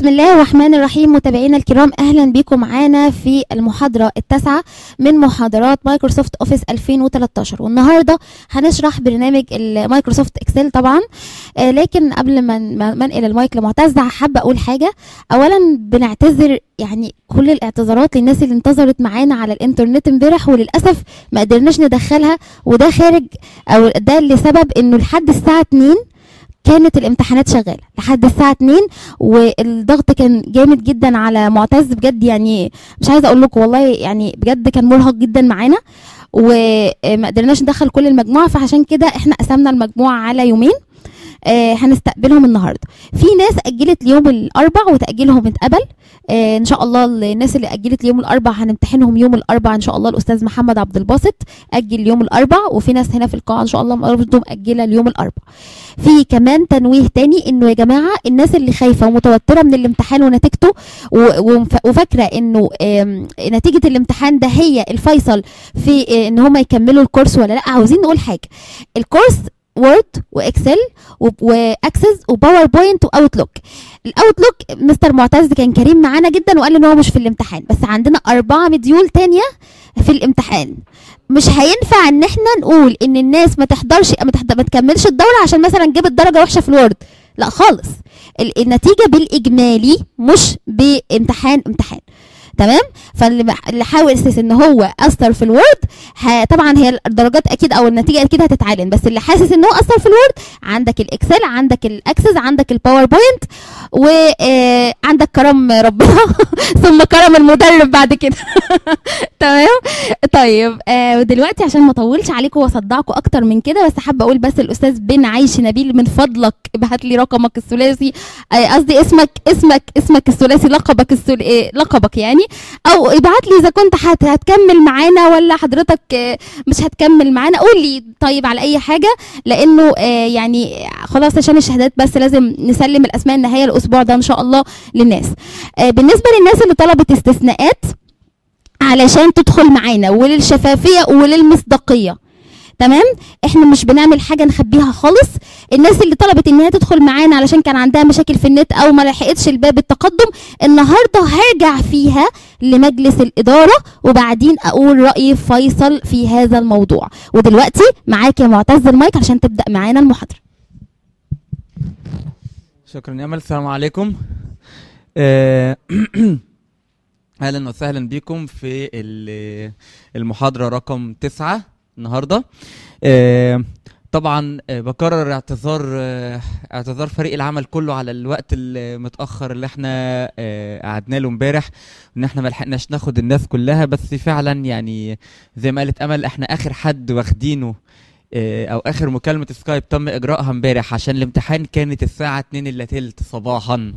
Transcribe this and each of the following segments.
بسم الله الرحمن الرحيم متابعينا الكرام اهلا بكم معانا في المحاضره التاسعه من محاضرات مايكروسوفت اوفيس 2013 والنهارده هنشرح برنامج المايكروسوفت اكسل طبعا آه لكن قبل ما ما ما انقل المايك لمعتز حابه اقول حاجه اولا بنعتذر يعني كل الاعتذارات للناس اللي انتظرت معانا على الانترنت امبارح وللاسف ما قدرناش ندخلها وده خارج او ده لسبب انه لحد الساعه 2 كانت الامتحانات شغاله لحد الساعه 2 والضغط كان جامد جدا على معتز بجد يعني مش عايزه اقول لكم والله يعني بجد كان مرهق جدا معانا وما قدرناش ندخل كل المجموعه فعشان كده احنا قسمنا المجموعه على يومين آه هنستقبلهم النهارده في ناس اجلت ليوم الاربع وتاجيلهم اتقبل آه ان شاء الله الناس اللي اجلت ليوم الاربع هنمتحنهم يوم الاربع ان شاء الله الاستاذ محمد عبد الباسط اجل يوم الاربع وفي ناس هنا في القاعه ان شاء الله برضه مأجله ليوم الاربع في كمان تنويه تاني انه يا جماعه الناس اللي خايفه ومتوتره من الامتحان ونتيجته وفاكره انه نتيجه الامتحان ده هي الفيصل في ان هم يكملوا الكورس ولا لا عاوزين نقول حاجه الكورس وورد واكسل واكسس وباوربوينت واوتلوك الاوتلوك مستر معتز كان كريم معانا جدا وقال ان هو مش في الامتحان بس عندنا اربعه مديول تانية في الامتحان مش هينفع ان احنا نقول ان الناس ما تحضرش ما, تحضر ما تكملش الدوره عشان مثلا جابت درجه وحشه في الوورد لا خالص النتيجه بالاجمالي مش بامتحان امتحان تمام فاللي حاول اساس ان هو اثر في الوورد طبعا هي الدرجات اكيد او النتيجه اكيد هتتعلن بس اللي حاسس ان هو اثر في الوورد عندك الاكسل عندك الاكسس عندك الباوربوينت وعندك كرم ربنا ثم كرم المدرب بعد كده تمام طيب آه دلوقتي عشان ما اطولش عليكم واصدعكم اكتر من كده بس حابه اقول بس الاستاذ بن عايش نبيل من فضلك ابعت لي رقمك الثلاثي قصدي آه اسمك اسمك اسمك الثلاثي لقبك الثلاثي لقبك يعني او ابعت لي اذا كنت هت هتكمل معانا ولا حضرتك مش هتكمل معانا قول لي طيب على اي حاجه لانه يعني خلاص عشان الشهادات بس لازم نسلم الاسماء النهائيه الاسبوع ده ان شاء الله للناس بالنسبه للناس اللي طلبت استثناءات علشان تدخل معانا وللشفافيه وللمصداقيه تمام احنا مش بنعمل حاجه نخبيها خالص الناس اللي طلبت ان هي تدخل معانا علشان كان عندها مشاكل في النت او ما لحقتش الباب التقدم النهارده هرجع فيها لمجلس الاداره وبعدين اقول راي فيصل في هذا الموضوع ودلوقتي معاك يا معتز المايك عشان تبدا معانا المحاضره شكرا يا امل السلام عليكم آه اهلا وسهلا بكم في المحاضره رقم تسعة النهارده آه طبعا آه بكرر اعتذار آه اعتذار فريق العمل كله على الوقت المتاخر اللي احنا قعدنا له امبارح ان احنا ما لحقناش ناخد الناس كلها بس فعلا يعني زي ما قالت امل احنا اخر حد واخدينه او اخر مكالمه سكايب تم اجراءها امبارح عشان الامتحان كانت الساعه 2 الا تلت صباحا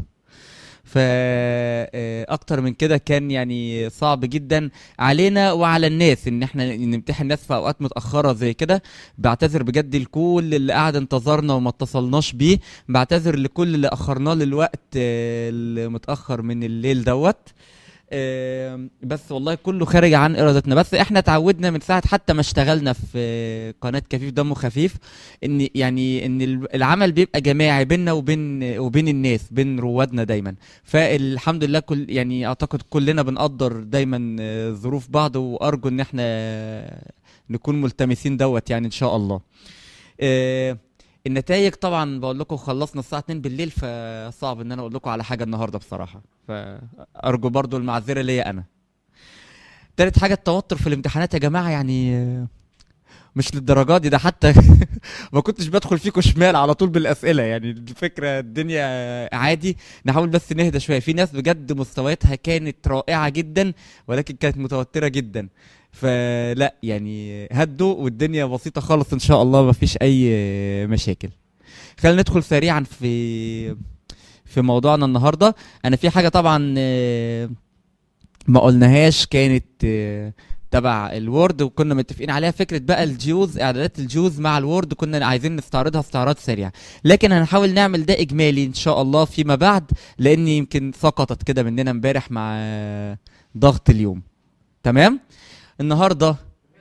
فاكتر من كده كان يعني صعب جدا علينا وعلى الناس ان احنا نمتحن ناس في اوقات متاخره زي كده بعتذر بجد لكل اللي قاعد انتظرنا وما اتصلناش بيه بعتذر لكل اللي اخرناه للوقت المتاخر من الليل دوت بس والله كله خارج عن ارادتنا بس احنا اتعودنا من ساعه حتى ما اشتغلنا في قناه كفيف دمه خفيف ان يعني ان العمل بيبقى جماعي بيننا وبين وبين الناس بين روادنا دايما فالحمد لله كل يعني اعتقد كلنا بنقدر دايما ظروف بعض وارجو ان احنا نكون ملتمسين دوت يعني ان شاء الله النتائج طبعا بقول لكم خلصنا الساعه 2 بالليل فصعب ان انا اقول لكم على حاجه النهارده بصراحه فارجو برضو المعذره ليا انا تالت حاجه التوتر في الامتحانات يا جماعه يعني مش للدرجات دي ده حتى ما كنتش بدخل فيكم شمال على طول بالاسئله يعني الفكره الدنيا عادي نحاول بس نهدى شويه في ناس بجد مستوياتها كانت رائعه جدا ولكن كانت متوتره جدا فلا يعني هدوا والدنيا بسيطه خالص ان شاء الله ما فيش اي مشاكل خلينا ندخل سريعا في في موضوعنا النهارده انا في حاجه طبعا ما قلناهاش كانت تبع الوورد وكنا متفقين عليها فكره بقى الجيوز اعدادات الجيوز مع الوورد كنا عايزين نستعرضها استعراض سريع لكن هنحاول نعمل ده اجمالي ان شاء الله فيما بعد لان يمكن سقطت كده مننا امبارح مع ضغط اليوم تمام النهارده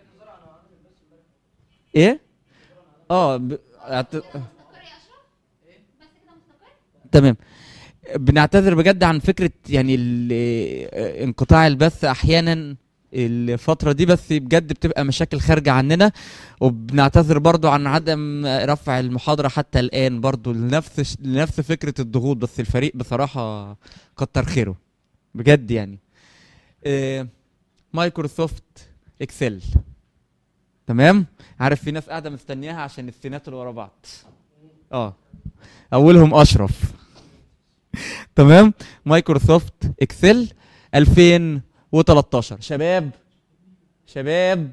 ايه اه ب... أعت... تمام بنعتذر بجد عن فكره يعني ال- آه، انقطاع البث احيانا الفترة دي بس بجد بتبقى مشاكل خارجة عننا وبنعتذر برضو عن عدم رفع المحاضرة حتى الآن برضو لنفس لنفس فكرة الضغوط بس الفريق بصراحة كتر خيره بجد يعني آه، مايكروسوفت اكسل تمام عارف في ناس قاعدة مستنياها عشان السينات اللي ورا بعض اه اولهم اشرف تمام مايكروسوفت اكسل 2013 شباب شباب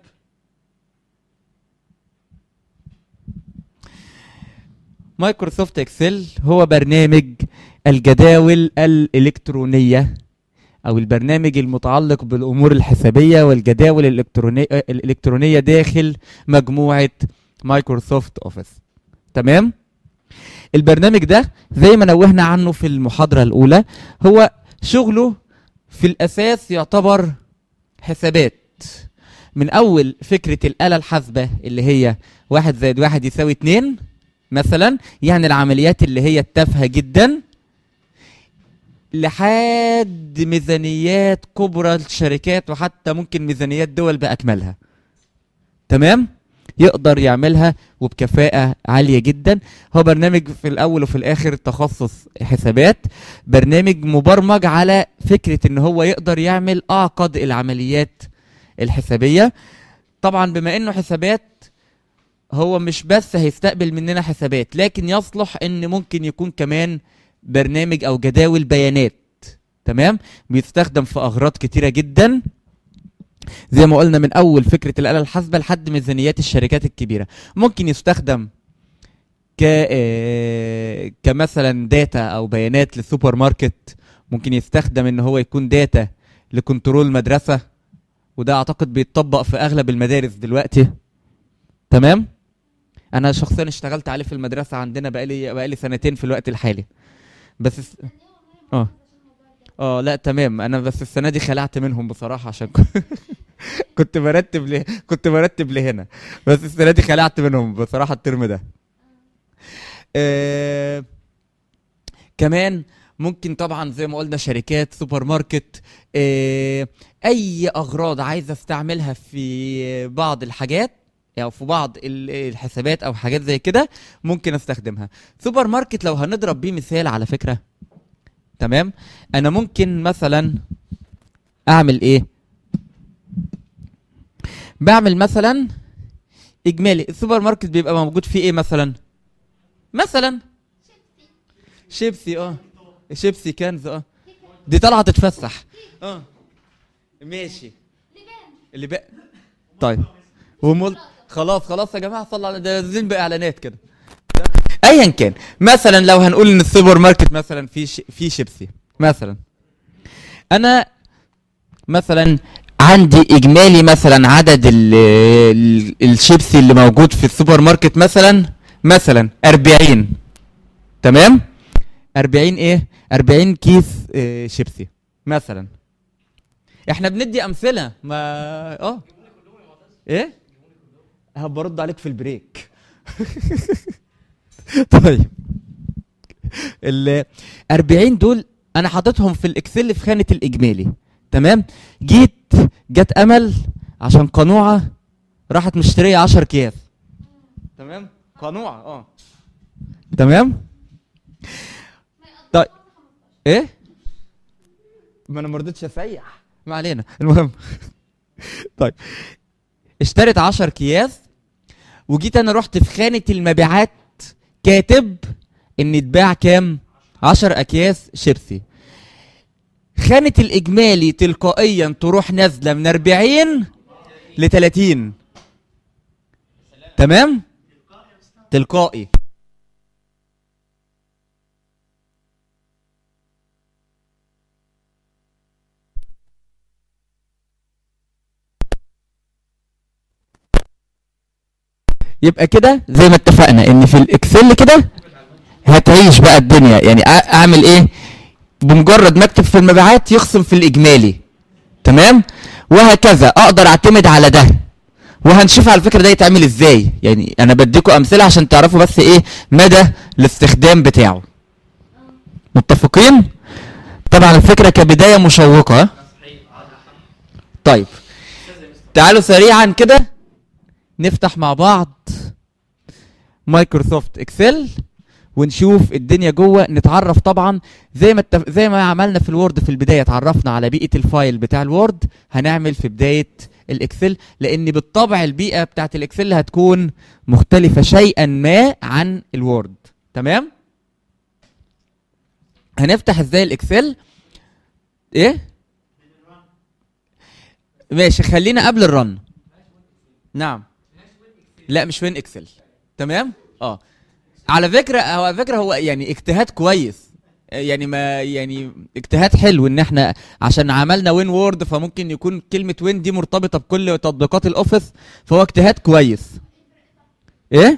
مايكروسوفت اكسل هو برنامج الجداول الالكترونيه او البرنامج المتعلق بالامور الحسابيه والجداول الالكترونيه الالكترونيه داخل مجموعه مايكروسوفت اوفيس تمام البرنامج ده زي ما نوهنا عنه في المحاضره الاولى هو شغله في الاساس يعتبر حسابات من اول فكره الاله الحاسبه اللي هي واحد زائد واحد يساوي اتنين مثلا يعني العمليات اللي هي التافهه جدا لحد ميزانيات كبرى الشركات وحتى ممكن ميزانيات دول باكملها تمام يقدر يعملها وبكفاءة عالية جدا هو برنامج في الأول وفي الآخر تخصص حسابات برنامج مبرمج على فكرة إن هو يقدر يعمل أعقد العمليات الحسابية طبعا بما إنه حسابات هو مش بس هيستقبل مننا حسابات لكن يصلح إن ممكن يكون كمان برنامج أو جداول بيانات تمام بيستخدم في أغراض كتيرة جدا زي ما قلنا من اول فكره الاله الحاسبه لحد ميزانيات الشركات الكبيره ممكن يستخدم ك آه، كمثلا داتا او بيانات للسوبر ماركت ممكن يستخدم ان هو يكون داتا لكنترول مدرسه وده اعتقد بيتطبق في اغلب المدارس دلوقتي تمام انا شخصيا اشتغلت عليه في المدرسه عندنا بقالي بقالي سنتين في الوقت الحالي بس الس- اه اه لا تمام انا بس السنه دي خلعت منهم بصراحه عشان ك- كنت برتب ل... كنت برتب لهنا بس السنه دي خلعت منهم بصراحه الترم ده آه... كمان ممكن طبعا زي ما قلنا شركات سوبر ماركت آه... اي اغراض عايز استعملها في بعض الحاجات او في بعض ال- الحسابات او حاجات زي كده ممكن استخدمها سوبر ماركت لو هنضرب بيه مثال على فكره تمام انا ممكن مثلا اعمل ايه بعمل مثلا اجمالي السوبر ماركت بيبقى موجود فيه ايه مثلا مثلا شيبسي اه شيبسي كنز اه دي طالعه تتفسح اه ماشي اللي بقى طيب ومول خلاص خلاص يا جماعه صلوا على ده نازلين باعلانات كده ايا كان مثلا لو هنقول ان السوبر ماركت مثلا في ش... في شيبسي مثلا انا مثلا عندي اجمالي مثلا عدد ال... ال... الشيبسي اللي موجود في السوبر ماركت مثلا مثلا 40 تمام 40 ايه 40 كيس آه، شيبسي مثلا احنا بندي امثله ما اه ايه هبقى ارد عليك في البريك طيب ال 40 دول انا حاططهم في الاكسل في خانه الاجمالي تمام جيت جت امل عشان قنوعه راحت مشتريه 10 اكياس تمام قنوعه اه تمام طيب ايه ما انا ما رضيتش اسيح ما علينا المهم طيب اشترت 10 اكياس وجيت انا رحت في خانه المبيعات كاتب ان اتباع كام 10 اكياس شيبسي خانه الاجمالي تلقائيا تروح نازله من 40 ل 30 تمام تلقائي يبقى كده زي ما اتفقنا ان في الاكسل كده هتعيش بقى الدنيا يعني أ- اعمل ايه بمجرد ما اكتب في المبيعات يخصم في الاجمالي تمام وهكذا اقدر اعتمد على ده وهنشوف على فكره ده يتعمل ازاي يعني انا بديكم امثله عشان تعرفوا بس ايه مدى الاستخدام بتاعه متفقين طبعا الفكره كبدايه مشوقه ها؟ طيب تعالوا سريعا كده نفتح مع بعض مايكروسوفت اكسل ونشوف الدنيا جوه نتعرف طبعا زي ما التف... زي ما عملنا في الوورد في البدايه اتعرفنا على بيئه الفايل بتاع الوورد هنعمل في بدايه الاكسل لان بالطبع البيئه بتاعت الاكسل هتكون مختلفه شيئا ما عن الوورد تمام هنفتح ازاي الاكسل ايه ماشي خلينا قبل الرن نعم لا مش وين اكسل تمام اه على فكره هو على فكره هو يعني اجتهاد كويس يعني ما يعني اجتهاد حلو ان احنا عشان عملنا وين وورد فممكن يكون كلمه وين دي مرتبطه بكل تطبيقات الاوفيس فهو اجتهاد كويس ايه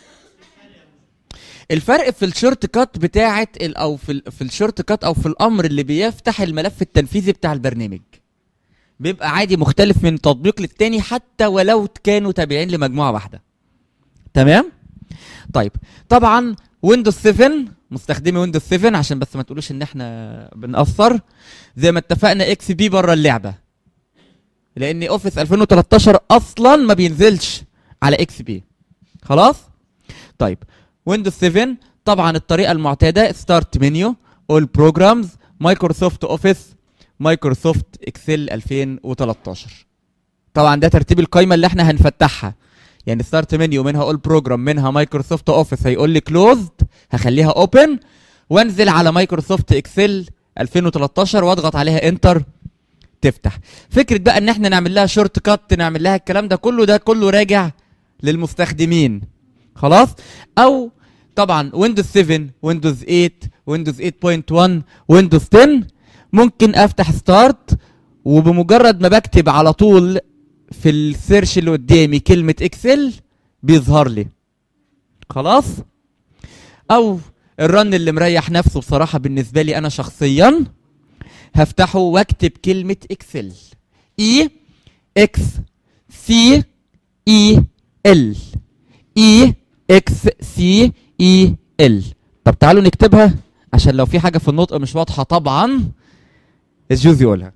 الفرق في الشورت كات بتاعه ال- او في ال- في الشورت كات او في الامر اللي بيفتح الملف التنفيذي بتاع البرنامج بيبقى عادي مختلف من تطبيق للتاني حتى ولو كانوا تابعين لمجموعه واحده تمام طيب طبعا ويندوز 7 مستخدمي ويندوز 7 عشان بس ما تقولوش ان احنا بنأثر زي ما اتفقنا اكس بي بره اللعبه لان اوفيس 2013 اصلا ما بينزلش على اكس بي خلاص طيب ويندوز 7 طبعا الطريقه المعتاده ستارت منيو اول بروجرامز مايكروسوفت اوفيس مايكروسوفت اكسل 2013 طبعا ده ترتيب القائمه اللي احنا هنفتحها يعني ستارت منيو منها اول بروجرام منها مايكروسوفت اوفيس هيقول لي كلوزد هخليها اوبن وانزل على مايكروسوفت اكسل 2013 واضغط عليها انتر تفتح فكره بقى ان احنا نعمل لها شورت كات نعمل لها الكلام ده كله ده كله راجع للمستخدمين خلاص او طبعا ويندوز 7 ويندوز 8 ويندوز 8.1 ويندوز 10 ممكن افتح ستارت وبمجرد ما بكتب على طول في السيرش اللي قدامي كلمة اكسل بيظهر لي خلاص او الرن اللي مريح نفسه بصراحة بالنسبة لي انا شخصيا هفتحه واكتب كلمة اكسل اي اكس سي اي ال اي اكس سي اي ال طب تعالوا نكتبها عشان لو في حاجة في النطق مش واضحة طبعا الجوز يقولها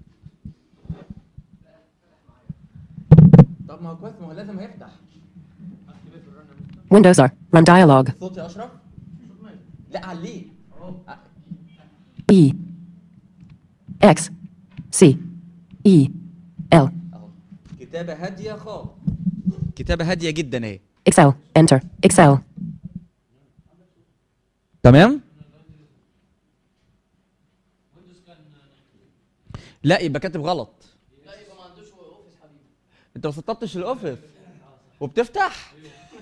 طب ما هو كويس ما هو لازم هيفتح Windows R. Run dialog. صوت يا اشرف لا عليه E. X. C. E. L. اهو كتابة هادية خالص كتابة هادية جدا اهي Excel. Enter. Excel. تمام لا يبقى كاتب غلط لا يبقى ما عندوش اوفيس حبيبي انت ما سطبتش الاوفيس وبتفتح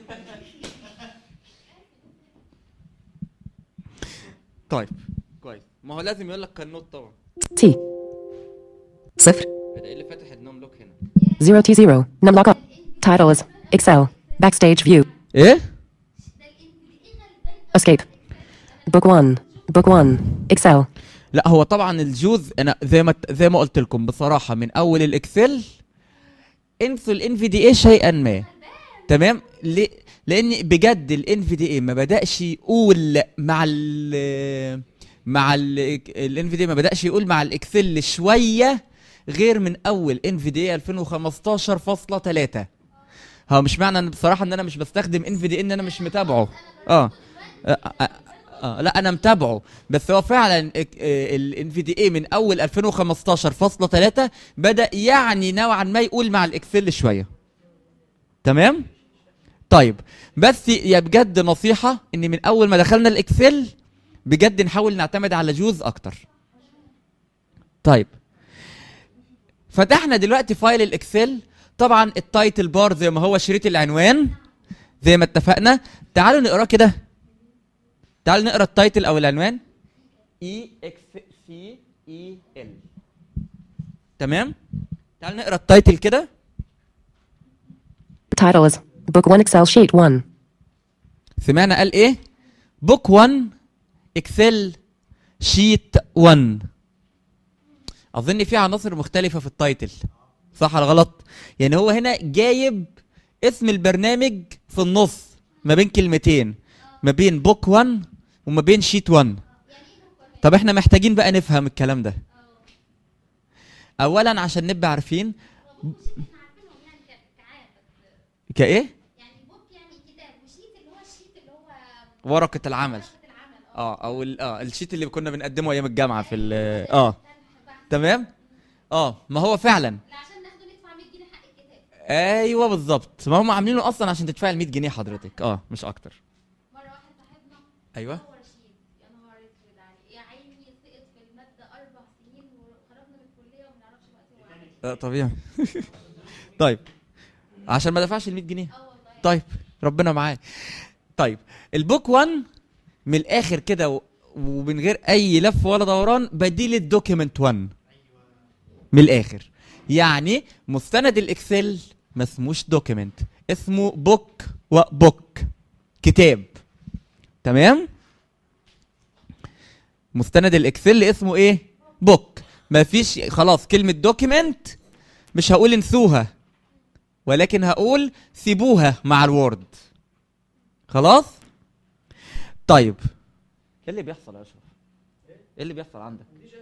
طيب كويس ما هو لازم يقول لك كالنوت طبعا T. صفر ده ايه اللي فاتح النوم لوك هنا 0 T 0. Num lockup. Title is Excel. Backstage view. ايه Escape. Book 1. Book 1. Excel. لا هو طبعا الجوز انا زي ما زي ما قلت لكم بصراحه من اول الاكسل انسوا الان في دي اي شيئا ما تمام ليه لان بجد الان في دي اي ما بداش يقول مع ال مع الان في دي ما بداش يقول مع الاكسل شويه غير من اول ان في دي 2015.3 هو مش معنى ان بصراحه ان انا مش بستخدم ان في دي ان انا مش متابعه اه آه، آه، اه لا انا متابعه بس هو فعلا الان في دي اي من اول 2015.3 بدا يعني نوعا ما يقول مع الاكسل شويه تمام طيب بس يا بجد نصيحه ان من اول ما دخلنا الاكسل بجد نحاول نعتمد على جوز اكتر طيب فتحنا دلوقتي فايل الاكسل طبعا التايتل بار زي ما هو شريط العنوان زي ما اتفقنا تعالوا نقراه كده تعالوا نقرا التايتل او العنوان اي اكس سي اي ال تمام تعالوا نقرا التايتل كده Title is Book 1 Excel Sheet 1. سمعنا قال ايه بوك 1 اكسل شيت 1 اظن في عناصر مختلفه في التايتل صح ولا غلط يعني هو هنا جايب اسم البرنامج في النص ما بين كلمتين ما بين بوك 1 وما بين شيت 1 طب احنا محتاجين بقى نفهم الكلام ده اولا عشان نبقى عارفين كايه ورقه العمل اه او ال- اه الشيت اللي كنا بنقدمه ايام الجامعه في ال اه تمام اه ما هو فعلا ايوه بالظبط ما هم عاملينه اصلا عشان تدفع ال 100 جنيه حضرتك اه مش اكتر ايوه آه طبيعي طيب عشان ما دفعش ال 100 جنيه طيب ربنا معاه طيب البوك 1 من الاخر كده و- ومن غير اي لف ولا دوران بديل الدوكيمنت 1 من الاخر يعني مستند الاكسل ما اسموش دوكيمنت اسمه بوك وبوك كتاب تمام مستند الاكسل اسمه ايه بوك ما فيش خلاص كلمه دوكيمنت مش هقول انسوها ولكن هقول سيبوها مع الوورد خلاص طيب ايه اللي بيحصل يا اشرف ايه اللي بيحصل عندك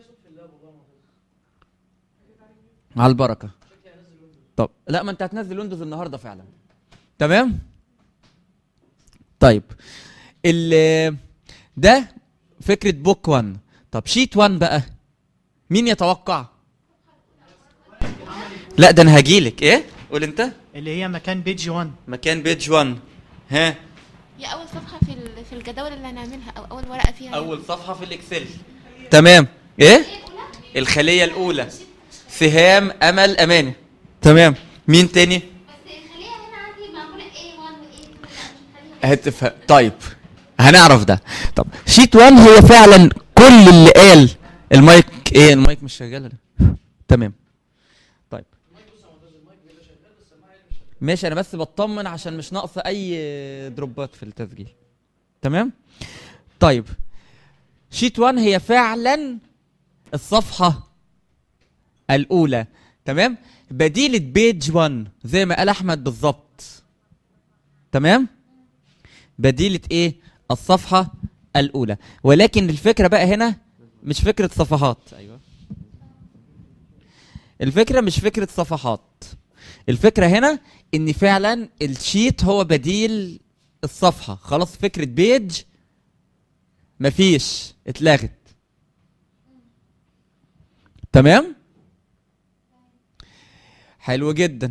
على البركه طب لا ما انت هتنزل ويندوز النهارده فعلا تمام طيب ال ده فكره بوك 1 طب شيت 1 بقى مين يتوقع لا ده انا هجيلك ايه قول انت اللي هي مكان بيج 1 مكان بيج 1 ها هي اول صفحه في ال- في الجداول اللي هنعملها او اول ورقه فيها اول صفحه في الاكسل تمام ايه الخليه الاولى سهام امل امانه تمام مين تاني هتفهم طيب هنعرف ده طب شيت 1 هي فعلا كل اللي قال المايك ايه المايك مش شغال ولا؟ تمام طيب ماشي انا بس بطمن عشان مش ناقصه اي دروبات في التسجيل تمام طيب شيت 1 هي فعلا الصفحه الاولى تمام بديله بيج 1 زي ما قال احمد بالظبط تمام بديله ايه الصفحه الاولى ولكن الفكره بقى هنا مش فكره صفحات ايوه الفكره مش فكره صفحات الفكره هنا ان فعلا الشيت هو بديل الصفحه خلاص فكره بيج مفيش اتلغت تمام حلو جدا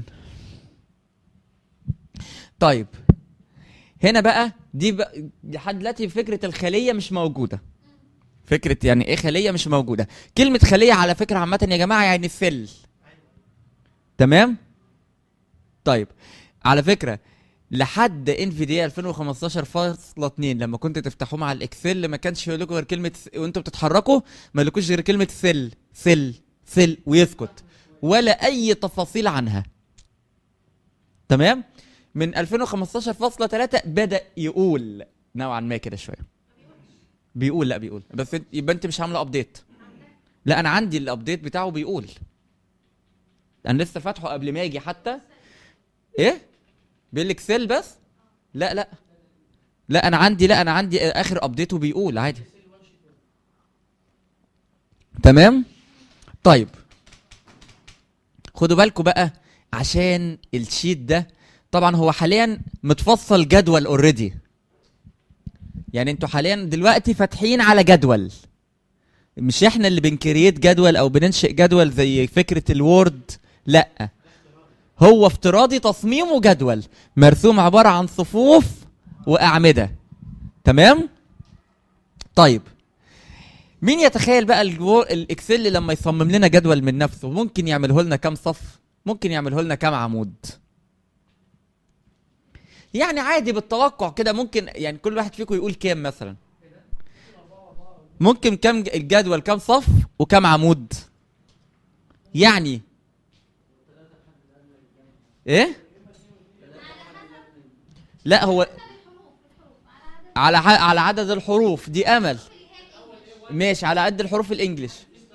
طيب هنا بقى دي بقى لحد دلوقتي فكره الخليه مش موجوده فكره يعني ايه خليه مش موجوده كلمه خليه على فكره عامه يا جماعه يعني سيل تمام طيب على فكره لحد انفيديا 2015.2 لما كنت تفتحوه مع الاكسل ما كانش يقول لكم غير كلمه س- وانتوا بتتحركوا ما لكوش غير كلمه سيل سيل سيل ويسكت ولا اي تفاصيل عنها تمام من 2015.3 بدا يقول نوعا ما كده شويه بيقول لا بيقول بس انت- يبقى انت مش عامله ابديت لا انا عندي الابديت بتاعه بيقول انا لسه فاتحه قبل ما اجي حتى ايه بالاكسل بس لا لا لا انا عندي لا انا عندي اخر ابديته بيقول عادي تمام طيب خدوا بالكم بقى عشان الشيت ده طبعا هو حاليا متفصل جدول اوريدي يعني انتوا حاليا دلوقتي فاتحين على جدول مش احنا اللي بنكريت جدول او بننشئ جدول زي فكره الوورد لا هو افتراضي تصميمه جدول مرسوم عباره عن صفوف واعمده تمام طيب مين يتخيل بقى الجو... الاكسل لما يصمم لنا جدول من نفسه ممكن يعمله لنا كام صف ممكن يعمله لنا كام عمود يعني عادي بالتوقع كده ممكن يعني كل واحد فيكم يقول كام مثلا ممكن كام ج- الجدول كام صف وكام عمود يعني ايه لا هو على ع- على عدد الحروف دي امل ماشي على قد الحروف الانجليش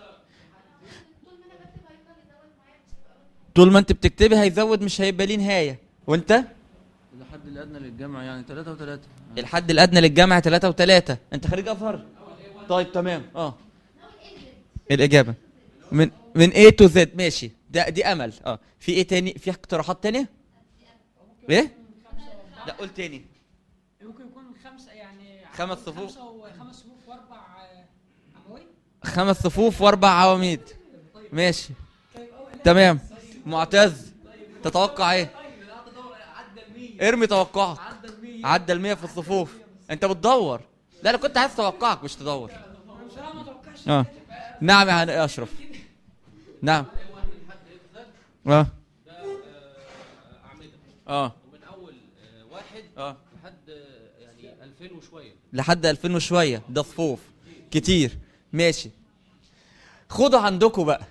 طول ما انت بتكتبي هيزود مش هيبقى ليه نهايه وانت الحد الادنى للجمع يعني 3 و3 الحد الادنى للجامعه 3 و3 انت خريج ازهر طيب تمام اه الاجابه من من A to Z ماشي ده دي امل اه في ايه تاني في اقتراحات تانية ايه لا قول تاني ممكن يكون خمسة يعني خمس صفوف. خمسة وخمس صفوف وأربع آه، عواميد خمس صفوف واربع عواميد ماشي تمام معتز تتوقع ايه ارمي توقعك عدى المية في الصفوف انت بتدور لا انا كنت عايز توقعك مش تدور اه نعم يا هن- اشرف نعم اه اه من اول آه، واحد اه لحد آه، يعني 2000 وشويه لحد 2000 وشويه ده صفوف كتير ماشي خدوا عندكم بقى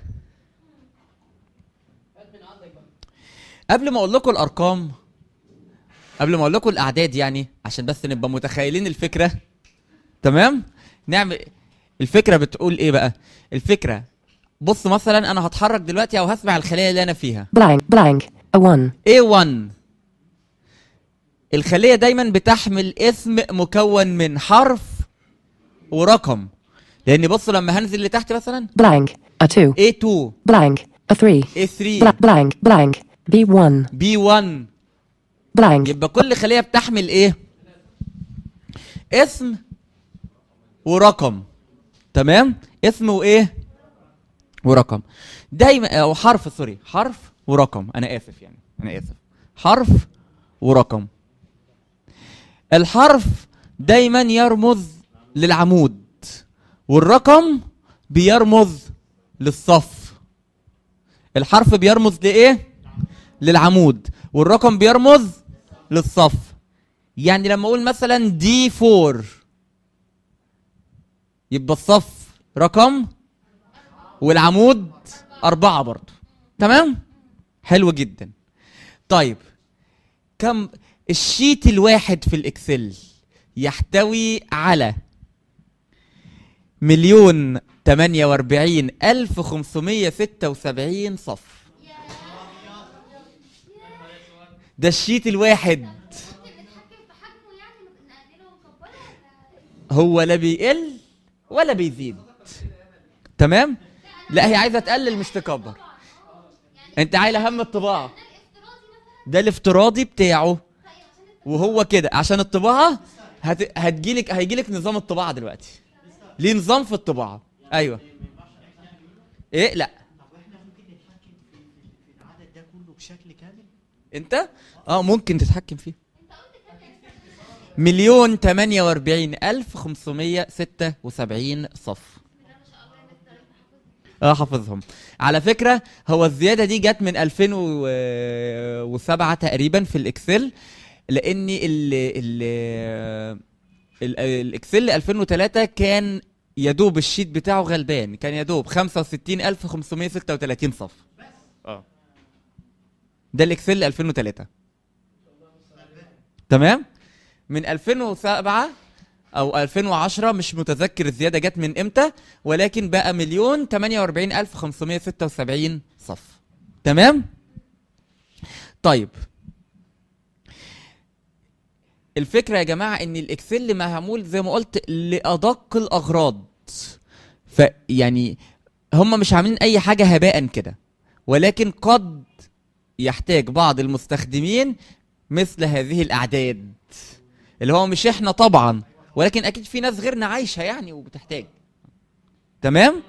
قبل ما اقول لكم الارقام قبل ما اقول لكم الاعداد يعني عشان بس نبقى متخيلين الفكره تمام نعمل الفكره بتقول ايه بقى الفكره بص مثلا انا هتحرك دلوقتي او هسمع الخليه اللي انا فيها blank, blank, a 1, A1 الخلية دايما بتحمل اسم مكون من حرف ورقم لأن بص لما هنزل لتحت مثلا blank, a 2, A2 blank, a 3, A3 bla- blank, blank, B1, B1 blank, يبقى كل خلية بتحمل ايه اسم ورقم تمام اسم وايه ورقم دايما او حرف سوري حرف ورقم انا اسف يعني انا اسف حرف ورقم الحرف دايما يرمز للعمود والرقم بيرمز للصف الحرف بيرمز لايه للعمود والرقم بيرمز للصف يعني لما اقول مثلا دي 4 يبقى الصف رقم والعمود أربعة برضو تمام حلو جدا طيب كم الشيت الواحد في الإكسل يحتوي على مليون تمانية واربعين ألف خمسمية ستة وسبعين صف ده الشيت الواحد هو لا بيقل ولا بيزيد تمام لا هي عايزه تقلل مش تكبر انت عايل هم الطباعه ده الافتراضي بتاعه وهو كده عشان الطباعه هت... هتجيلك هيجيلك نظام الطباعه دلوقتي ليه نظام في الطباعه ايوه ايه لا انت اه ممكن تتحكم فيه مليون تمانية واربعين الف خمسمية ستة وسبعين صف اه حافظهم على فكرة هو الزيادة دي جت من 2007 تقريبا في الاكسل لان ال ال ال- الاكسل 2003 كان يدوب الشيت بتاعه غلبان كان يدوب 65536 صف اه ده الاكسل 2003 تمام من 2007 او 2010 مش متذكر الزياده جت من امتى ولكن بقى مليون 48576 صف تمام طيب الفكره يا جماعه ان الاكسل معمول زي ما قلت لادق الاغراض فيعني هم مش عاملين اي حاجه هباء كده ولكن قد يحتاج بعض المستخدمين مثل هذه الاعداد اللي هو مش احنا طبعا ولكن اكيد في ناس غيرنا عايشه يعني وبتحتاج تمام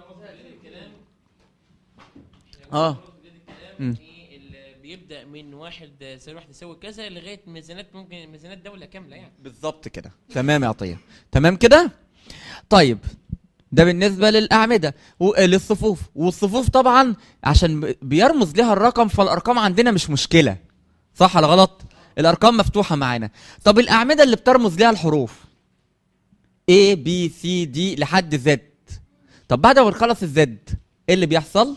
اه مم. في اللي بيبدا من واحد سعر واحد يساوي كذا لغايه ميزانات ممكن ميزانات دوله كامله يعني بالظبط كده تمام يا عطيه تمام كده طيب ده بالنسبه للاعمده وللصفوف والصفوف طبعا عشان ب- بيرمز لها الرقم فالارقام عندنا مش مشكله صح ولا غلط الارقام مفتوحه معانا طب الاعمده اللي بترمز لها الحروف A B C D لحد Z طب بعد ما بنخلص الزد ايه اللي بيحصل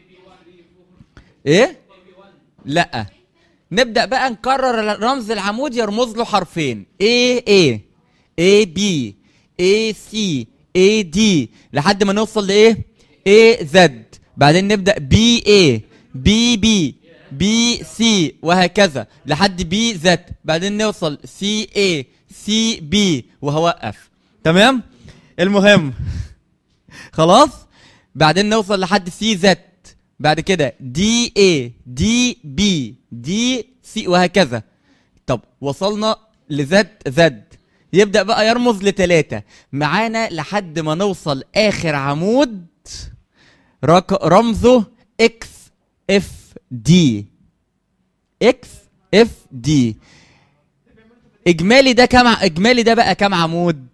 ايه لا نبدا بقى نكرر رمز العمود يرمز له حرفين A A A B A C A D لحد ما نوصل لايه A Z بعدين نبدا B A B B B C وهكذا لحد B Z بعدين نوصل C A C B وهوقف تمام المهم خلاص بعدين نوصل لحد سي زد بعد كده دي اي دي بي دي سي وهكذا طب وصلنا لزد زد يبدأ بقى يرمز لتلاتة معانا لحد ما نوصل آخر عمود رق... رمزه اكس اف دي اكس اف دي اجمالي ده كام ع- اجمالي ده بقى كام عمود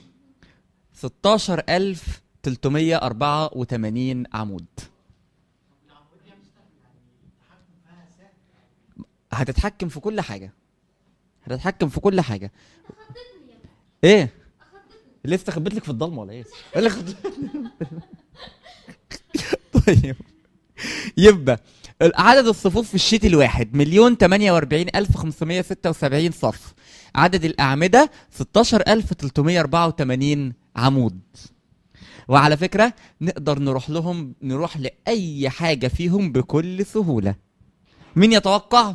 16384 عمود هتتحكم في كل حاجه هتتحكم في كل حاجه ايه لسه خبيت لك في الضلمه ولا ايه إيه اللي خد... طيب يبقى عدد الصفوف في الشيت الواحد مليون تمانية واربعين ألف خمسمية ستة وسبعين صف عدد الأعمدة ستاشر ألف تلتمية أربعة وتمانين عمود وعلى فكرة نقدر نروح لهم نروح لأي حاجة فيهم بكل سهولة مين يتوقع؟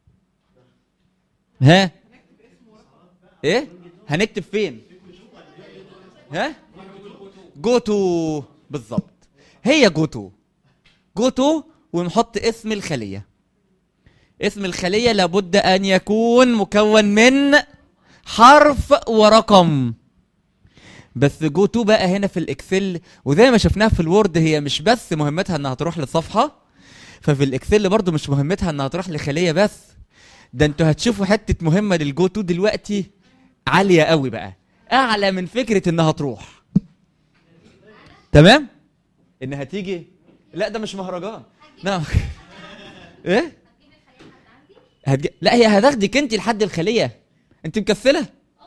ها؟ ايه؟ هنكتب فين؟ ها؟ جوتو بالظبط هي جوتو جوتو ونحط اسم الخلية اسم الخلية لابد أن يكون مكون من حرف ورقم بس جو تو بقى هنا في الاكسل وزي ما شفناها في الوورد هي مش بس مهمتها انها تروح لصفحة ففي الاكسل برضو مش مهمتها انها تروح لخلية بس ده انتوا هتشوفوا حتة مهمة للجو تو دلوقتي عالية قوي بقى اعلى من فكرة انها تروح تمام انها تيجي لا ده مش مهرجان نعم ايه هتج... لا هي هتاخدك انت لحد الخليه انت مكفله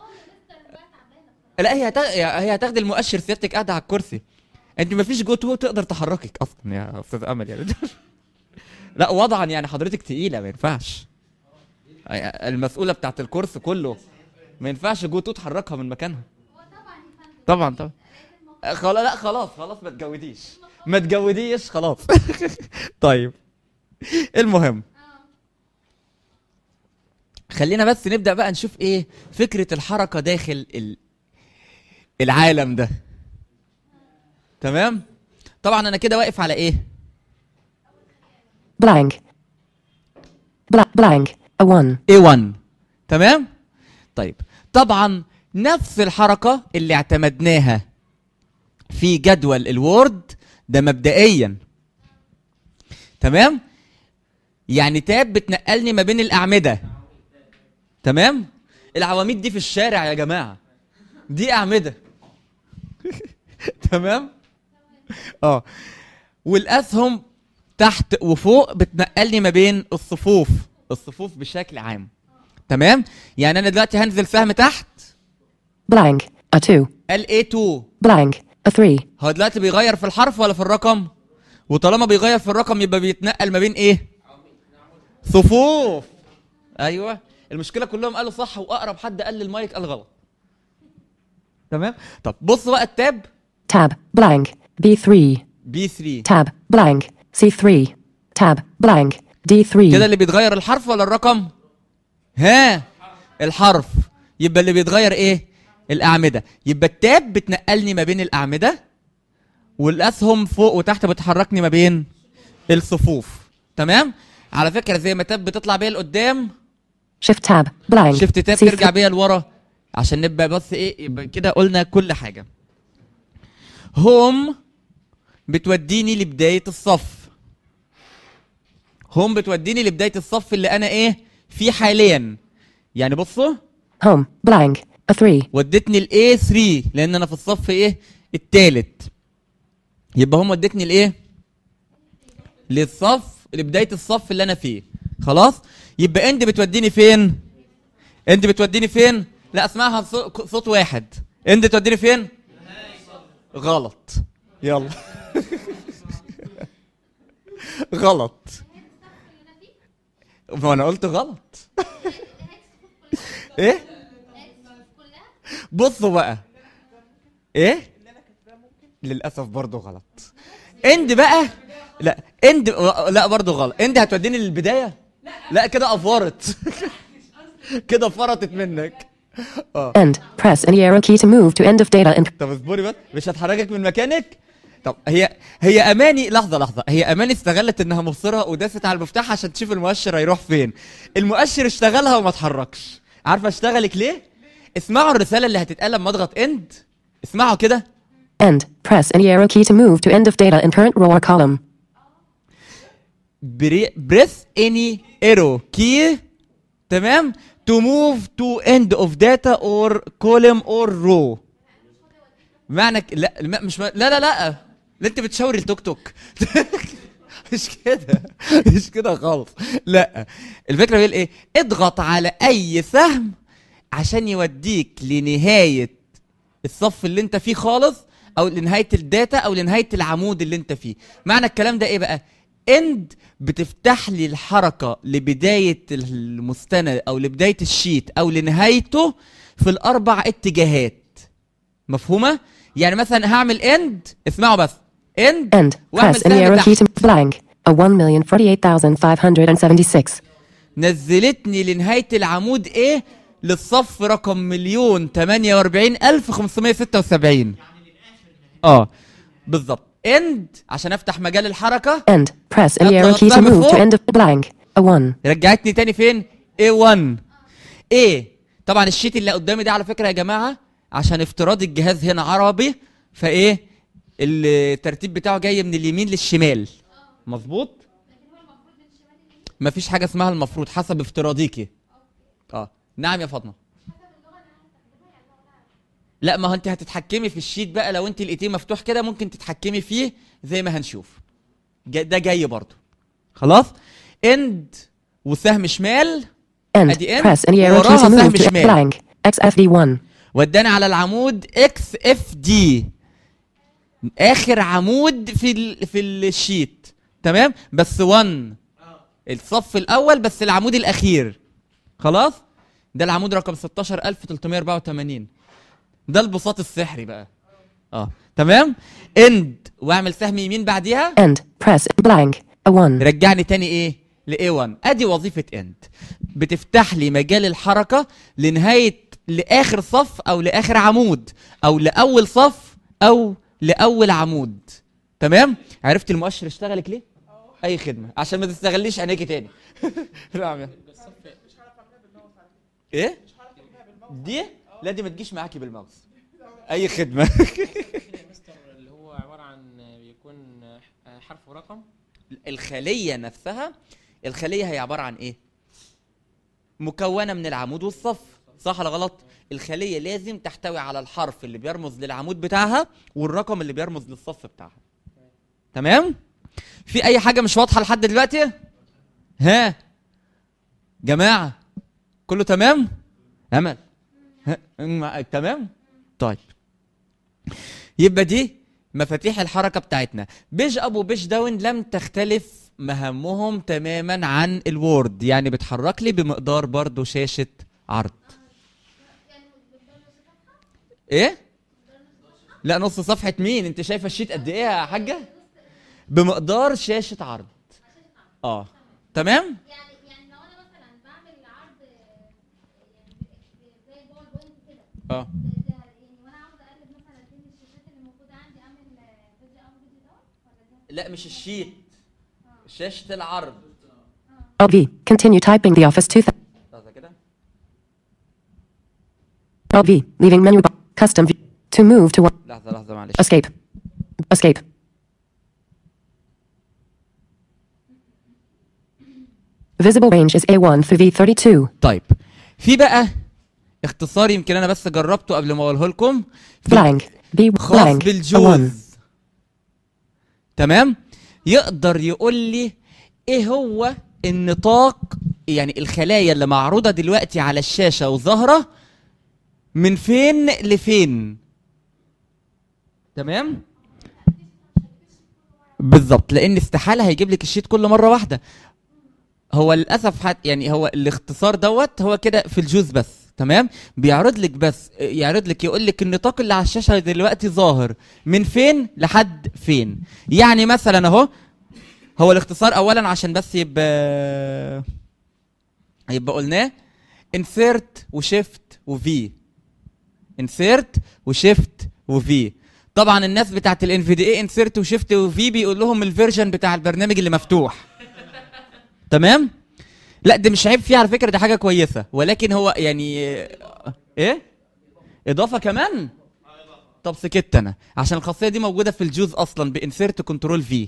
لا هي هتاخد هي هتاخد المؤشر سيادتك قاعده على الكرسي انت مفيش جو تو تقدر تحركك اصلا يا استاذ امل يعني لا وضعا يعني حضرتك تقيله ما ينفعش المسؤوله بتاعت الكورس كله ما ينفعش جو تو تحركها من مكانها طبعا طبعا خلاص لا خلاص خلاص ما تجوديش ما تجوديش خلاص طيب المهم خلينا بس نبدا بقى نشوف ايه فكره الحركه داخل ال... العالم ده تمام طبعا انا كده واقف على ايه blank, blank, blank, a one, A1 تمام طيب طبعا نفس الحركة اللي اعتمدناها في جدول الوورد ده مبدئيا تمام يعني تاب بتنقلني ما بين الأعمدة تمام العواميد دي في الشارع يا جماعة دي أعمدة تمام اه والأسهم تحت وفوق بتنقلني ما بين الصفوف الصفوف بشكل عام تمام يعني انا دلوقتي هنزل سهم تحت blank, a two, ال A2 blank, a three, هو دلوقتي بيغير في الحرف ولا في الرقم وطالما بيغير في الرقم يبقى بيتنقل ما بين ايه صفوف ايوه المشكله كلهم قالوا صح واقرب حد قال المايك قال غلط تمام طب بص بقى التاب tab, blank, B3, بي 3 tab, blank, C3, tab, blank, D3, كده اللي بيتغير الحرف ولا الرقم ها الحرف يبقى اللي بيتغير ايه الاعمده يبقى التاب بتنقلني ما بين الاعمده والاسهم فوق وتحت بتحركني ما بين الصفوف تمام على فكره زي ما تاب بتطلع بيا لقدام shift tab, blank, شفت تاب C3, ترجع بيا لورا عشان نبقى بس ايه يبقى كده قلنا كل حاجه هوم بتوديني لبدايه الصف هوم بتوديني لبدايه الصف اللي انا ايه فيه حاليا يعني بصوا home, blank, a three, ودتني الاي 3 لان انا في الصف ايه التالت يبقى هم ودتني لايه للصف لبدايه الصف اللي انا فيه خلاص يبقى انت بتوديني فين انت بتوديني فين لا اسمعها صو- صوت واحد انت بتوديني فين غلط يلا غلط ما انا قلت غلط ايه بصوا بقى ايه للاسف برضو غلط اند بقى لا اند لا برضو غلط اند هتوديني للبدايه لا كده افورت كده فرطت منك End. Press any arrow key to move to end of data and طب اصبري بس مش هتحركك من مكانك طب هي هي اماني لحظه لحظه هي اماني استغلت انها مبصره وداست على المفتاح عشان تشوف المؤشر هيروح فين المؤشر اشتغلها وما اتحركش عارفه اشتغلك ليه اسمعوا الرساله اللي هتتقال لما اضغط اند اسمعوا كده end. Press any arrow key to move to end of data in current row or column. بريس اني ايرو كي تمام to move to end of data or column or row معنى ك... لا ما- مش ما... لا لا لا لا انت بتشاوري التوك توك مش كده مش كده خالص لا الفكره بيقول ايه اضغط على اي سهم عشان يوديك لنهايه الصف اللي انت فيه خالص او لنهايه الداتا او لنهايه العمود اللي انت فيه معنى الكلام ده ايه بقى اند بتفتح لي الحركه لبدايه المستند او لبدايه الشيت او لنهايته في الاربع اتجاهات مفهومه يعني مثلا هعمل اند اسمعوا بس اند End. واعمل Press any سهم arrow key تحت to blank. A 1,048,576. نزلتني لنهايه العمود ايه للصف رقم مليون 48576 اه بالظبط اند عشان افتح مجال الحركه End. Press any arrow key to Time move to before. end of blank. A 1. رجعتني تاني فين A1 A طبعا الشيت اللي قدامي ده على فكره يا جماعه عشان افتراض الجهاز هنا عربي فايه الترتيب بتاعه جاي من اليمين للشمال مظبوط مفيش حاجه اسمها المفروض حسب افتراضيكي اه نعم يا فاطمه لا ما هو انت هتتحكمي في الشيت بقى لو انت لقيتيه مفتوح كده ممكن تتحكمي فيه زي ما هنشوف جا- ده جاي برضو خلاص اند وسهم شمال End. أدي end. Press any arrow key وراها to سهم move to شمال. blank. XFD1. وداني على العمود اكس اف دي اخر عمود في ال... في الشيت تمام بس 1 الصف الاول بس العمود الاخير خلاص ده العمود رقم 16384 ده البساط السحري بقى اه تمام اند واعمل سهم يمين بعديها End. Press blank. A 1. رجعني تاني ايه ل A1 ادي وظيفة اند بتفتح لي مجال الحركة لنهاية لاخر صف او لاخر عمود او لاول صف او لاول عمود تمام عرفت المؤشر اشتغلك ليه اي خدمة عشان ما تستغليش عينيكي تاني نعم يا ايه دي لا دي ما تجيش معاكي بالماوس اي خدمة كده يا مستر اللي هو عباره عن بيكون حرف ورقم الخلية نفسها الخلية هي عبارة عن ايه؟ مكونة من العمود والصف صح ولا غلط؟ الخلية لازم تحتوي على الحرف اللي بيرمز للعمود بتاعها والرقم اللي بيرمز للصف بتاعها تمام؟ في أي حاجة مش واضحة لحد دلوقتي؟ ها؟ جماعة كله تمام؟ أمل ها؟ مع- تمام؟ طيب يبقى دي مفاتيح الحركه بتاعتنا بيج اب وبيج داون لم تختلف مهامهم تماما عن الوورد يعني بتحرك لي بمقدار برضو شاشه عرض ايه لا نص صفحه مين انت شايفه الشيت قد ايه يا حاجه بمقدار شاشه عرض اه تمام يعني يعني لو انا مثلا بعمل عرض زي الباوربوينت كده اه ده- ده يعني وانا عاوزه اقلب مثلا بين الشاشات اللي موجوده عندي اعمل فيديو او فيديو دوت ولا ده لا مش الشيت شاشه العرض Alt V. Continue typing the Office 2000. لحظه كده Alt V. Leaving menu bar. Custom view. To move to one. لحظه لحظه معلش Escape. Escape. Visible range is A1 through V32. طيب في بقى اختصار يمكن انا بس جربته قبل ما اقوله لكم في Blank. B خاص blank. A 1. بالجوز تمام يقدر يقول لي ايه هو النطاق يعني الخلايا اللي معروضه دلوقتي على الشاشه وظاهره من فين لفين تمام بالظبط لان استحاله هيجيب لك الشيت كل مره واحده هو للاسف حت يعني هو الاختصار دوت هو كده في الجوز بس تمام بيعرض لك بس يعرض لك يقول لك النطاق اللي على الشاشه دلوقتي ظاهر من فين لحد فين يعني مثلا اهو هو الاختصار اولا عشان بس يبقى يبقى قلناه انسيرت وشيفت وفي انسيرت وشيفت وفي طبعا الناس بتاعت الان في دي اي انسيرت وشيفت وفي بيقول لهم الفيرجن بتاع البرنامج اللي مفتوح تمام لا ده مش عيب فيه على فكره ده حاجه كويسه ولكن هو يعني ايه اضافه كمان طب سكت انا عشان الخاصيه دي موجوده في الجوز اصلا بانسيرت كنترول في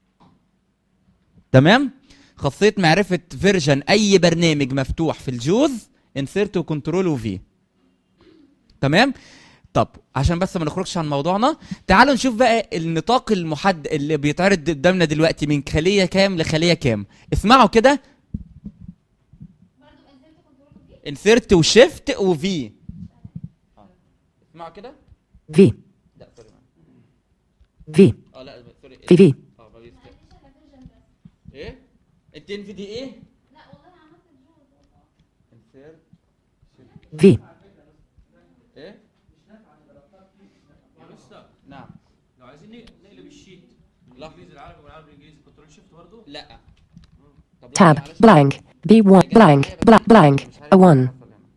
تمام خاصيه معرفه فيرجن اي برنامج مفتوح في الجوز انسيرت وكنترول وفي تمام طب عشان بس ما نخرجش عن موضوعنا تعالوا نشوف بقى النطاق المحدد اللي بيتعرض قدامنا دلوقتي من خليه كام لخليه كام اسمعوا كده انسيرت وشيفت وفي اسمعوا كده V, لا سوري V, اه لا سوري V, V, اه ما بيست- ايه انت ان في دي ايه انسيرت V, ايه نعم لو عايزين نقلب الشيت من لا. الانجليزي العربي والعربي الانجليزي كنترول شيفت برضه لا طب لا، tab, معلش. blank, B1, blank, blank, blank, a 1.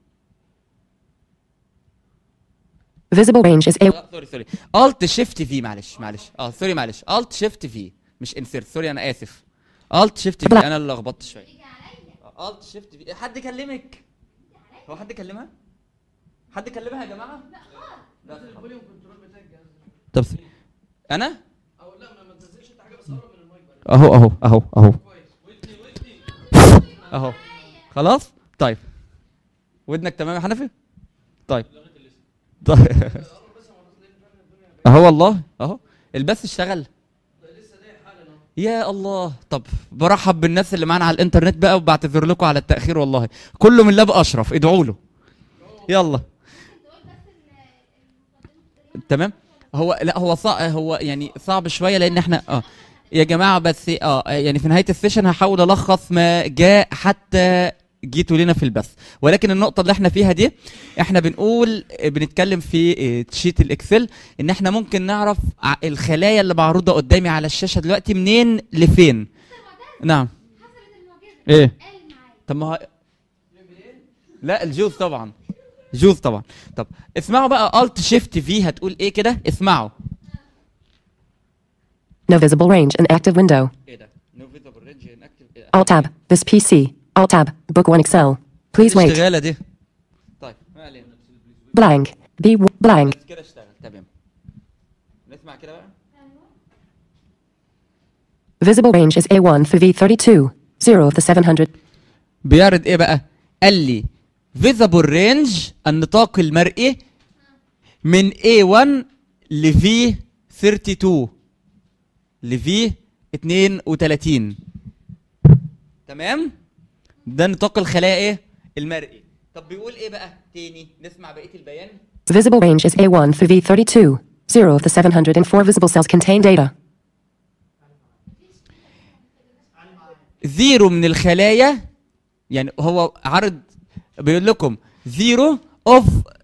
Visible range is A, لا سوري سوري الت شيفت في معلش معلش اه سوري معلش الت شيفت في مش انسيرت سوري انا اسف الت شيفت في بلا. انا اللي لخبطت شويه الت شيفت في حد كلمك هو حد كلمها حد كلمها يا جماعه لا خالص الفوليوم كنترول بتاع الجهاز طب س- انا او لا ما ما تنزلش انت حاجه بس قرب من المايك بقى اهو اهو اهو اهو اهو خلاص طيب ودنك تمام يا حنفي طيب طيب اهو والله اهو البث اشتغل يا الله طب برحب بالناس اللي معانا على الانترنت بقى وبعتذر لكم على التاخير والله كله من لاب اشرف ادعوا له يلا تمام هو لا هو صعب هو يعني صعب شويه لان احنا اه يا جماعه بس اه يعني في نهايه السيشن هحاول الخص ما جاء حتى جيتوا لنا في البث ولكن النقطه اللي احنا فيها دي احنا بنقول بنتكلم في اه، شيت الاكسل ان احنا ممكن نعرف ع- الخلايا اللي معروضه قدامي على الشاشه دلوقتي منين لفين نعم ايه طب ما هو لا الجوز طبعا جوز طبعا طب اسمعوا بقى الت شيفت في هتقول ايه كده اسمعوا no visible range in active window. ايه ده نو فيزبل رينج انكتيف Alt tab, this PC, Alt tab, book 1 Excel. Please wait. الاشتغاله دي طيب ما علينا Blank, B1, blank, بس كده اشتغل تمام نسمع كده بقى visible range is A1 for V32, 0 of the 700. بيعرض ايه بقى قال لي فيزبل رينج النطاق المرئي من A1 ل V32 ل V32 تمام ده نطاق الخلايا ايه المرئي طب بيقول ايه بقى تاني نسمع بقيه البيان Visible range is A1 for V32, 0 of the 704 visible cells contain data. زيرو من الخلايا يعني هو عرض بيقول لكم زيرو اوف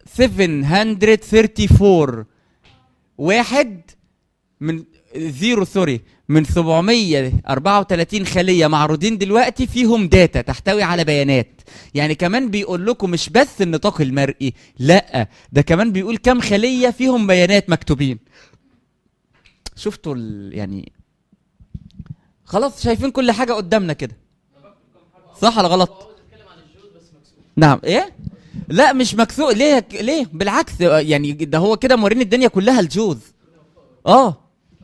734 واحد من زيرو سوري من 734 خلية معروضين دلوقتي فيهم داتا تحتوي على بيانات يعني كمان بيقول لكم مش بس النطاق المرئي لا ده كمان بيقول كم خلية فيهم بيانات مكتوبين شفتوا ال... يعني خلاص شايفين كل حاجة قدامنا كده صح ولا غلط نعم ايه لا مش مكسوق ليه ليه بالعكس يعني ده هو كده موريني الدنيا كلها الجوز اه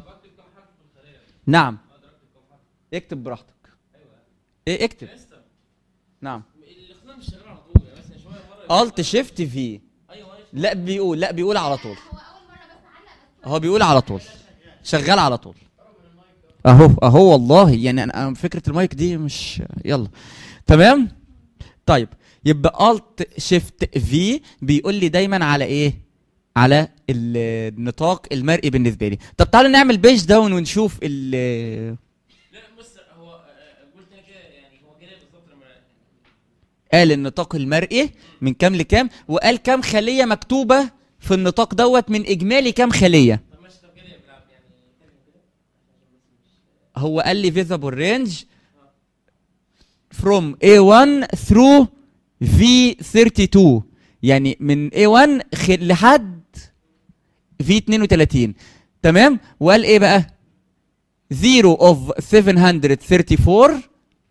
نعم اكتب براحتك ايه اكتب نعم الاختيار مش شغال على طول يعني مثلا شويه مره الت شيفت في ايوه ماشي لا بيقول لا بيقول على طول هو بيقول على طول شغال على طول اهو اهو والله يعني انا أنا فكره المايك دي مش يلا تمام طيب يبقى الت شيفت في بيقول لي دايما على ايه على ال- النطاق المرئي بالنسبه لي طب تعالوا نعمل بيج داون ونشوف ال لا بص هو آه، قلت انا كده يعني هو كده بالظبط لما قال النطاق المرئي من كام لكام وقال كام خليه مكتوبه في النطاق دوت من اجمالي كام خليه طب ماشي طب كده بيلعب يعني كلمه كده هو قال لي visible range from A1 through في 32 يعني من A1 خ- لحد في 32 تمام وقال ايه بقى 0 of 734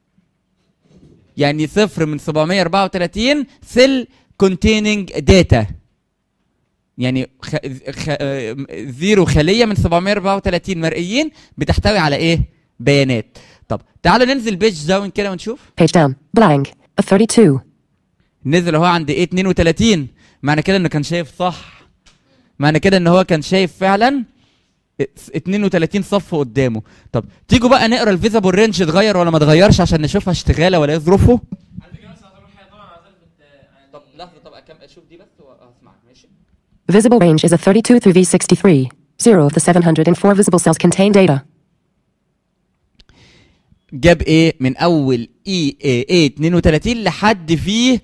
يعني صفر من 734 سيل containing data يعني خ... خ... آه، زيرو خليه من 734 مرئيين بتحتوي على ايه بيانات طب تعالوا ننزل بيج داون كده ونشوف Page down. Blank. A 32. نزل اهو عند ايه 32 معنى كده انه كان شايف صح معنى كده ان هو كان شايف فعلا 32 صف قدامه طب تيجوا بقى نقرا الفيزابل رينج اتغير ولا ما اتغيرش عشان نشوفها اشتغاله ولا ايه ظروفه على فكره بس هتروح حاجه طبعا عايز الفت يعني طب لحظه طب كم اشوف دي بس واسمعك ماشي Visible range is a 32 through V63. Zero of the 704 visible cells contain data. جاب ايه من اول اي اي اي 32 لحد فيه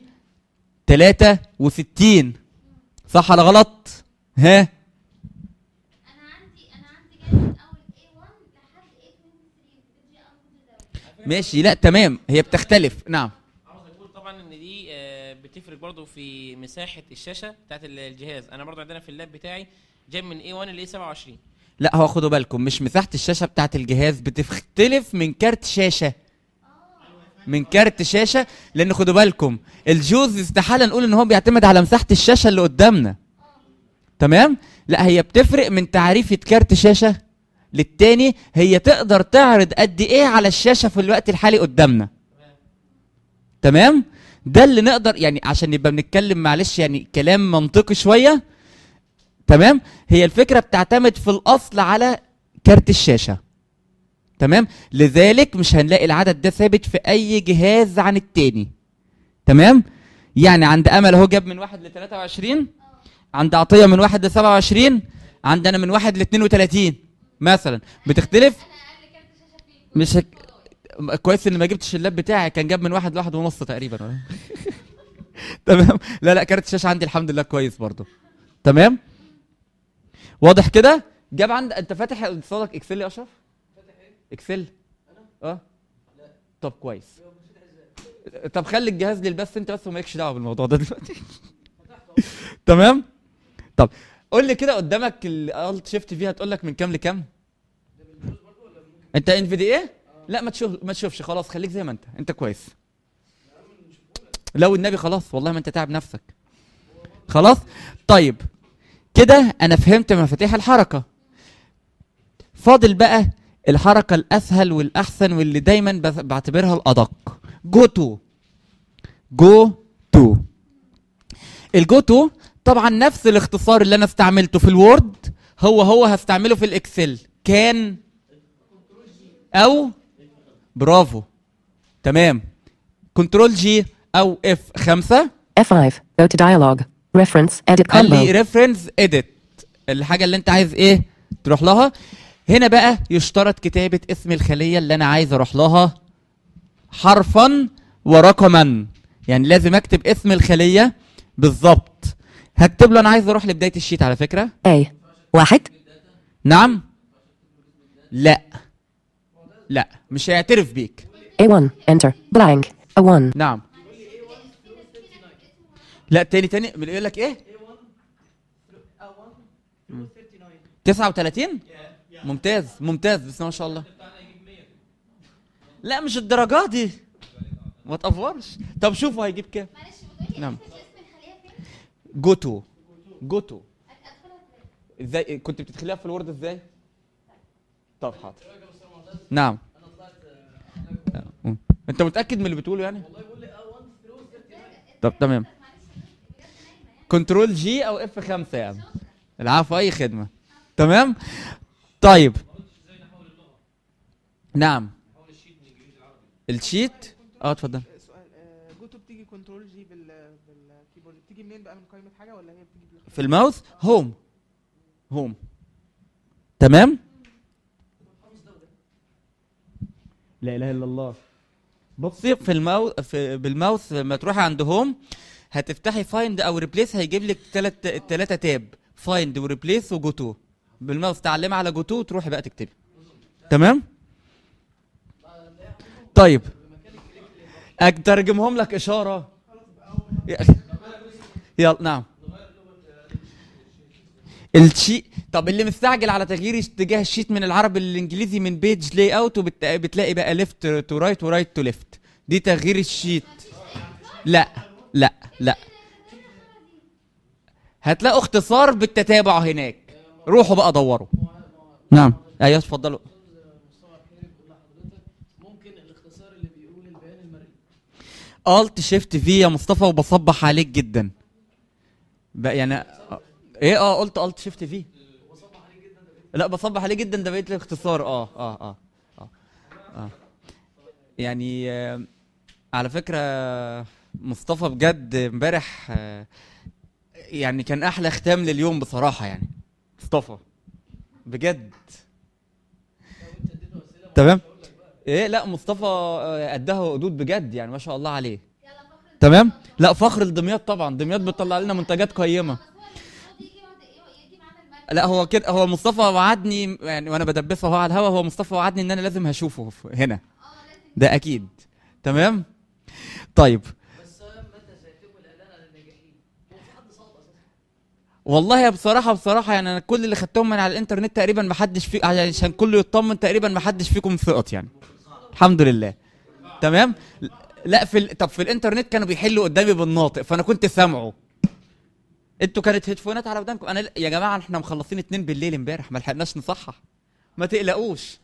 63 صح ولا غلط ها انا عندي انا عندي جاي من اول A1 لحد A23 بتجي اول ماشي لا تمام هي بتختلف نعم عاوز اقول طبعا ان دي آه، بتفرق برضو في مساحه الشاشه بتاعت ال- الجهاز انا برضو عندنا في اللاب بتاعي جايب من A1 ل A27 لا هو خدوا بالكم مش مساحة الشاشة بتاعت الجهاز بتختلف من كارت شاشة من كارت شاشة لأن خدوا بالكم الجوز استحالة نقول إن هو بيعتمد على مساحة الشاشة اللي قدامنا تمام؟ لا هي بتفرق من تعريفة كارت شاشة للتاني هي تقدر تعرض قد إيه على الشاشة في الوقت الحالي قدامنا تمام؟ ده اللي نقدر يعني عشان نبقى بنتكلم معلش يعني كلام منطقي شوية تمام هي الفكره بتعتمد في الاصل على كارت الشاشه تمام لذلك مش هنلاقي العدد ده ثابت في اي جهاز عن التاني تمام يعني عند امل اهو جاب من واحد ل 23 عند عطيه من واحد ل 27 عندنا من واحد ل 32 مثلا بتختلف مش هك... كويس ان ما جبتش اللاب بتاعي كان جاب من واحد لواحد ونص تقريبا تمام لا لا كارت الشاشه عندي الحمد لله كويس برضو تمام واضح كده جاب عند انت فاتح قصادك اكسل يا اشرف اكسل اه طب كويس طب خلي الجهاز للبث انت بس ومالكش دعوه بالموضوع ده دلوقتي تمام طب قول لي كده قدامك الالت شيفت فيها تقول لك من كام لكام انت ان في دي ايه لا ما تشوف ما تشوفش خلاص خليك زي ما انت انت كويس لو النبي خلاص والله ما انت تعب نفسك خلاص طيب كده انا فهمت مفاتيح الحركه فاضل بقى الحركه الاسهل والاحسن واللي دايما بس- بعتبرها الادق جو تو جو تو الجو تو طبعا نفس الاختصار اللي انا استعملته في الوورد هو هو هستعمله في الاكسل كان او برافو تمام كنترول جي او اف 5 F5. Go to dialog. Reference. Edit قال لي combo. ريفرنس اديت الحاجه اللي انت عايز ايه تروح لها هنا بقى يشترط كتابه اسم الخليه اللي انا عايز اروح لها حرفا ورقما يعني لازم اكتب اسم الخليه بالظبط هكتب له انا عايز اروح لبدايه الشيت على فكره A. واحد. نعم لا لا مش هيعترف بيك A1. Enter. Blank. A1. نعم لا تاني تاني بيقول لك ايه 39 ممتاز ممتاز بسم الله ما شاء الله لا مش الدرجات دي ما تقفرش طب شوفوا هيجيب كام نعم جوتو جوتو ازاي كنت بتدخليها في الوورد ازاي طب حاضر نعم انت متاكد من اللي بتقوله يعني طب تمام كنترول جي او اف 5 يعني العفو اي خدمه تمام طيب نعم الشيت اه اتفضل سؤال آه، جوتو بتيجي كنترول جي بال بالكيبورد بتيجي منين بقى من قائمه حاجه ولا هي بتيجي بالاختيار؟ في الماوس هوم هوم تمام لا اله الا الله بصي في الماوس في بالماوس لما تروحي عند هوم هتفتحي فايند او ريبليس هيجيب لك ثلاث ثلاثه تاب فايند وريبليس وجو تو بالماوس تعلمي على جو تو وتروحي بقى تكتبي تمام طيب اترجمهم لك اشاره يلا نعم الشيت طب اللي مستعجل على تغيير اتجاه الشيت من العربي للانجليزي من بيج لاي اوت وبتلاقي بقى ليفت تو رايت ورايت تو ليفت دي تغيير الشيت لا لا لا هتلاقوا اختصار بالتتابع هناك روحوا بقى دوروا نعم ايوه اتفضلوا ممكن الاختصار اللي بيقول البيان المرئي الت شيفت في يا مصطفى وبصبح عليك جدا بقى يعني ايه اه قلت الت شيفت في لا بصبح عليه جدا ده بقيت الاختصار اه اه اه اه, آه. يعني آه على فكره مصطفى بجد امبارح آه يعني كان احلى ختام لليوم بصراحه يعني مصطفى بجد تمام ايه لا مصطفى آه، اداها قدود بجد يعني ما شاء الله عليه تمام لا فخر لدمياط طبعا دمياط بتطلع لنا منتجات قيمه لا هو كده هو مصطفى وعدني يعني وانا بدبسه اهو على الهوا هو مصطفى وعدني ان انا لازم هشوفه في- هنا ده اكيد تمام طيب بس متى سيتم الاعلان عن الناجحين؟ هو في حد صوت اساسا؟ والله يا بصراحه بصراحه يعني انا كل اللي خدتهم من على الانترنت تقريبا ما حدش في عشان كله يطمن تقريبا ما حدش فيكم سقط يعني الحمد لله تمام لا في ال... طب في الانترنت كانوا بيحلوا قدامي بالناطق فانا كنت سامعه انتوا كانت هيدفونات على ودانكم انا يا جماعه احنا مخلصين اتنين بالليل امبارح ما لحقناش نصحح ما تقلقوش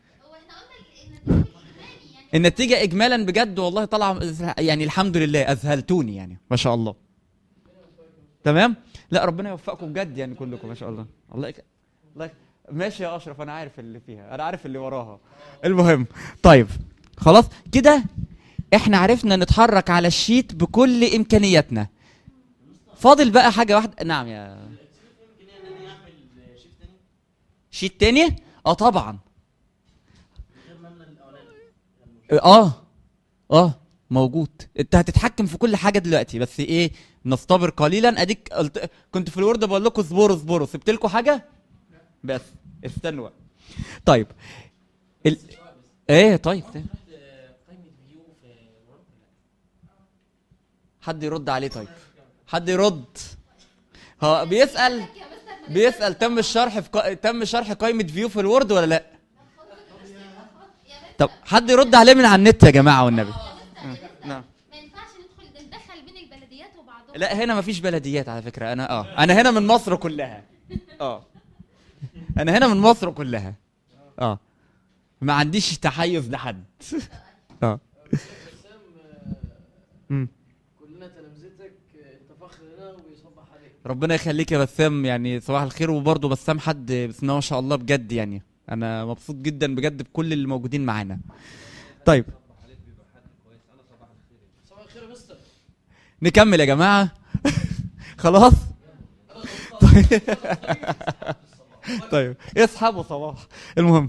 النتيجة إجمالا بجد والله طالعة يعني الحمد لله أذهلتوني يعني ما شاء الله تمام لا ربنا يوفقكم بجد يعني كلكم ما شاء الله الله يك... الله يك... ماشي يا اشرف انا عارف اللي فيها انا عارف اللي وراها المهم طيب خلاص كده احنا عرفنا نتحرك على الشيت بكل امكانياتنا فاضل بقى حاجه واحده نعم يا شيت تاني اه طبعا اه اه موجود انت هتتحكم في كل حاجه دلوقتي بس ايه نصطبر قليلا اديك قلت كنت في الورد بقول لكم اصبروا اصبروا سبت لكم حاجه بس استنوا بقى. طيب ال... ايه طيب طيب. حد يرد عليه طيب حد يرد هو بيسال بيسال تم الشرح في قا... تم شرح قائمه فيو في الوورد ولا لا طب حد يرد عليه من على النت يا جماعه والنبي نعم ما ينفعش ندخل ندخل بين البلديات وبعضهم لا هنا مفيش بلديات على فكره انا اه انا هنا من مصر كلها اه انا هنا من مصر كلها اه ما عنديش تحيز لحد اه بسام مم. كلنا تلامذتك انت فخر لنا ويصبح عليك ربنا يخليك يا بسام يعني صباح الخير وبرضه بسام حد بسم الله ما شاء الله بجد يعني انا مبسوط جدا بجد بكل اللي موجودين معانا طيب صباح الخير يا مستر نكمل يا جماعه خلاص طيب طيب اسحبوا صباح المهم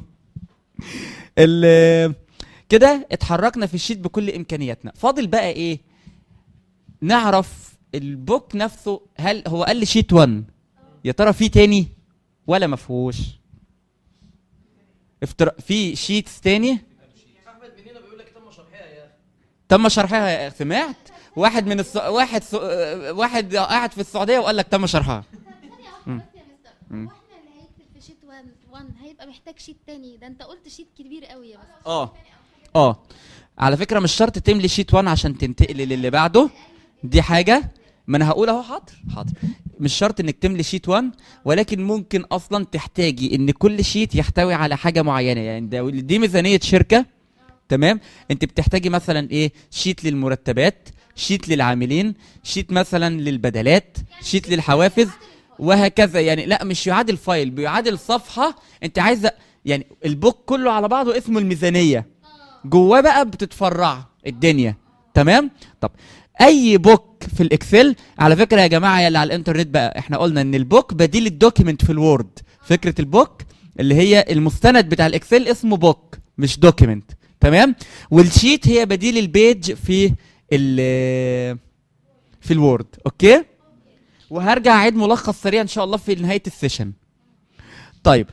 ال كده اتحركنا في الشيت بكل امكانياتنا فاضل بقى ايه نعرف البوك نفسه هل هو قال لي شيت 1 يا ترى في تاني ولا ما فيهوش افتر... في شيتس تاني احمد منينا بيقول لك تم شرحها يا اخي تم شرحها يا- سمعت واحد من الس... واحد س... واحد قاعد في السعوديه وقال لك تم شرحها ثانية واحدة بس يا مستر هو احنا اللي هيكتب في شيت 1 1 هيبقى محتاج شيت تاني ده انت قلت شيت كبير قوي يا مستر اه اه على فكره مش شرط تملي شيت 1 عشان تنتقل للي بعده دي حاجه ما انا هقول اهو حاضر حاضر مش شرط انك تملي شيت 1 ولكن ممكن اصلا تحتاجي ان كل شيت يحتوي على حاجه معينه يعني ده دي ميزانيه شركه تمام انت بتحتاجي مثلا ايه شيت للمرتبات شيت للعاملين شيت مثلا للبدلات شيت للحوافز وهكذا يعني لا مش يعادل فايل بيعادل صفحه انت عايزه يعني البوك كله على بعضه اسمه الميزانيه جواه بقى بتتفرع الدنيا تمام طب اي بوك في الاكسل على فكره يا جماعه يا اللي على الانترنت بقى احنا قلنا ان البوك بديل الدوكيمنت في الوورد فكره البوك اللي هي المستند بتاع الاكسل اسمه بوك مش دوكيمنت تمام والشيت هي بديل البيج في ال في الوورد اوكي وهرجع اعيد ملخص سريع ان شاء الله في نهايه السيشن طيب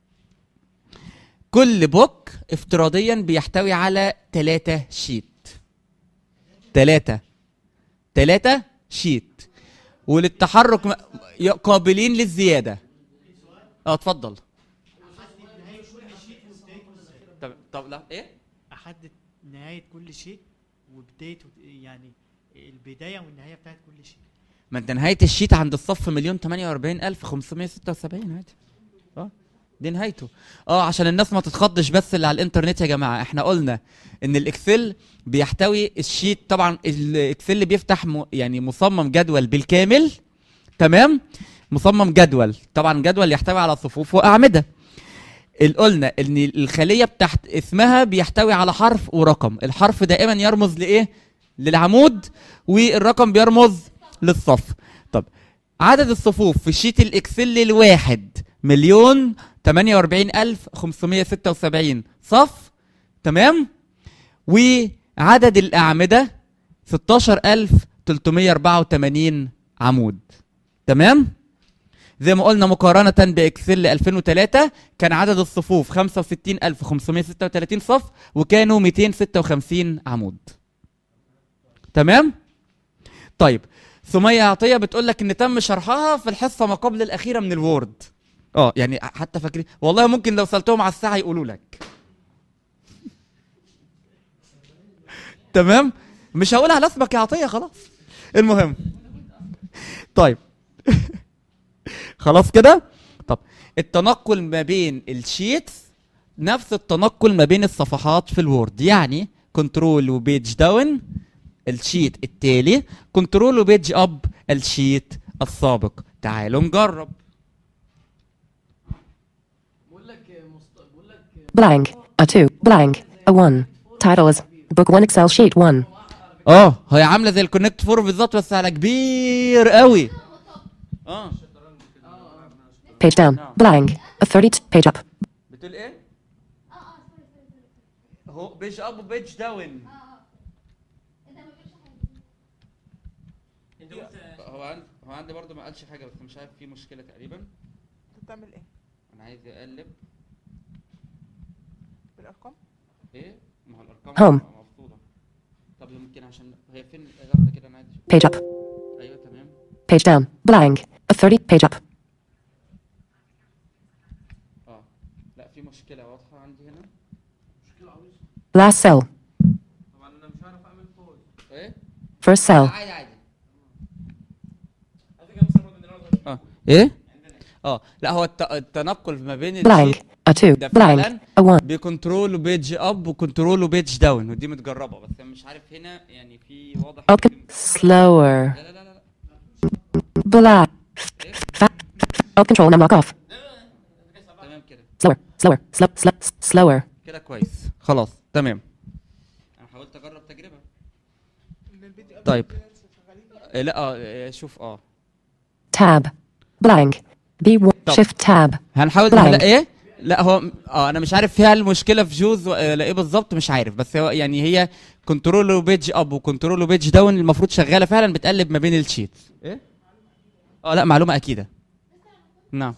كل بوك افتراضيا بيحتوي على ثلاثة شيت ثلاثة ثلاثة شيت وللتحرك م- ي- قابلين للزياده اه اتفضل طب طب لا ايه احدد نهايه كل شيء وبدايه يعني البدايه والنهايه بتاعت كل شيء ما انت نهايه الشيت عند الصف مليون 48 الف 576 عادي اه دي نهايته اه عشان الناس ما تتخضش بس اللي على الانترنت يا جماعه احنا قلنا ان الاكسل بيحتوي الشيت طبعا الاكسل بيفتح م... يعني مصمم جدول بالكامل تمام مصمم جدول طبعا جدول يحتوي على صفوف واعمده ال- قلنا ان الخليه بتاعت اسمها بيحتوي على حرف ورقم الحرف دائما يرمز لايه للعمود والرقم بيرمز للصف طب عدد الصفوف في شيت الاكسل الواحد مليون 48576 صف تمام وعدد الاعمده 16384 عمود تمام زي ما قلنا مقارنة بإكسل 2003 كان عدد الصفوف 65536 صف وكانوا 256 عمود تمام طيب سمية عطية بتقول لك ان تم شرحها في الحصة ما قبل الأخيرة من الوورد اه يعني حتى فاكرين والله ممكن لو سألتهم على الساعة يقولوا لك تمام مش هقول على اسمك يا عطية خلاص المهم طيب خلاص كده طب التنقل ما بين الشيتس نفس التنقل ما بين الصفحات في الوورد يعني كنترول وبيج داون الشيت التالي كنترول وبيج اب الشيت السابق تعالوا نجرب بقول لك مست... بقول لك Blank. A 2. Blank. A 1. Title is Book 1 Excel Sheet 1. اه هي عامله زي الكونكت فور بالظبط بس على كبير قوي اه Page down. Blank. A 32. Page up. بتقول ايه هو بيج اب وبيج داون انت قلت هو عندي هو عندي برضه ما قالش حاجه بس مش عارف في مشكله تقريبا انت بتعمل ايه انا عايز اقلب بالارقام ايه ما هو الارقام Home. مفصوله طب يمكن عشان هي فين لحظه كده انا عايز اشوف Page up. ايوه تمام Page down. Blank. A 30. Page up. اه لا في مشكله واضحه عندي هنا Last cell. طبعا انا مش عارف اعمل بوز ايه First cell. عادي عادي على فكره مستر برضه النهارده اه ايه اه لا هو الت- التنقل ما بين Blank. الشيت A 2. ده Blank. فعلا A 1. بكنترول وبيج اب وكنترول وبيج داون ودي متجربه بس أنا مش عارف هنا يعني في واضح Out. يمكن- Slower. لا لا لا لا Black. Fat. Alt control numlock off. تمام كده Slower. Slower. Slow. Slow. Slower. كده كويس خلاص تمام انا حاولت اجرب تجربه ان الفيديو قبل طيب. كده شغالين آه، لا اه آه، شوف اه Tab. Blank. B1. طب. Shift tab. هنحاول Blank. نلاقي ايه لا هو اه انا مش عارف فيها المشكله في جوز ولا ايه بالظبط مش عارف بس هو يعني هي كنترول وبيج اب وكنترول وبيج داون المفروض شغاله فعلا بتقلب ما بين الشيت ايه اه لا معلومه اكيده نعم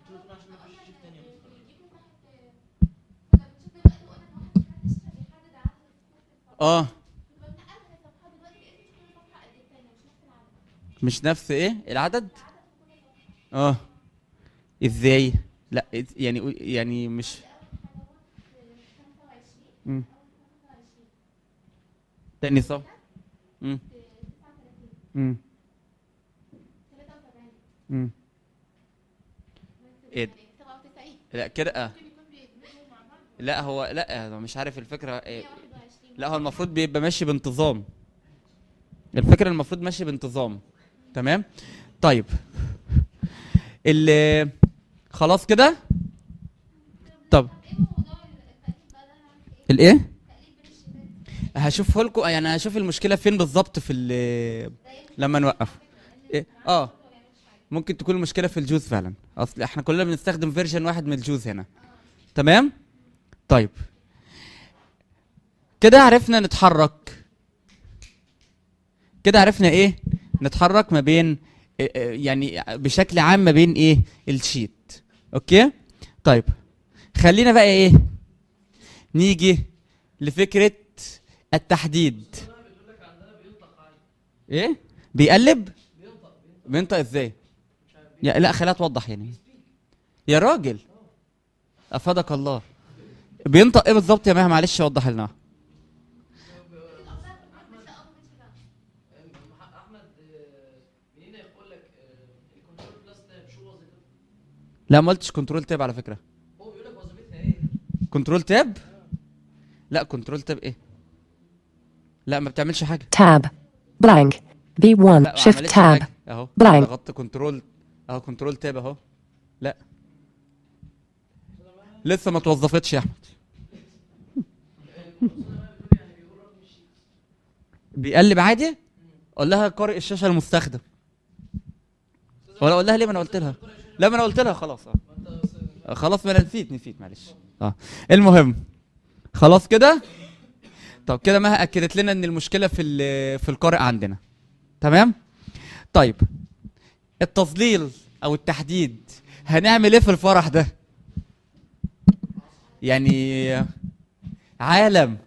اه مش نفس ايه العدد اه ازاي لا إز- يعني يعني مش مم. تاني صف مم. مم. مم. ايه ده؟ لا كده آه. لا هو لا أنا مش عارف الفكره إيه. لا هو المفروض بيبقى ماشي بانتظام الفكره المفروض ماشي بانتظام تمام طيب ال خلاص كده طب الايه هشوفه لكم يعني هشوف المشكله فين بالظبط في ال- لما نوقف إيه؟ اه ممكن تكون المشكله في الجوز فعلا اصل احنا كلنا بنستخدم فيرجن واحد من الجوز هنا تمام طيب كده عرفنا نتحرك كده عرفنا ايه نتحرك ما بين إيه، إيه، يعني بشكل عام ما بين ايه الشيت اوكي طيب خلينا بقى ايه نيجي لفكره التحديد ايه بيقلب بينطق ازاي يا لا خليها توضح يعني يا راجل افادك الله بينطق ايه بالظبط يا مها معلش وضح لنا احمد آه، منين يقول لك آه، الكنترول بلس تاب شو وظيفتها؟ لا ما قلتش كنترول تاب على فكره هو بيقول لك وظيفتها ايه؟ كنترول تاب لا كنترول تاب ايه لا ما بتعملش حاجه Tab. Blank. B1. لا ما Shift عملتش tab. حاجة. اهو Blank. ضغطت كنترول اهو كنترول تاب اهو لا لسه ما توظفتش يا احمد بيقلب عادي قول لها قارئ الشاشه المستخدم ولا اقول لها ليه ما انا قلت لها لا ما انا قلت لها خلاص اه خلاص ما انا نسيت نسيت معلش اه المهم خلاص كده طب كده ما اكدت لنا ان المشكله في ال- في القارئ عندنا تمام طيب التظليل او التحديد هنعمل ايه في الفرح ده يعني عالم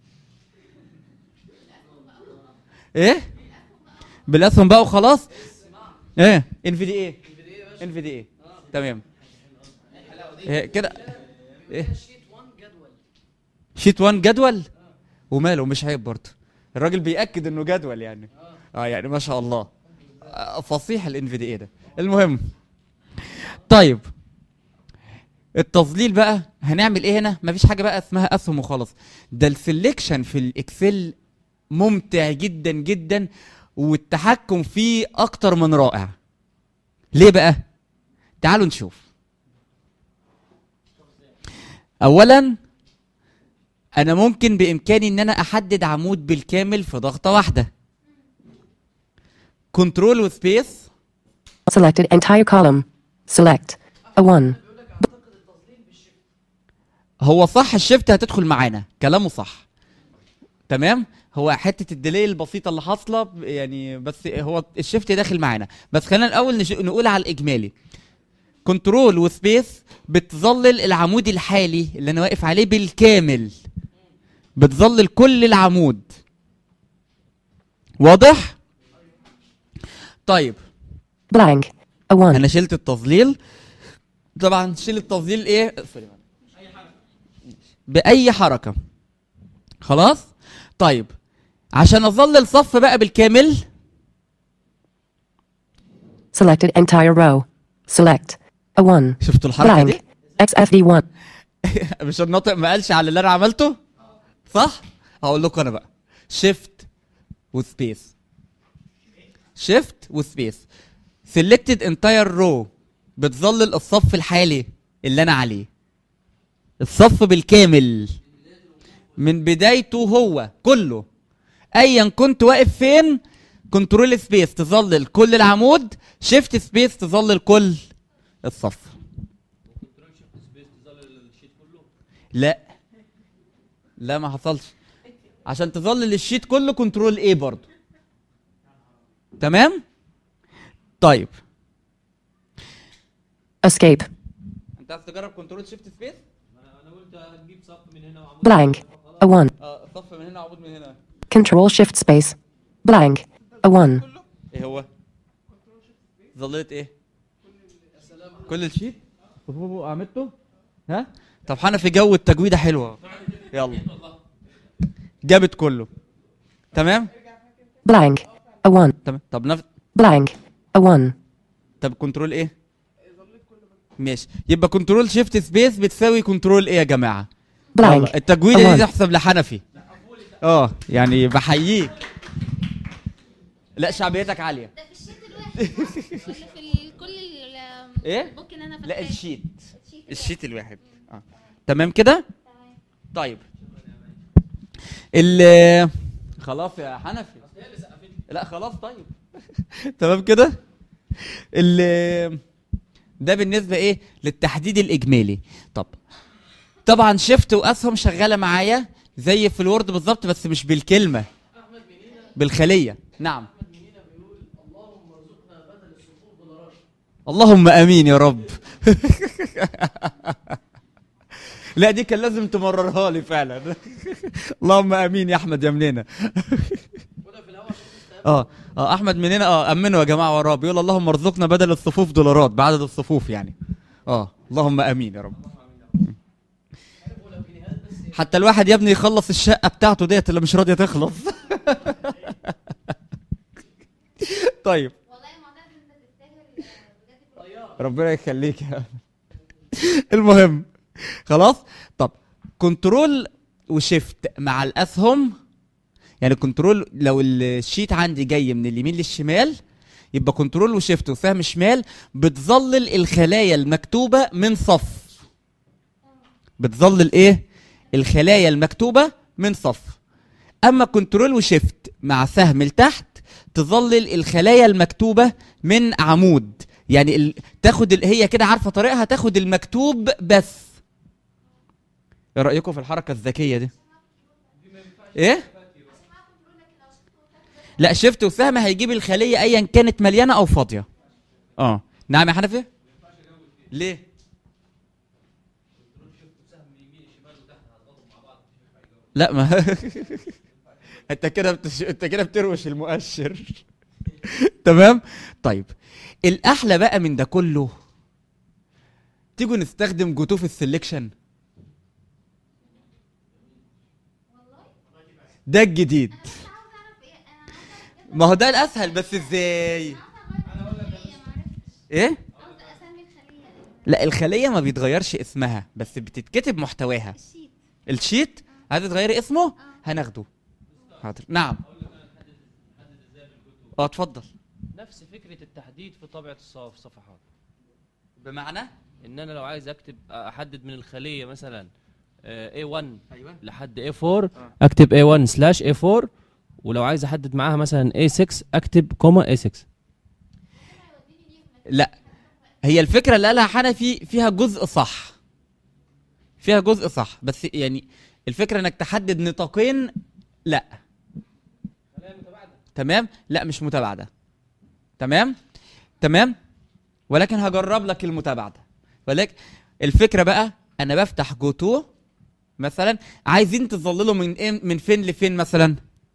ايه بالاسهم بقى وخلاص ايه ان في دي ايه ان في دي ايه تمام إيه كده ايه شيت 1 جدول شيت 1 جدول وماله مش عيب برضه الراجل بيأكد انه جدول يعني اه يعني ما شاء الله آه، فصيح الان في دي ايه ده المهم طيب التظليل بقى هنعمل ايه هنا مفيش حاجه بقى اسمها اسهم وخلاص ده السلكشن في الاكسل ممتع جدا جدا والتحكم فيه اكتر من رائع ليه بقى تعالوا نشوف اولا انا ممكن بامكاني ان انا احدد عمود بالكامل في ضغطه واحده كنترول وسبيس Selected entire column. Select. A 1. هو صح الشيفت هتدخل معانا كلامه صح تمام هو حته الديلي البسيطه اللي حاصله ب- يعني بس هو الشيفت داخل معانا بس خلينا الاول نش... نقول على الاجمالي كنترول وسبيس بتظلل العمود الحالي اللي انا واقف عليه بالكامل بتظلل كل العمود واضح طيب Blank. A 1. انا شلت التظليل طبعا شيل التظليل ايه سوري معلش. باي حركه خلاص طيب عشان اظلل صف بقى بالكامل Selected entire row. Select. A 1. شفتوا الحركه Blank. دي XFD 1. مش الناطق ما قالش على اللي انا عملته صح هقول لكم انا بقى شيفت وسبيس شيفت وسبيس سيلكتد انتاير رو بتظلل الصف الحالي اللي انا عليه الصف بالكامل من بدايته هو كله ايا كنت واقف فين كنترول سبيس تظلل كل العمود شيفت سبيس تظلل كل الصف لا لا ما حصلش عشان تظلل الشيت كله كنترول ايه برضو تمام طيب Escape. انت عايز تجرب كنترول شيفت سبيس Blank. A 1. اه صف من هنا عمود من هنا Control Shift Space. Blank. A 1. ايه هو ظللت ايه كل الشيت فوفو عملته ها طب حنفي جو التجويده حلوه يلا جابت كله تمام Blank. A 1. تمام طب نف... Blank. A 1. طب كنترول ايه ماشي يبقى كنترول شيفت سبيس بتساوي كنترول ايه يا جماعه يلا، Blank. التجويده أمان. دي تحسب لحنفي اه يعني بحييك لا شعبيتك عاليه ده في الشيت الواحد صح؟ ولا في ال- كل ال- إيه؟ ممكن انا لا فاكراه. الشيت الشيت الشيت الواحد اه تمام كده طيب ال خلاص يا حنفي لا خلاص طيب تمام كده ال ده بالنسبه ايه للتحديد الاجمالي طب طبعا شيفت واسهم شغاله معايا زي في الوورد بالظبط بس مش بالكلمه بالخليه نعم اللهم امين يا رب لا دي كان لازم تمررها لي فعلا اللهم امين يا احمد يا منينا اه اه احمد مننا اه امنوا يا جماعه وراه بيقول اللهم ارزقنا بدل الصفوف دولارات بعدد الصفوف يعني اه اللهم امين يا رب حتى الواحد يا ابني يخلص الشقه بتاعته ديت اللي مش راضيه تخلص طيب والله يا معتز انت تستاهل بجد ربنا يخليك يا المهم خلاص طب كنترول وشيفت مع الاسهم يعني كنترول لو الشيت عندي جاي من اليمين للشمال يبقى كنترول وشيفت وسهم شمال بتظلل الخلايا المكتوبه من صف بتظلل ايه الخلايا المكتوبه من صف اما كنترول وشيفت مع سهم لتحت تظلل الخلايا المكتوبه من عمود يعني ال... تاخد ال... هي كده عارفه طريقها تاخد المكتوب بس ايه رايكم في الحركه الذكيه دي ايه لا شفت وسهم هيجيب الخليه ايا كانت مليانه او فاضيه اه نعم يا حنفي ليه لا ما انت كده بتش... انت كده بتروش المؤشر تمام طيب الاحلى بقى من ده كله تيجوا نستخدم جوتو في السلكشن ده الجديد ما هو ده الاسهل بس ازاي ايه قصدي اسمي الخليه لا الخليه ما بيتغيرش اسمها بس بتتكتب محتواها الشيت الشيت عايزه تغيري اسمه هناخده حاضر نعم اه اتفضل نفس فكره التحديد في طبعه الصف- الصفحات بمعنى ان انا لو عايز اكتب احدد من الخليه مثلا آه، A1 ايوه لحد A4 اكتب A1 سلاش A4 ولو عايز احدد معاها مثلا A6 اكتب كوما A6 لا هي الفكره اللي قالها حنفي فيها جزء صح فيها جزء صح بس يعني الفكره انك تحدد نطاقين لا تمام لا مش متباعده تمام تمام ولكن هجرب لك المتابعه ولكن الفكره بقى انا بفتح جوتو مثلا عايزين تظللوا من ايه من فين لفين مثلا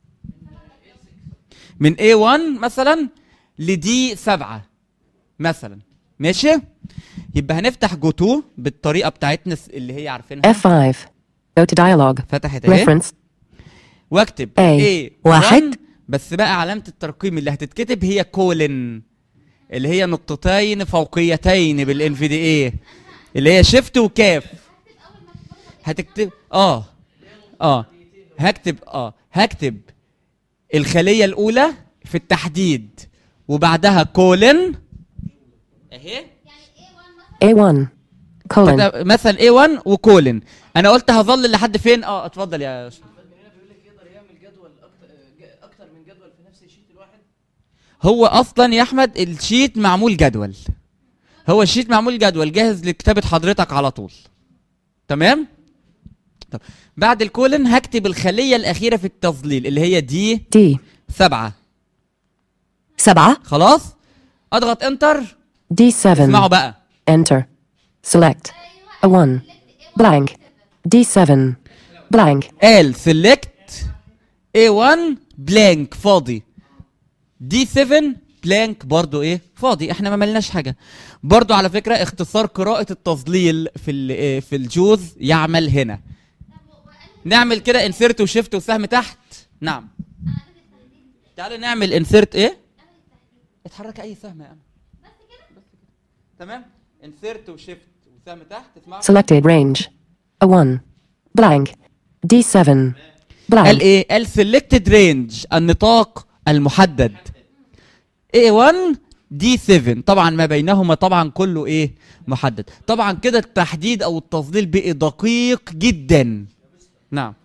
من A1 مثلا لدي 7 مثلا ماشي يبقى هنفتح جوتو بالطريقه بتاعتنا س- اللي هي عارفينها F5. Go to dialog. فتحت اهي Reference. واكتب A. A واحد. بس بقى علامه الترقيم اللي هتتكتب هي كولن اللي هي نقطتين فوقيتين بالان في دي اي اللي هي شيفت وكاف هتكتب اه اه هكتب اه هكتب الخليه الاولى في التحديد وبعدها كولن اهي A1. Colon. فتبقى مثلا A1 وكولن انا قلت هظل لحد فين اه اتفضل يا أستاذ. هنا بيقول لك يقدر يعمل جدول اكتر اكتر من جدول في نفس الشيت الواحد هو اصلا يا احمد الشيت معمول جدول هو الشيت معمول جدول جاهز لكتابه حضرتك على طول تمام طب بعد الكولن هكتب الخليه الاخيره في التظليل اللي هي دي D. سبعة سبعة. خلاص اضغط انتر D7. اسمعوا بقى Enter. Select. A1. Blank. D7. Blank. قال سيلكت A1 بلانك فاضي D7 بلانك برضو ايه فاضي احنا ما ملناش حاجه برضو على فكره اختصار قراءه التظليل في ال- إيه، في الجوز يعمل هنا نعمل كده انسيرت وشيفت وسهم تحت نعم تعالوا نعمل انسيرت ايه اتحرك اي سهم يا امل بس كده تمام انسيرت وشيفت وسهم تحت اسمعوا Selected range. A1. Blank. D7. قال Blank. ايه قال سيلكتد رينج النطاق المحدد A1 D7 طبعا ما بينهما طبعا كله ايه محدد طبعا كده التحديد او التفضيل بقي دقيق جدا نعم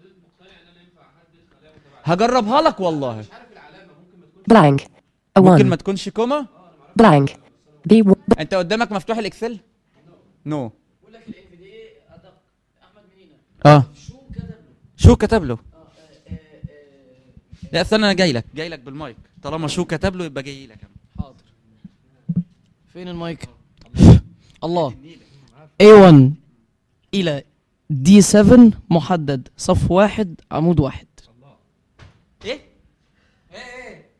هجربها لك والله Blank. ممكن ما A1. تكونش كوما Blank. B1. انت قدامك مفتوح الاكسل نو بيقول لك الان في دي ايه ادق احمد منينا اه شو كتب له شو كتب له اه آه، آه، لا استنى انا جاي لك جاي لك بالمايك طالما شو كتب له يبقى جاي لك أنا. حاضر فين المايك الله A1 إلى D7 محدد صف واحد عمود واحد ايه ايه ايه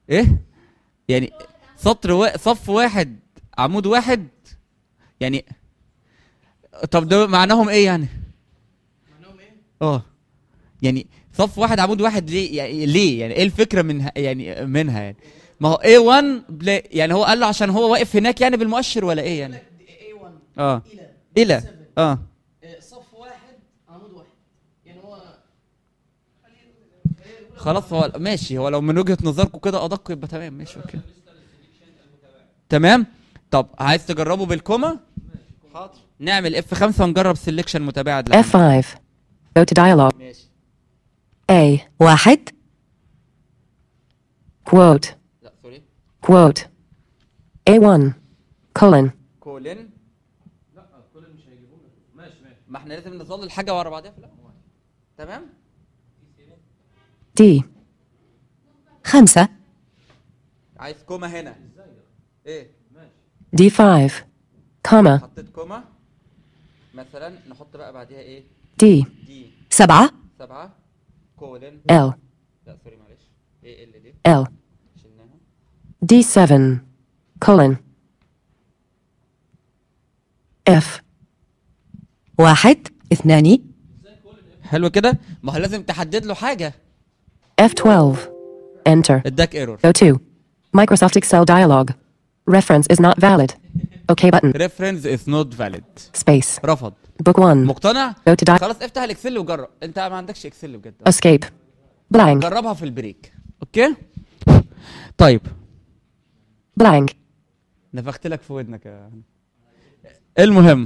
ايه يعني سطر و... صف واحد عمود واحد يعني طب ده معناهم ايه يعني معناهم ايه؟ اه يعني صف واحد عمود واحد ليه يعني ليه يعني ايه الفكره منها يعني منها يعني ما هو A1 بلا يعني هو قال له عشان هو واقف هناك يعني بالمؤشر ولا ايه يعني A1 اه الى الى 7 اه آه، صف واحد عمود واحد يعني هو خلاص هو ماشي هو لو من وجهة نظركم كده ادق يبقى تمام ماشي اوكي تمام طب عايز تجربه بالكوما حاضر نعمل اف 5 ونجرب سelection متباعد لحد. F5. Go to dialog. ماشي A. واحد. Quote. لا سوري Quote. A1. Colon. كولن لا كولن مش هيجيبهم ماشي ماشي ما احنا لازم نظل الحاجه ورا بعضها في الاول تمام D. خمسة. عايز كوما هنا ايه D5. comma. حطيت كوما مثلا نحط بقى بعديها ايه D. دي سبعة. سبعة كولن L. لا سوري معلش ايه ال دي L. شلناها D7. colon. F. واحد. اثنان. حلو كده ما هو لازم تحدد له حاجه F12. Enter. اداك ايرور Go to. Microsoft Excel dialog. Reference is not valid. OK button. ريفرنس از نوت فاليد Space. رفض Book 1. مقتنع Go to di- خلاص افتح الاكسل وجرب انت ما عندكش اكسل بجد Escape. Blank. جربها في البريك اوكي طيب Blank. نفخت لك في ودنك يا المهم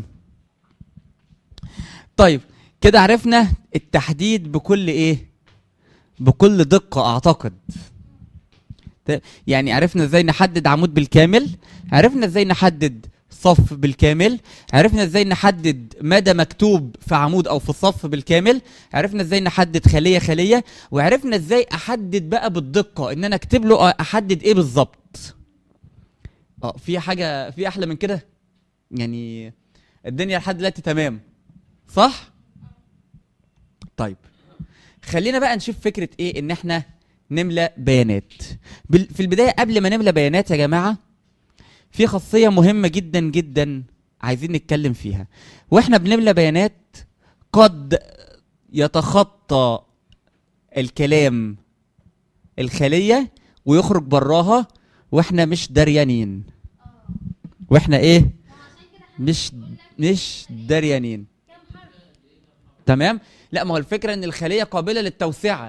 طيب كده عرفنا التحديد بكل ايه بكل دقة اعتقد ت- يعني عرفنا ازاي نحدد عمود بالكامل عرفنا ازاي نحدد صف بالكامل عرفنا ازاي نحدد مدى مكتوب في عمود او في الصف بالكامل عرفنا ازاي نحدد خلية خلية وعرفنا ازاي احدد بقى بالدقة ان انا اكتب له احدد ايه بالظبط اه في حاجة في احلى من كده يعني الدنيا لحد دلوقتي تمام صح طيب خلينا بقى نشوف فكرة ايه ان احنا نملى بيانات بال- في البداية قبل ما نملى بيانات يا جماعة في خاصية مهمة جدا جدا عايزين نتكلم فيها واحنا بنملى بيانات قد يتخطى الكلام الخلية ويخرج براها واحنا مش دريانين واحنا ايه مش مش دريانين تمام لا ما هو الفكره ان الخليه قابله للتوسعه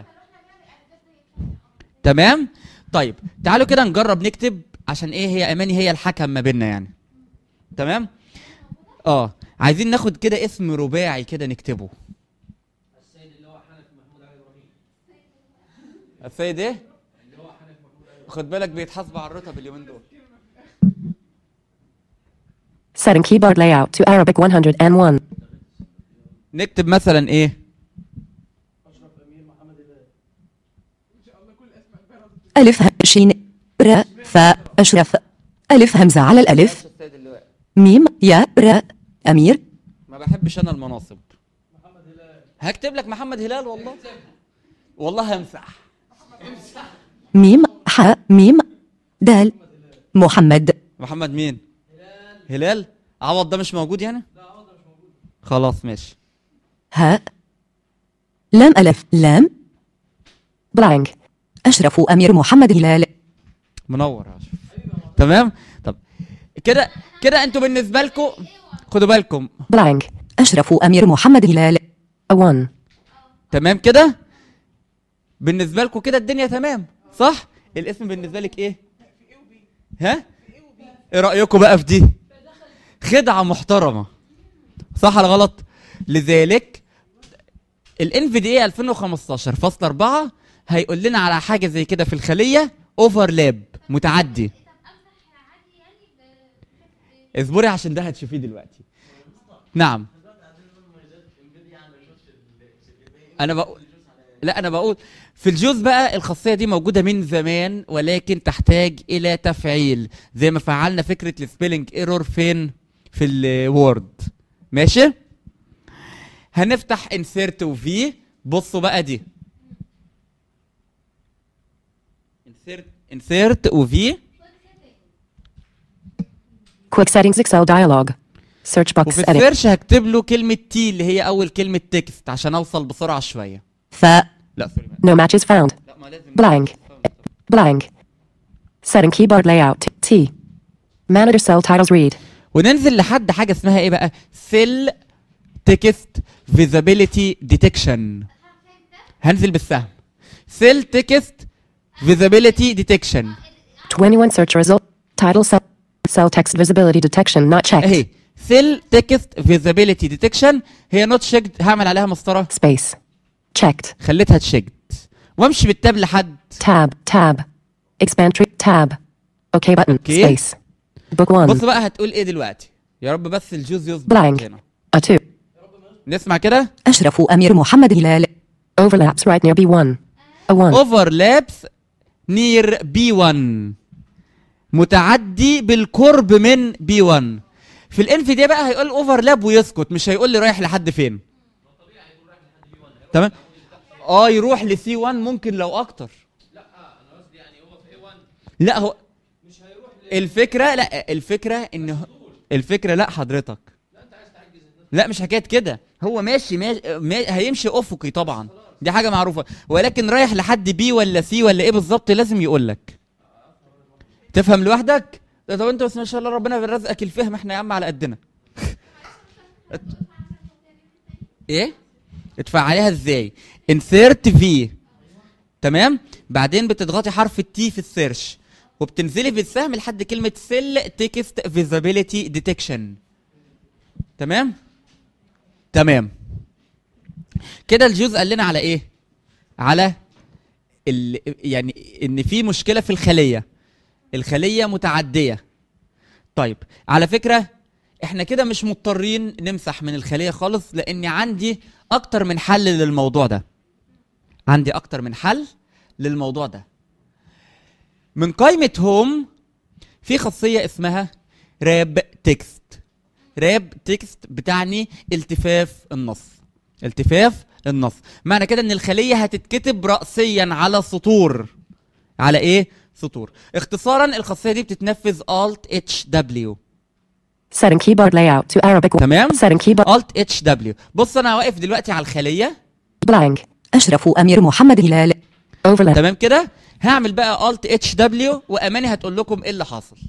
تمام طيب تعالوا كده نجرب نكتب عشان ايه هي اماني هي الحكم ما بيننا يعني تمام اه عايزين ناخد كده اسم رباعي كده نكتبه السيد ايه خد بالك بيتحاسبوا على الرتب اليومين دول Setting keyboard layout to Arabic 101. نكتب مثلا ايه ألف ه- شين ر فاء أشرف ألف همزة على الألف السيد اللواء ميم يا ر أمير ما بحبش انا المناصب هكتب لك محمد هلال والله والله همسح ميم ح ميم دال محمد محمد مين هلال عوض ده مش موجود يعني خلاص ماشي هاء لام ألف لام بلانك أشرف أمير محمد هلال منور يا أشرف. تمام طب كده كده انتوا بالنسبه لكم خدوا بالكم بلانك أشرف أمير محمد هلال 1 تمام كده بالنسبه لكم كده الدنيا تمام صح الاسم بالنسبه لك ايه ها ايه رايكم بقى في دي خدعه محترمه صح ولا غلط لذلك الان في دي اي 2015 فاصل 4 هيقول لنا على حاجه زي كده في الخليه اوفرلاب متعدي اصبري عشان ده هتشوفيه دلوقتي نعم انا بقول لا انا بقول في الجوز بقى الخاصيه دي موجوده من زمان ولكن تحتاج الى تفعيل زي ما فعلنا فكره السبيلنج ايرور فين في الوورد ماشي هنفتح انسيرت وفي بصوا بقى دي انسيرت insert وفي Quick settings Excel dialog. Search box وفي edit. السيرش هكتب له كلمة تي اللي هي أول كلمة تكست عشان أوصل بسرعة شوية ف لا سوري No matches found. Blank. Blank. Setting keyboard layout. T. Manager cell titles read. وننزل لحد حاجة اسمها إيه بقى سيل تكست فيزابيليتي ديتكشن هنزل بالسهم سيل تكست فيزابيليتي ديتكشن 21 search result. Title cell. Cell text visibility detection not checked. اهي سيل تكست فيزابيليتي ديتكشن هي نوت شيكد هعمل عليها مسطره Space. Checked. خليتها تشيكد وامشي بالتاب لحد Tab. Tab. Expand tree. Tab. OK button. Okay. Space. Book 1. بص بقى هتقول ايه دلوقتي يا رب بس الجوز يظبط Blank. هنا A 2. نسمع كده أشرف أمير محمد هلال Overlaps right near B1. A 1. اوفرلابس نير بي 1 متعدي بالقرب من بي 1 في الانف دي بقى هيقول اوفرلاب ويسكت مش هيقول لي رايح لحد فين تمام اه يروح لسي 1 ممكن لو اكتر لا هو الفكره لا الفكره ان هو- الفكره لا حضرتك لا مش حكايه كده هو ماشي ماشي ما هيمشي افقي طبعا دي حاجه معروفه ولكن رايح لحد بي ولا سي ولا ايه بالظبط لازم يقول لك تفهم لوحدك ده طب انت بس ما شاء الله ربنا بيرزقك الفهم احنا يا عم على قدنا ايه ادفع عليها ازاي انسيرت في تمام بعدين بتضغطي حرف التي في السيرش وبتنزلي بالسهم لحد كلمه سيل تكست فيزابيليتي ديتكشن تمام تمام كده الجزء قال لنا على ايه على ال... يعني ان في مشكله في الخليه الخليه متعديه طيب على فكره احنا كده مش مضطرين نمسح من الخليه خالص لان عندي اكتر من حل للموضوع ده عندي اكتر من حل للموضوع ده من قائمه هوم في خاصيه اسمها راب تكست راب تكست بتعني التفاف النص التفاف النص معنى كده ان الخليه هتتكتب راسيا على سطور على ايه سطور اختصارا الخاصيه دي بتتنفذ alt اتش دبليو Setting keyboard layout to Arabic. تمام Setting keyboard. alt اتش دبليو بص انا واقف دلوقتي على الخليه Blank. أشرف أمير محمد هلال Overlap. تمام كده هعمل بقى alt اتش دبليو واماني هتقول لكم ايه اللي حاصل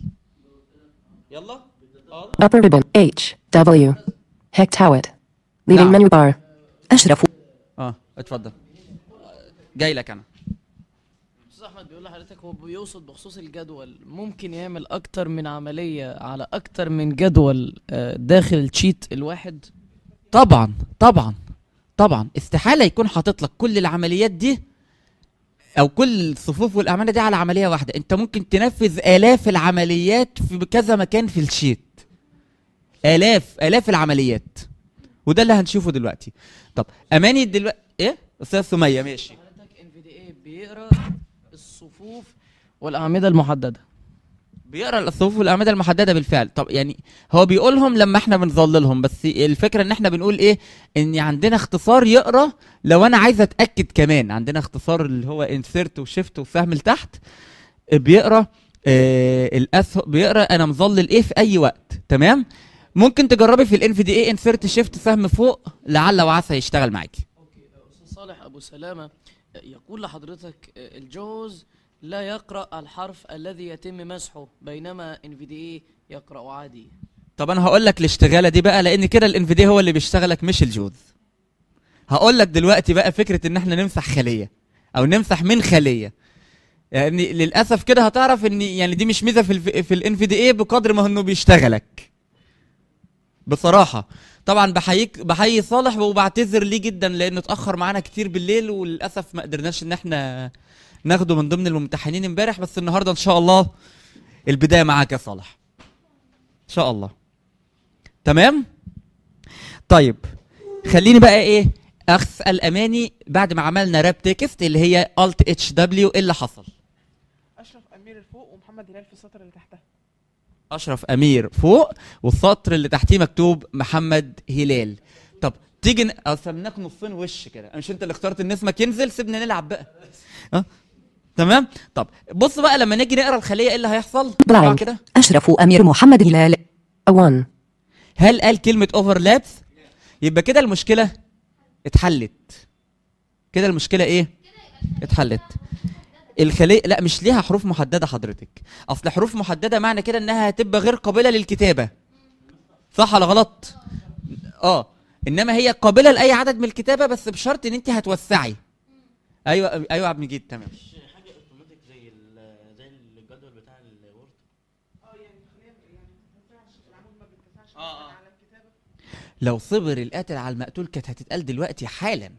يلا Upper ribbon. H. W. Hectowit. Leaving نعم. menu bar. أشرف اه اتفضل جاي لك انا استاذ احمد بيقول لحضرتك هو بيقصد بخصوص الجدول ممكن يعمل اكتر من عمليه على اكتر من جدول آه، داخل الشيت الواحد طبعا طبعا طبعا استحاله يكون حاطط لك كل العمليات دي او كل الصفوف والاعمده دي على عمليه واحده انت ممكن تنفذ الاف العمليات في كذا مكان في الشيت الاف الاف العمليات وده اللي هنشوفه دلوقتي طب اماني دلوقتي ايه استاذ سميه ماشي حضرتك ان في دي اي بيقرا الصفوف والاعمده المحدده بيقرا الصفوف والاعمده المحدده بالفعل طب يعني هو بيقولهم لما احنا بنظللهم بس الفكره ان احنا بنقول ايه ان عندنا اختصار يقرا لو انا عايز اتاكد كمان عندنا اختصار اللي هو انسيرت وشيفت وسهم لتحت بيقرا آه الاسهم بيقرا انا مظلل ايه في اي وقت تمام ممكن تجربي في الان في دي اي انسيرت شيفت سهم فوق لعل وعسى يشتغل معاكي استاذ صالح ابو سلامه آه، يقول لحضرتك آه، الجوز لا يقرا الحرف الذي يتم مسحه بينما ان في دي اي يقرا عادي طب انا هقول لك الاشتغاله دي بقى لان كده الانفيدي هو اللي بيشتغلك مش الجوز هقول لك دلوقتي بقى فكره ان احنا نمسح خليه او نمسح من خليه يعني للاسف كده هتعرف ان يعني دي مش ميزه في الف... في الانفي دي ايه بقدر ما انه بيشتغلك بصراحه طبعا بحييك بحيي صالح وبعتذر ليه جدا لانه اتاخر معانا كتير بالليل وللاسف ما قدرناش ان احنا ناخده من ضمن الممتحنين امبارح بس النهارده ان شاء الله البدايه معاك يا صالح ان شاء الله تمام طيب خليني بقى ايه اسال اماني بعد ما عملنا راب تكست اللي هي الت اتش دبليو ايه اللي حصل اشرف امير الفوق ومحمد هلال في السطر اللي تحتها اشرف امير فوق والسطر اللي تحتيه مكتوب محمد هلال طب تيجي ن- قسمناك نصين وش كده مش انت اللي اخترت ان اسمك ينزل سيبنا نلعب بقى ها تمام طب بص بقى لما نيجي نقرا الخليه ايه اللي هيحصل بسرعة blank كده أشرف أمير محمد هلال A 1. هل قال كلمه اوفرلابس يبقى كده المشكله اتحلت كده المشكله ايه اتحلت الخليه لا مش ليها حروف محدده حضرتك اصل حروف محدده معنى كده انها هتبقى غير قابله للكتابه صح ولا غلط اه انما هي قابله لاي عدد من الكتابه بس بشرط ان انت هتوسعي ايوه ايوه يا عبد المجيد تمام حاجه اوتوماتيك زي ال- زي الجدول بتاع الوورد لو صبر القاتل على المقتول كانت هتتقال دلوقتي حالا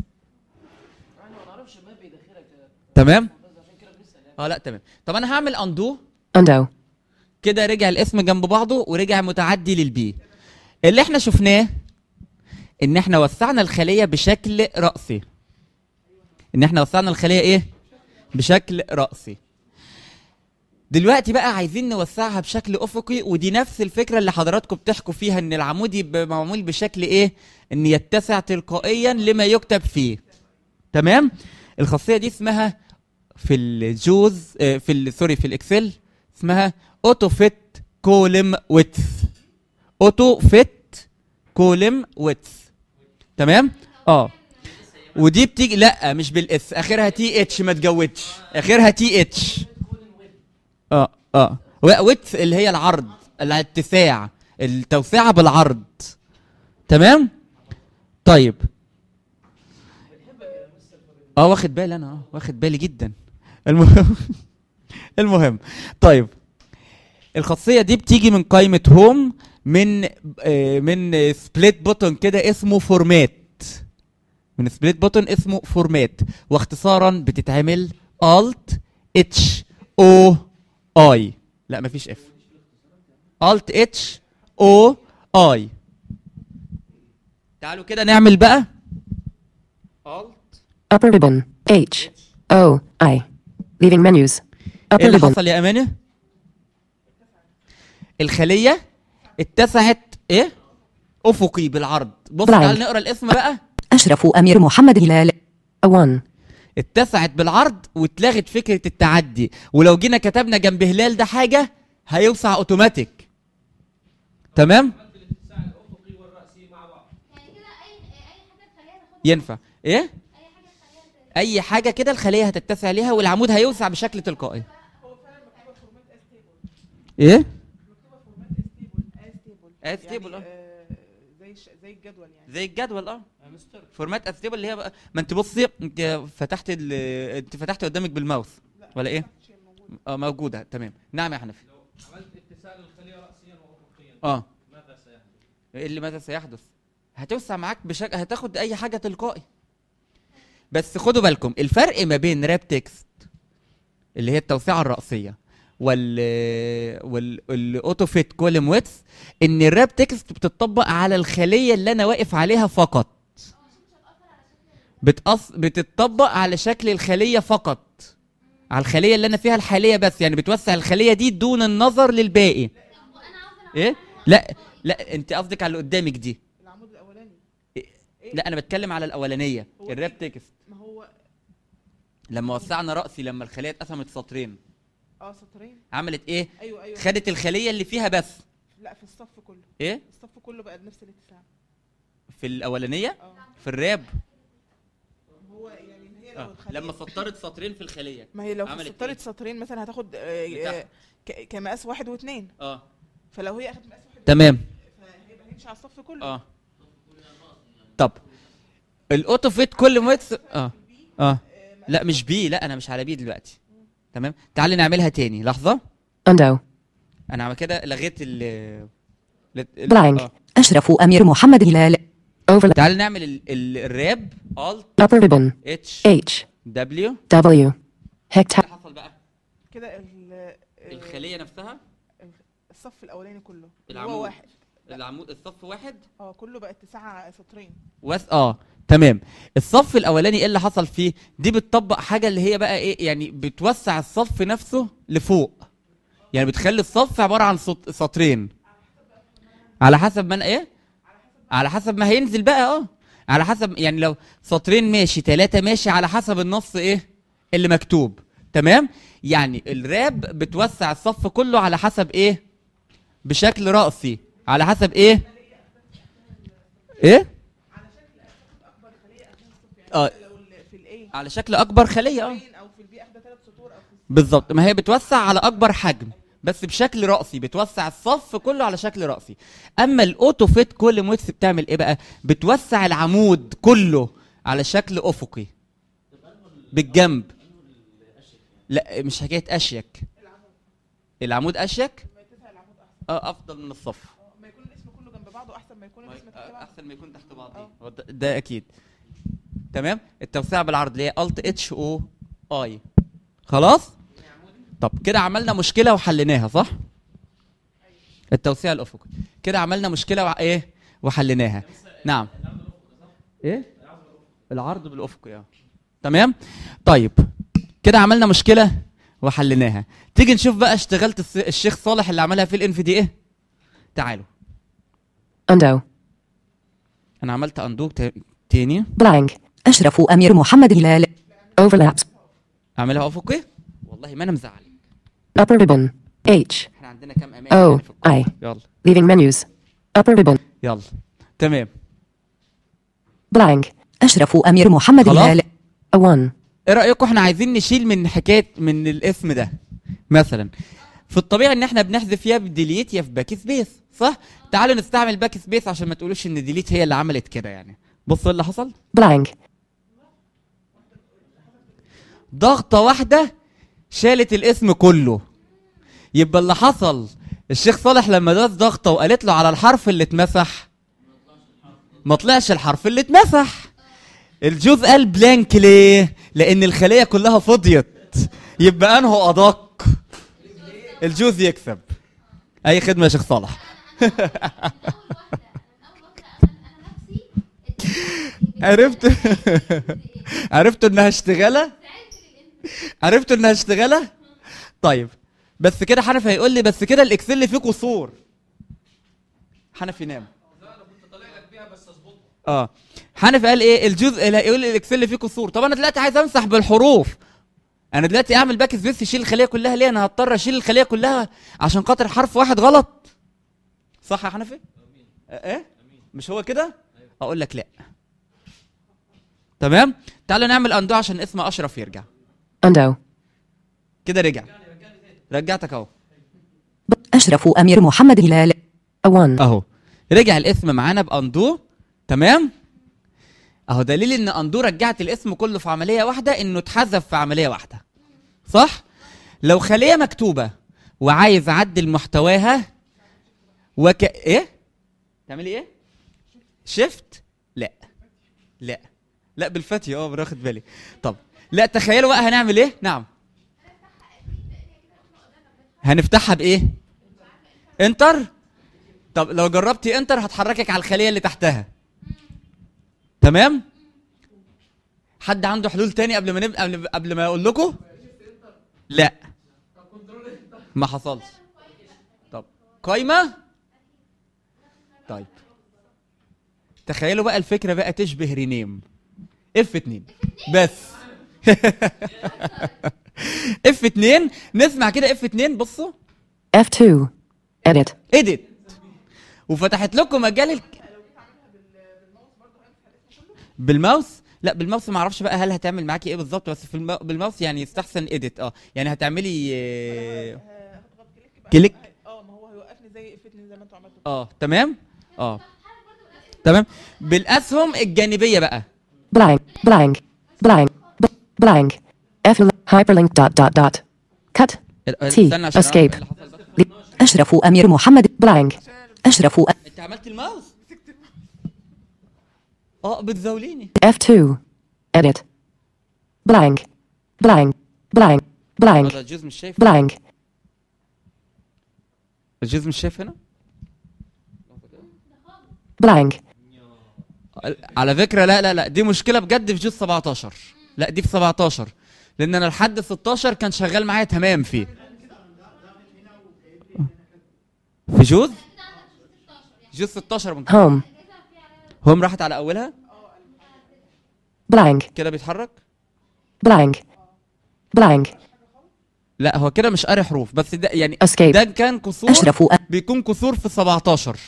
تمام اه لا تمام طب انا هعمل اندو Undo. كده رجع الاسم جنب بعضه ورجع متعدي للبي اللي احنا شفناه ان احنا وسعنا الخليه بشكل راسي ان احنا وسعنا الخليه ايه بشكل راسي دلوقتي بقى عايزين نوسعها بشكل افقي ودي نفس الفكره اللي حضراتكم بتحكوا فيها ان العمود يبقى معمول بشكل ايه ان يتسع تلقائيا لما يكتب فيه تمام الخاصيه دي اسمها في الجوز آه، في ال- سوري في الاكسل اسمها اوتو فيت كولم ويتس اوتو فيت كولم ويتس تمام اه ودي بتيجي لا مش بالاس اخرها تي اتش ما تجودش اخرها تي اتش اه اه ويتس اللي هي العرض الاتساع التوسعه بالعرض تمام طيب اه واخد بالي انا اه واخد بالي جدا المهم المهم طيب الخاصيه دي بتيجي من قائمه هوم من آه من سبليت بوتون كده اسمه فورمات من سبليت بوتون اسمه فورمات واختصارا بتتعمل الت اتش او اي لا مفيش اف الت اتش او اي تعالوا كده نعمل بقى Upper ribbon. H. O. I. Leaving menus. ايه Upper اللي ribbon. حصل يا امانه الخليه اتسعت ايه افقي بالعرض بص Blank. تعال نقرا الاسم بقى أشرف أمير محمد هلال A 1. اتسعت بالعرض واتلغت فكره التعدي ولو جينا كتبنا جنب هلال ده حاجه هيوسع اوتوماتيك تمام ينفع ايه اي حاجه كده الخليه هتتسع ليها والعمود هيوسع بشكل تلقائي ايه as stable، اه. آه، زي الش- زي الجدول يعني زي الجدول اه فورمات استيبل اللي هي بقى ما انت بصي انت فتحت ال... انت فتحت قدامك بالماوس ولا ايه اه موجوده تمام نعم يا حنفي عملت اتساع للخليه راسيا وافقيا اه ماذا سيحدث؟ ايه اللي ماذا سيحدث هتوسع معاك بشكل هتاخد اي حاجه تلقائي بس خدوا بالكم الفرق ما بين راب تكست اللي هي التوسعه الراسيه وال وال الاوتو فيت كولم ويتس ان الراب تكست بتطبق على الخليه اللي انا واقف عليها فقط بتأص... بتطبق على شكل الخليه فقط على الخليه اللي انا فيها الحاليه بس يعني بتوسع الخليه دي دون النظر للباقي ايه لا لا انت قصدك على اللي قدامك دي العمود الاولاني لا انا بتكلم على الاولانيه هو الراب تكست ما هو لما وسعنا راسي لما الخليه اتقسمت سطرين اه سطرين عملت ايه ايوه ايوه خدت الخليه اللي فيها بس لا في الصف كله ايه الصف كله بقى بنفس الاتساع في الاولانيه اه في الراب هو يعني هي لو آه. الخلية لما سطرت سطرين في الخليه ما هي لو عملت سطرت سطرين مثلا هتاخد آه، لتحت. آه، ك- كمقاس واحد واثنين اه فلو هي اخدت مقاس واحد تمام فهيبقى هيمشي على الصف كله اه طب الاوتو فيت كل ما يكس... اه اه لا مش بي لا انا مش على بي دلوقتي تمام تعالي نعملها تاني لحظه Undo. انا عم كده لغيت ال ال- ال- blank آه. أشرف أمير محمد هلال Overlap. تعالي نعمل ال... ال... الراب الت Upper ribbon. اتش H. دبليو W. Hecta. اللي حصل بقى كده ال- آه، الخليه نفسها الصف الاولاني كله اللي العمود. هو واحد العمود الصف واحد اه كله بقى اتساع سطرين وس اه تمام الصف الاولاني ايه اللي حصل فيه دي بتطبق حاجه اللي هي بقى ايه يعني بتوسع الصف نفسه لفوق يعني بتخلي الصف عباره عن سط- سطرين على حسب من ايه على حسب ما هينزل بقى اه على حسب يعني لو سطرين ماشي ثلاثة ماشي على حسب النص ايه اللي مكتوب تمام يعني الراب بتوسع الصف كله على حسب ايه بشكل رأسي على حسب ايه ايه اه على شكل اكبر خليه اه او في البي اف ده ثلاث سطور او في بالظبط ما هي بتوسع على اكبر حجم بس بشكل رأسي بتوسع الصف كله على شكل رأسي اما الاوتو فيت كل مويكس بتعمل ايه بقى بتوسع العمود كله على شكل افقي بالجنب لا مش حكايه اشيك العمود اشيك اه افضل من الصف ما يكون الاسم كله جنب بعضه احسن ما يكون الاسم تحت بعضه احسن ما يكون تحت بعض هو ده, ده اكيد تمام التوسعه بالعرض اللي هي الت اتش او اي خلاص طب كده عملنا مشكله وحليناها صح التوسيع الافقي كده عملنا مشكله وع... ايه وحليناها نعم ايه العرض بالافقي اه تمام طيب كده عملنا مشكله وحليناها تيجي نشوف بقى اشتغلت الس- الشيخ صالح اللي عملها في الان في دي ايه تعالوا Undo. انا عملت اندو تاني blank أشرف أمير محمد هلال Overlaps. اعملها افقي والله ما انا مزعل Upper ribbon. H. احنا عندنا كام اماكن O. يعني في القناة. I. يلا Leaving menus. Upper ribbon. يلا تمام blank أشرف أمير محمد خلاص. هلال A 1. ايه رايكم احنا عايزين نشيل من حكايه من الاسم ده مثلا في الطبيعي ان احنا بنحذف يا بديليت يا في باك سبيس صح تعالوا نستعمل باك سبيس عشان ما تقولوش ان ديليت هي اللي عملت كده يعني بصوا إيه اللي حصل Blank. ضغطه واحده شالت الاسم كله يبقى اللي حصل الشيخ صالح لما داس ضغطه وقالت له على الحرف اللي اتمسح ما طلعش الحرف اللي اتمسح الجوز قال بلانك ليه لان الخليه كلها فضيت يبقى انه ادق الجوز يكسب اي خدمه يا شيخ صالح عرفت عرفت انها اشتغاله عرفت انها اشتغاله طيب بس كده حنفي هيقول لي بس كده الاكسل فيه قصور حنفي نام اه حنفي قال ايه الجزء اللي هيقول لي الاكسل فيه قصور طب انا دلوقتي عايز امسح بالحروف انا دلوقتي اعمل باك سبيس يشيل الخليه كلها ليه انا هضطر اشيل الخليه كلها عشان خاطر حرف واحد غلط صح يا حنفي آه، ايه مش هو كده اقول لك لا تمام تعالوا نعمل اندو عشان اسم اشرف يرجع Undo. كده رجع رجعتك اهو أشرف أمير محمد هلال A 1. اهو رجع الاسم معانا باندو تمام اهو دليل ان اندو رجعت الاسم كله في عمليه واحده انه اتحذف في عمليه واحده صح لو خليه مكتوبه وعايز اعدل محتواها وك ايه تعملي ايه شيفت لا لا لا بالفتي اه باخد بالي طب لا تخيلوا بقى هنعمل ايه نعم هنفتحها بايه انتر طب لو جربتي انتر هتحركك على الخليه اللي تحتها تمام حد عنده حلول تاني قبل ما نبدا قبل, قبل ما اقول لكم لا ما حصلش طب قايمه طيب تخيلوا بقى الفكره بقى تشبه رينيم اف 2 بس اف 2 نسمع كده اف 2 بصوا F2. Edit. اديت وفتحت لكم مجال ال... بالماوس لا بالماوس ما اعرفش بقى هل هتعمل معاكي ايه بالظبط بس في المو... بالماوس يعني يستحسن اديت اه يعني هتعملي آه، كليك اه ما هو هيوقفني زي اف 2 زي ما انتوا عملتوا اه تمام اه تمام بالاسهم الجانبيه بقى Blank. Blank. Blank. B- blank. F. Hyperlink dot dot dot. Cut. T. استنى عشان أعرف إيه Escape. اللي حصل بس. أشرف أمير محمد Blank. أشرف أ- انت عملت الماوس اه بتزاوليني F2. Edit. Blank. Blank. Blank. Blank. ده الجوز مش شايف Blank. الجوز مش شايف هنا Blank. على فكره لا لا لا دي مشكله بجد في جوز 17 لا دي في 17 لان انا لحد 16 كان شغال معايا تمام فيه في جوز جوز 16 ممكن Home. هم راحت على اولها Blank. كده بيتحرك Blank. Blank. لا هو كده مش قاري حروف بس ده يعني Escape. ده كان كسور أشرف أ- بيكون كسور في 17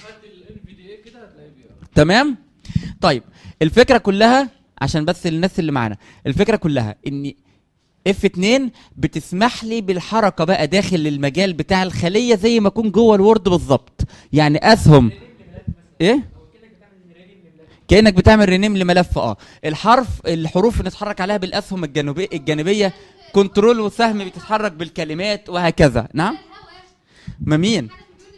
تمام طيب الفكره كلها عشان بس الناس اللي معانا الفكره كلها ان اف 2 بتسمح لي بالحركه بقى داخل المجال بتاع الخليه زي ما اكون جوه الوورد بالظبط يعني اسهم ايه كانك بتعمل رينيم لملف اه الحرف الحروف بنتحرك عليها بالاسهم الجانبيه الجانبيه كنترول وسهم بتتحرك بالكلمات وهكذا نعم ما مين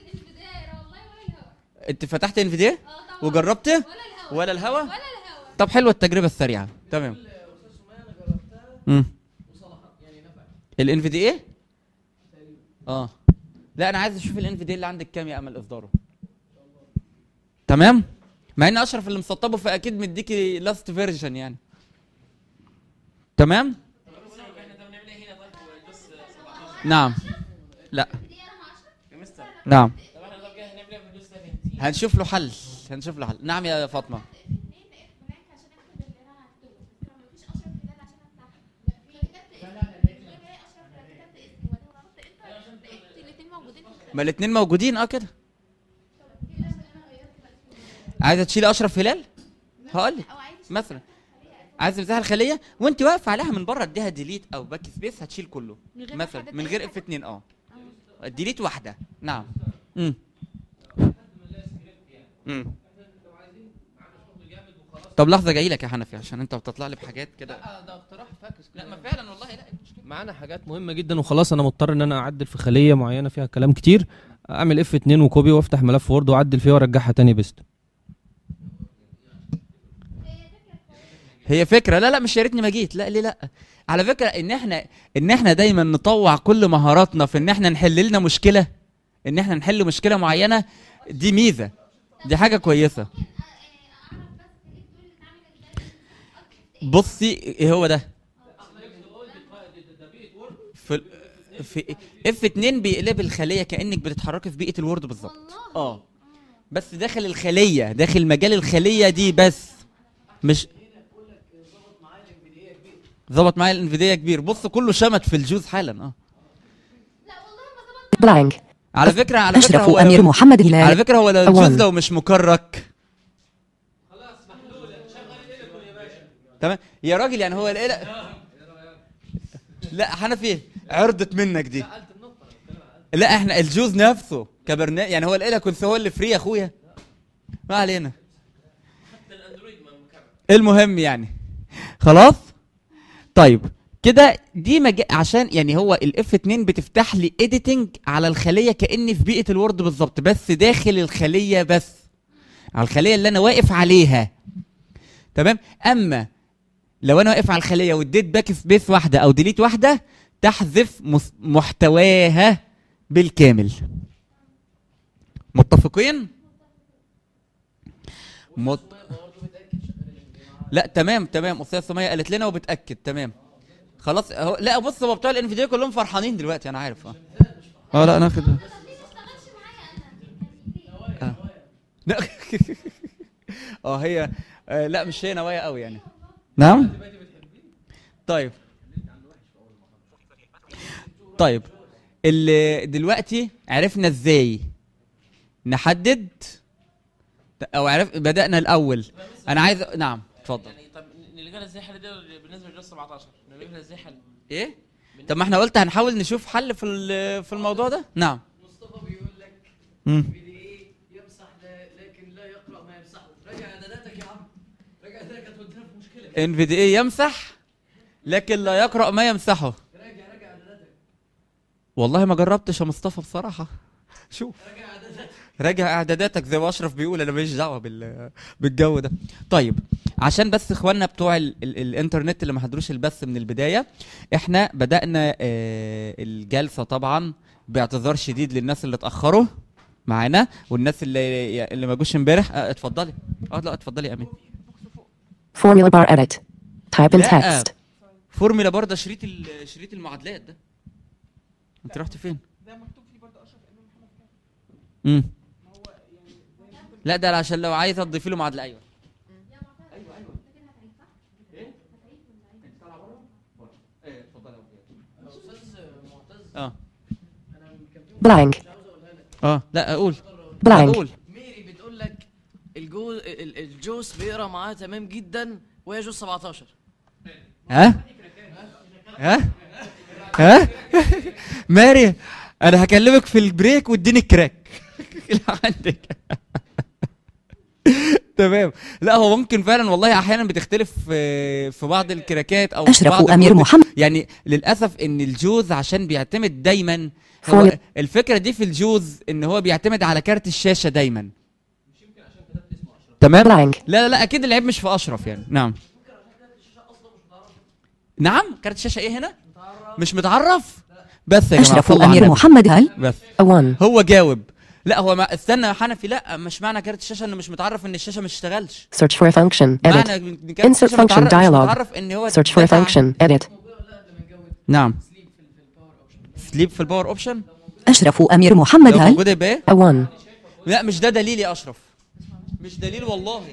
انت فتحت انفيديا وجربت ولا الهوا طب حلوه التجربه السريعه تمام امم الانفيدي ايه اه لا انا عايز اشوف الانفيدي اللي عندك كام يا امل اصداره تمام مع ان اشرف اللي مسطبه فاكيد مديكي لاست فيرجن يعني تمام نعم لا نعم هنشوف له حل هنشوف له حل نعم يا فاطمه ما الاثنين موجودين اه كده عايزه تشيلي اشرف هلال هقول لك مثلا عايزه تمسحي الخليه وانت واقفه عليها من بره اديها ديليت او باك سبيس هتشيل كله من غير ما مثلا أحدد من أي غير حاجة؟ اف 2 اه ديليت واحده نعم امم امم طب لحظه جاي لك يا حنفي عشان انت بتطلع لي بحاجات كده ده اقتراح فاكس لا ما فعلا والله لا معانا حاجات مهمه جدا وخلاص انا مضطر ان انا اعدل في خليه معينه فيها كلام كتير اعمل اف 2 وكوبي وافتح ملف وورد واعدل فيه وارجعها تاني بيست هي فكره لا لا مش يا ريتني ما جيت لا ليه لا على فكره ان احنا ان احنا دايما نطوع كل مهاراتنا في ان احنا نحل لنا مشكله ان احنا نحل مشكله معينه دي ميزه دي حاجه كويسه بصي ايه هو ده في في اف 2 بيقلب الخليه كانك بتتحركي في بيئه الوورد بالظبط اه بس داخل الخليه داخل مجال الخليه دي بس مش ظبط معايا الانفيديا كبير بص كله شمت في الجوز حالا اه blank على فكره على فكره أشرف هو أمير لو محمد هلال على فكره هو لو أول. الجوز لو مش مكرك تمام يا راجل يعني هو القلق لا حنفي عرضت منك دي لا احنا الجوز نفسه كبرنامج يعني هو القلق كنت هو اللي فري يا اخويا ما علينا المهم يعني خلاص طيب كده دي مج... عشان يعني هو الاف 2 بتفتح لي اديتنج على الخليه كاني في بيئه الوورد بالظبط بس داخل الخليه بس على الخليه اللي انا واقف عليها تمام اما لو انا واقف على الخليه واديت باك سبيس واحده او ديليت واحده تحذف مس... محتواها بالكامل متفقين مت... لا تمام تمام استاذ سميه قالت لنا وبتاكد تمام خلاص هو لا بص هو بتوع الانفيديا كلهم فرحانين دلوقتي انا عارف اه اه لا انا اخد آه. لا اه هي آه لا مش هي نوايا قوي يعني نعم طيب طيب اللي دلوقتي عرفنا ازاي نحدد او عرف بدأنا الاول انا عايز نعم اتفضل يعني طب نلغيها ازاي حل ده بالنسبه لجوز 17 نلغيها ازاي حل ايه طب ما احنا قلت هنحاول نشوف حل في ال- في الموضوع ده نعم مصطفى بيقول لك مم. ايه يمسح لا- لكن لا يقرا ما يمسحه راجع اعداداتك يا عم راجع اعداداتك هتودينا في مشكله ان في دي ايه يمسح لكن لا يقرأ ما يمسحه راجع راجع اعداداتك والله ما جربتش يا مصطفى بصراحة شوف راجع اعداداتك راجع اعداداتك زي ما اشرف بيقول انا ماليش دعوه بال بالجو ده طيب عشان بس اخواننا بتوع ال ال الانترنت اللي ما حضروش البث من البدايه احنا بدانا آه الجلسه طبعا باعتذار شديد للناس اللي اتاخروا معانا والناس اللي اللي ما جوش امبارح آه اتفضلي اه لا اتفضلي يا امين Formula bar edit. Type in لا text. فورمولا بار ده شريط ال- شريط المعادلات ده انت رحت فين ده مكتوب فيه برضه اشرف امام محمد كامل امم لا ده عشان لو عايز تضيفي له معادله ايوه استاذ معتز اه blank, اه لا اقول Blank. اقول ميري بتقول لك الجو ال- الجوس بيقرا معاها تمام جدا وهي جوس 17 ها ها ها ماري انا هكلمك في البريك واديني الكراك اللي عندك تمام لا هو ممكن فعلا والله احيانا بتختلف في في بعض الكراكات او في أشرف بعض أمير الجهد. محمد. يعني للاسف ان الجوز عشان بيعتمد دايما هو فول. الفكره دي في الجوز ان هو بيعتمد على كارت الشاشه دايما تمام Blank. لا لا لا اكيد العيب مش في اشرف يعني نعم نعم كارت الشاشه ايه هنا مش متعرف بس يا جماعه أشرف صلوا على أمير النبي. محمد هل بس a one, هو جاوب لا هو ما استنى يا حنفي لا مش معنى كارت الشاشه انه مش متعرف ان الشاشه ما اشتغلش search for a function, معنى edit, ان كارت insert الشاشه function متعرف, مش dialog, متعرف ان هو search for a داتا- function, edit, نعم سليب في الباور اوبشن أشرف أمير محمد لو هل موجود يبقى ايه a one, لا مش ده دليل يا اشرف مش دليل والله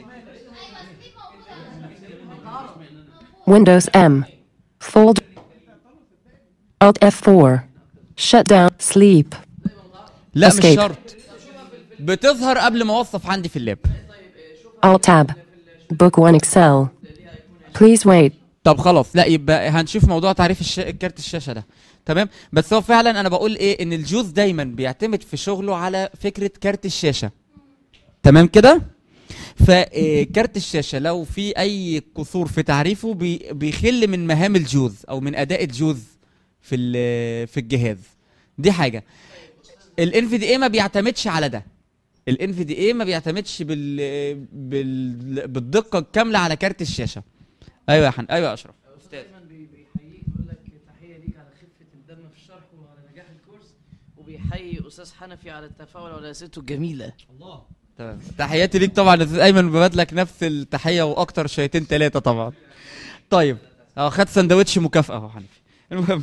Windows M, fold, Alt F4, shut down, sleep, لا مش Escape. شرط بتظهر قبل ما اوصف عندي في اللاب Alt Tab, Book 1 Excel. Please wait. طب خلاص لا يبقى هنشوف موضوع تعريف الش... كارت الشاشه ده تمام بس هو فعلا انا بقول ايه ان الجوز دايما بيعتمد في شغله على فكره كارت الشاشه تمام كده فكارت الشاشه لو في اي قصور في تعريفه بي... بيخل من مهام الجوز او من اداء الجوز في ال... في الجهاز دي حاجه الان في دي اي ما بيعتمدش على ده الان في دي اي ما بيعتمدش بال... بال... بالدقه الكامله على كارت الشاشه ايوه يا حن ايوه يا اشرف دايما بي- بيحييك يقول لك تحيه ليك على خفه الدم في الشرح وعلى نجاح الكورس وبيحيي استاذ حنفي على التفاؤل وعلى اسئلته الجميله الله تمام تحياتي ليك طبعا يا استاذ ايمن ببادلك نفس التحيه واكتر شويتين ثلاثه طبعا طيب اه خد سندوتش مكافاه اهو حنفي المهم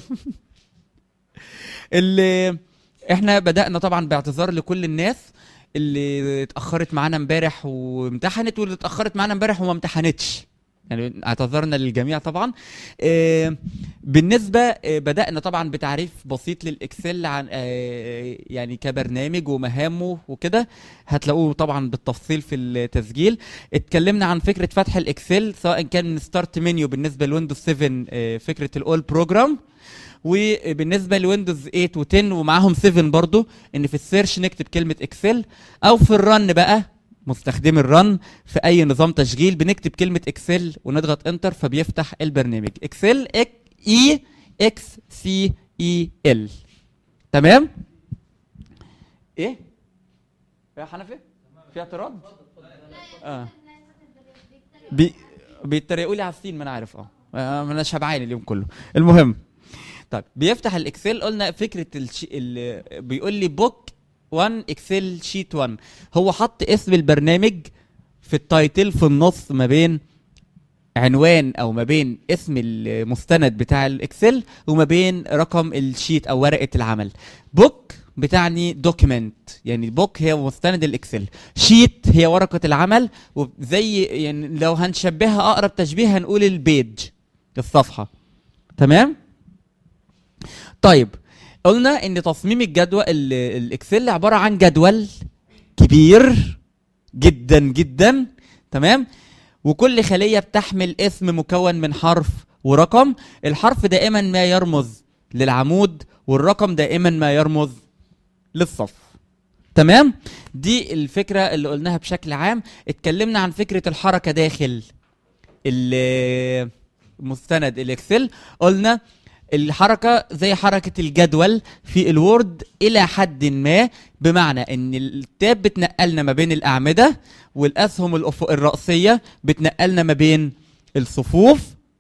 اللي احنا بدانا طبعا باعتذار لكل الناس اللي اتاخرت معانا امبارح وامتحنت واللي اتاخرت معانا امبارح وما امتحنتش يعني اعتذرنا للجميع طبعا آه، بالنسبه آه، بدانا طبعا بتعريف بسيط للاكسل عن آه، يعني كبرنامج ومهامه وكده هتلاقوه طبعا بالتفصيل في التسجيل اتكلمنا عن فكره فتح الاكسل سواء كان من ستارت منيو بالنسبه لويندوز 7 آه، فكره الاول بروجرام وبالنسبه لويندوز 8 و10 ومعاهم 7 برضو ان في السيرش نكتب كلمه اكسل او في الرن بقى مستخدمي الرن في اي نظام تشغيل بنكتب كلمه اكسل ونضغط انتر فبيفتح البرنامج اكسل اك اي اكس سي اي ال تمام ايه يا حنفي في اعتراض اه بي... بيتريقوا لي على السين ما انا عارف اه آه، ما انا شبعان اليوم كله المهم طيب بيفتح الاكسل قلنا فكره الشي... ال... بيقول لي بوك 1 اكسل شيت 1 هو حط اسم البرنامج في التايتل في النص ما بين عنوان او ما بين اسم المستند بتاع الاكسل وما بين رقم الشيت او ورقه العمل بوك بتعني دوكيمنت يعني بوك هي مستند الاكسل شيت هي ورقه العمل وزي يعني لو هنشبهها اقرب تشبيه هنقول البيج الصفحه تمام طيب قلنا ان تصميم الجدول ال- الاكسل عباره عن جدول كبير جدا جدا تمام وكل خليه بتحمل اسم مكون من حرف ورقم الحرف دائما ما يرمز للعمود والرقم دائما ما يرمز للصف تمام دي الفكره اللي قلناها بشكل عام اتكلمنا عن فكره الحركه داخل ال- مستند الاكسل قلنا الحركه زي حركه الجدول في الوورد الى حد ما بمعنى ان التاب بتنقلنا ما بين الاعمده والاسهم الأف- الراسيه بتنقلنا ما بين الصفوف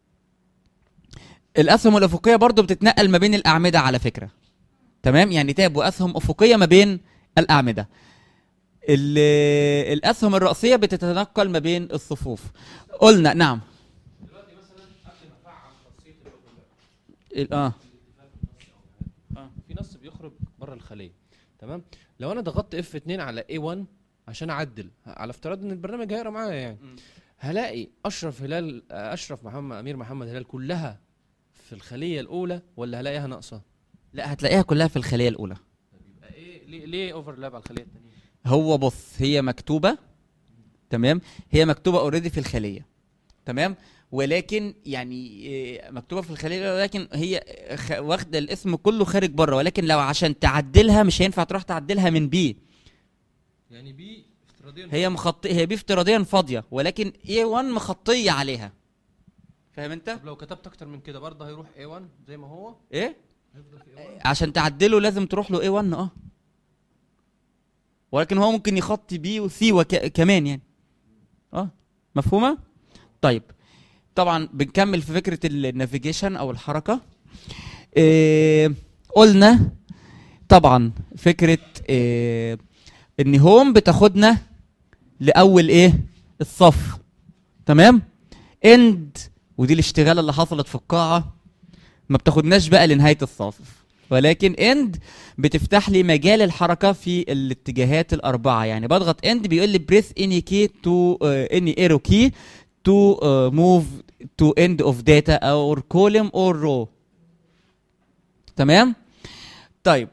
الاسهم الافقيه برضو بتتنقل ما بين الاعمده على فكره تمام يعني تاب واسهم افقيه ما بين الاعمده ال- الاسهم الراسيه بتتنقل ما بين الصفوف قلنا نعم ال- اه في نص بيخرج بره الخليه تمام لو انا ضغطت اف 2 على اي 1 عشان اعدل على افتراض ان البرنامج هيقرا معايا يعني هلاقي اشرف هلال اشرف محمد امير محمد هلال كلها في الخليه الاولى ولا هلاقيها ناقصه لا هتلاقيها كلها في الخليه الاولى يبقى ايه ليه ليه اوفرلاب على الخليه الثانيه هو بص هي مكتوبه تمام هي مكتوبه اوريدي في الخليه تمام ولكن يعني إيه، مكتوبه في الخليه الأولى، ولكن هي خ- واخده الاسم كله خارج بره ولكن لو عشان تعدلها مش هينفع تروح تعدلها من بي يعني بي افتراضيا هي مخطيه هي بي افتراضيا فاضيه ولكن A1 مخطيه عليها فاهم انت طب لو كتبت اكتر من كده برضه هيروح A1 زي ما هو ايه هيفضل في A1 عشان تعدله لازم تروح له A1 اه ولكن هو ممكن يخطي بي وسي وك... كمان يعني اه مفهومه طيب طبعا بنكمل في فكره النافيجيشن او الحركه إيه قلنا طبعا فكره إيه ان هوم بتاخدنا لاول ايه الصف تمام اند ودي الاشتغاله اللي حصلت في القاعه ما بتاخدناش بقى لنهايه الصف ولكن اند بتفتح لي مجال الحركه في الاتجاهات الاربعه يعني بضغط اند بيقول لي بريس اني كي تو اني ايرو كي تو موف تو اند اوف داتا اور كولم اور رو تمام طيب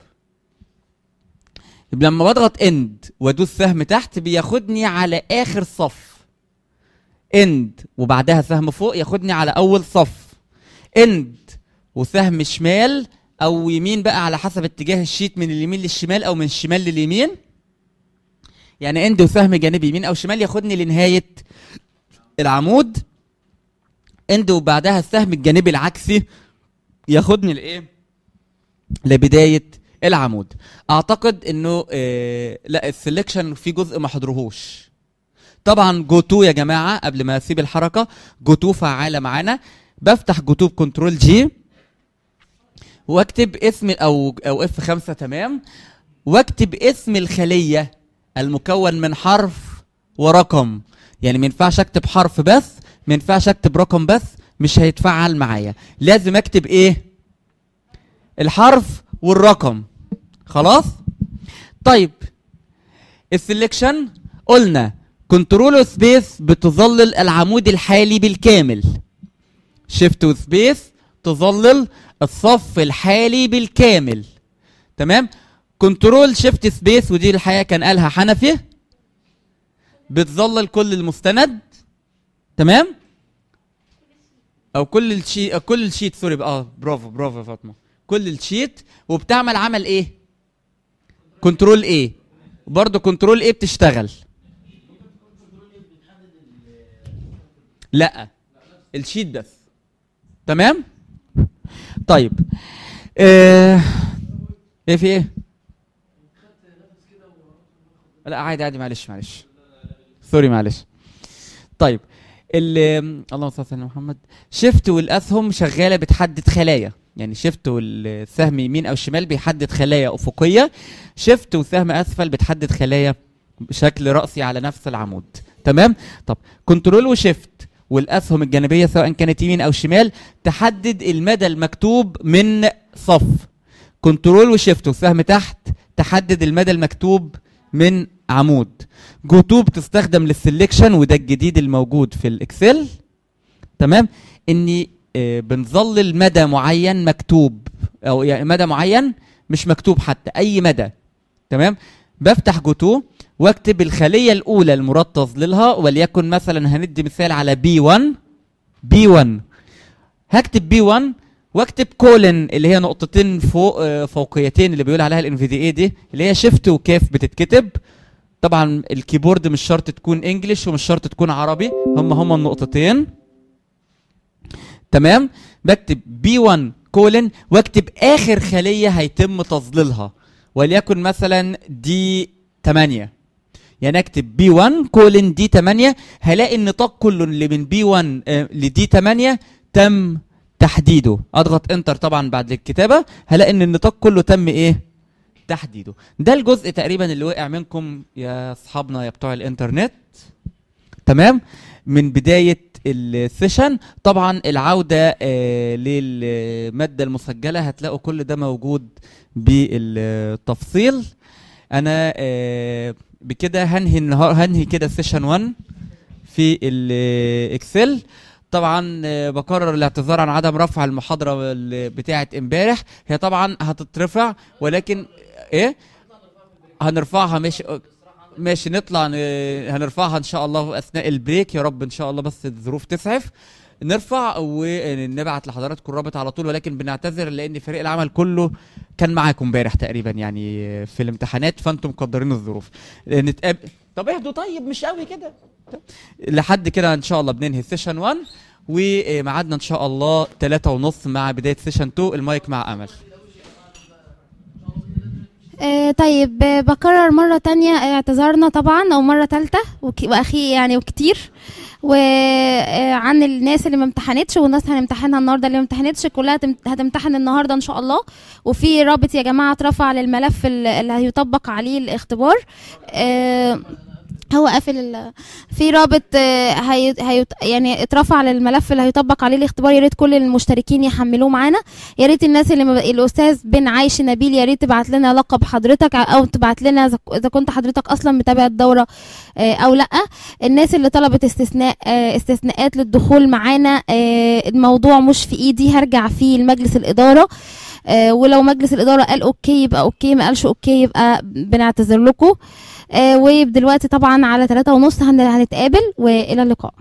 يبقى لما بضغط اند وادوس سهم تحت بياخدني على اخر صف اند وبعدها سهم فوق ياخدني على اول صف اند وسهم شمال او يمين بقى على حسب اتجاه الشيت من اليمين للشمال او من الشمال لليمين يعني اند وسهم جانبي يمين او شمال ياخدني لنهايه العمود اند وبعدها السهم الجانبي العكسي ياخدني لايه لبدايه العمود اعتقد انه آه لا السلكشن في جزء ما حضرهوش طبعا جو تو يا جماعه قبل ما اسيب الحركه جو تو فعاله معانا بفتح جو تو بكنترول جي واكتب اسم او او اف 5 تمام واكتب اسم الخليه المكون من حرف ورقم يعني ما ينفعش اكتب حرف بس ما ينفعش اكتب رقم بس مش هيتفعل معايا لازم اكتب ايه الحرف والرقم خلاص طيب السلكشن قلنا كنترول سبيس بتظلل العمود الحالي بالكامل شيفت وسبيس تظلل الصف الحالي بالكامل تمام كنترول شيفت سبيس ودي الحقيقه كان قالها حنفي بتظلل كل المستند تمام او كل الشيت كل الشيت سوري بقى اه برافو برافو يا فاطمه كل الشيت وبتعمل عمل ايه كنترول ايه برضه كنترول ايه بتشتغل لا الشيت بس تمام طيب آه... ايه في ايه لا عادي عادي معلش معلش سوري معلش طيب ال اللهم صل على محمد شيفت والاسهم شغاله بتحدد خلايا يعني شيفت والسهم يمين او شمال بيحدد خلايا افقيه شيفت وسهم اسفل بتحدد خلايا بشكل راسي على نفس العمود تمام طب كنترول وشيفت والاسهم الجانبيه سواء كانت يمين او شمال تحدد المدى المكتوب من صف كنترول وشيفت وسهم تحت تحدد المدى المكتوب من عمود جو تو بتستخدم للسلكشن وده الجديد الموجود في الاكسل تمام اني آه، بنظلل مدى معين مكتوب او يعني مدى معين مش مكتوب حتى اي مدى تمام بفتح جو تو واكتب الخليه الاولى المراد تظليلها وليكن مثلا هندي مثال على بي 1 بي 1 هكتب بي 1 واكتب كولن اللي هي نقطتين فوق آه، فوقيتين اللي بيقول عليها الان في دي اي دي اللي هي شيفت وكاف بتتكتب طبعا الكيبورد مش شرط تكون انجلش ومش شرط تكون عربي هم هم النقطتين تمام بكتب بي 1 كولن واكتب اخر خليه هيتم تظليلها وليكن مثلا دي 8 يعني اكتب بي 1 كولن دي 8 هلاقي النطاق كله اللي من بي 1 آه، لدي 8 تم تحديده اضغط انتر طبعا بعد الكتابه هلاقي ان النطاق كله تم ايه تحديده ده الجزء تقريبا اللي وقع منكم يا اصحابنا يا بتوع الانترنت تمام من بدايه السيشن طبعا العوده آه للماده المسجله هتلاقوا كل ده موجود بالتفصيل انا آه بكده هنهي النهار هنهي كده سيشن 1 في الاكسل طبعا آه، بكرر الاعتذار عن عدم رفع المحاضره ال- بتاعه امبارح هي طبعا هتترفع ولكن ايه هنرفعها ماشي ماشي نطلع ن- هنرفعها ان شاء الله اثناء البريك يا رب ان شاء الله بس الظروف تسعف نرفع ونبعت لحضراتكم الرابط على طول ولكن بنعتذر لان فريق العمل كله كان معاكم امبارح تقريبا يعني في الامتحانات فانتم مقدرين الظروف نتقابل طب اهدوا طيب مش قوي كده لحد كده ان شاء الله بننهي سيشن 1 وميعادنا ان شاء الله 3 ونص مع بدايه سيشن 2 المايك مع امل آه طيب آه، بكرر مرة تانية اعتذارنا طبعا أو مرة تالتة وك- وأخي يعني وكتير وعن الناس اللي ما امتحنتش والناس هنمتحنها النهارده اللي ما امتحنتش كلها هتم- هتمتحن النهارده ان شاء الله وفي رابط يا جماعه اترفع للملف ال- اللي هيطبق عليه الاختبار آه، هو قافل ال- في رابط آه، هي هي يعني اترفع للملف اللي هيطبق عليه الاختبار يا ريت كل المشتركين يحملوه معانا يا ريت الناس اللي ما- الاستاذ بن عايش نبيل يا ريت تبعت لنا لقب حضرتك او تبعت لنا اذا اذا كنت حضرتك اصلا متابع الدوره آه، او لا الناس اللي طلبت استثناء آه، استثناءات للدخول معانا آه، الموضوع مش في ايدي هرجع فيه لمجلس الاداره آه، ولو مجلس الاداره قال اوكي يبقى اوكي ما قالش اوكي يبقى بنعتذر لكم آه، ودلوقتي طبعا على ثلاثة ونص هن- هنتقابل والى اللقاء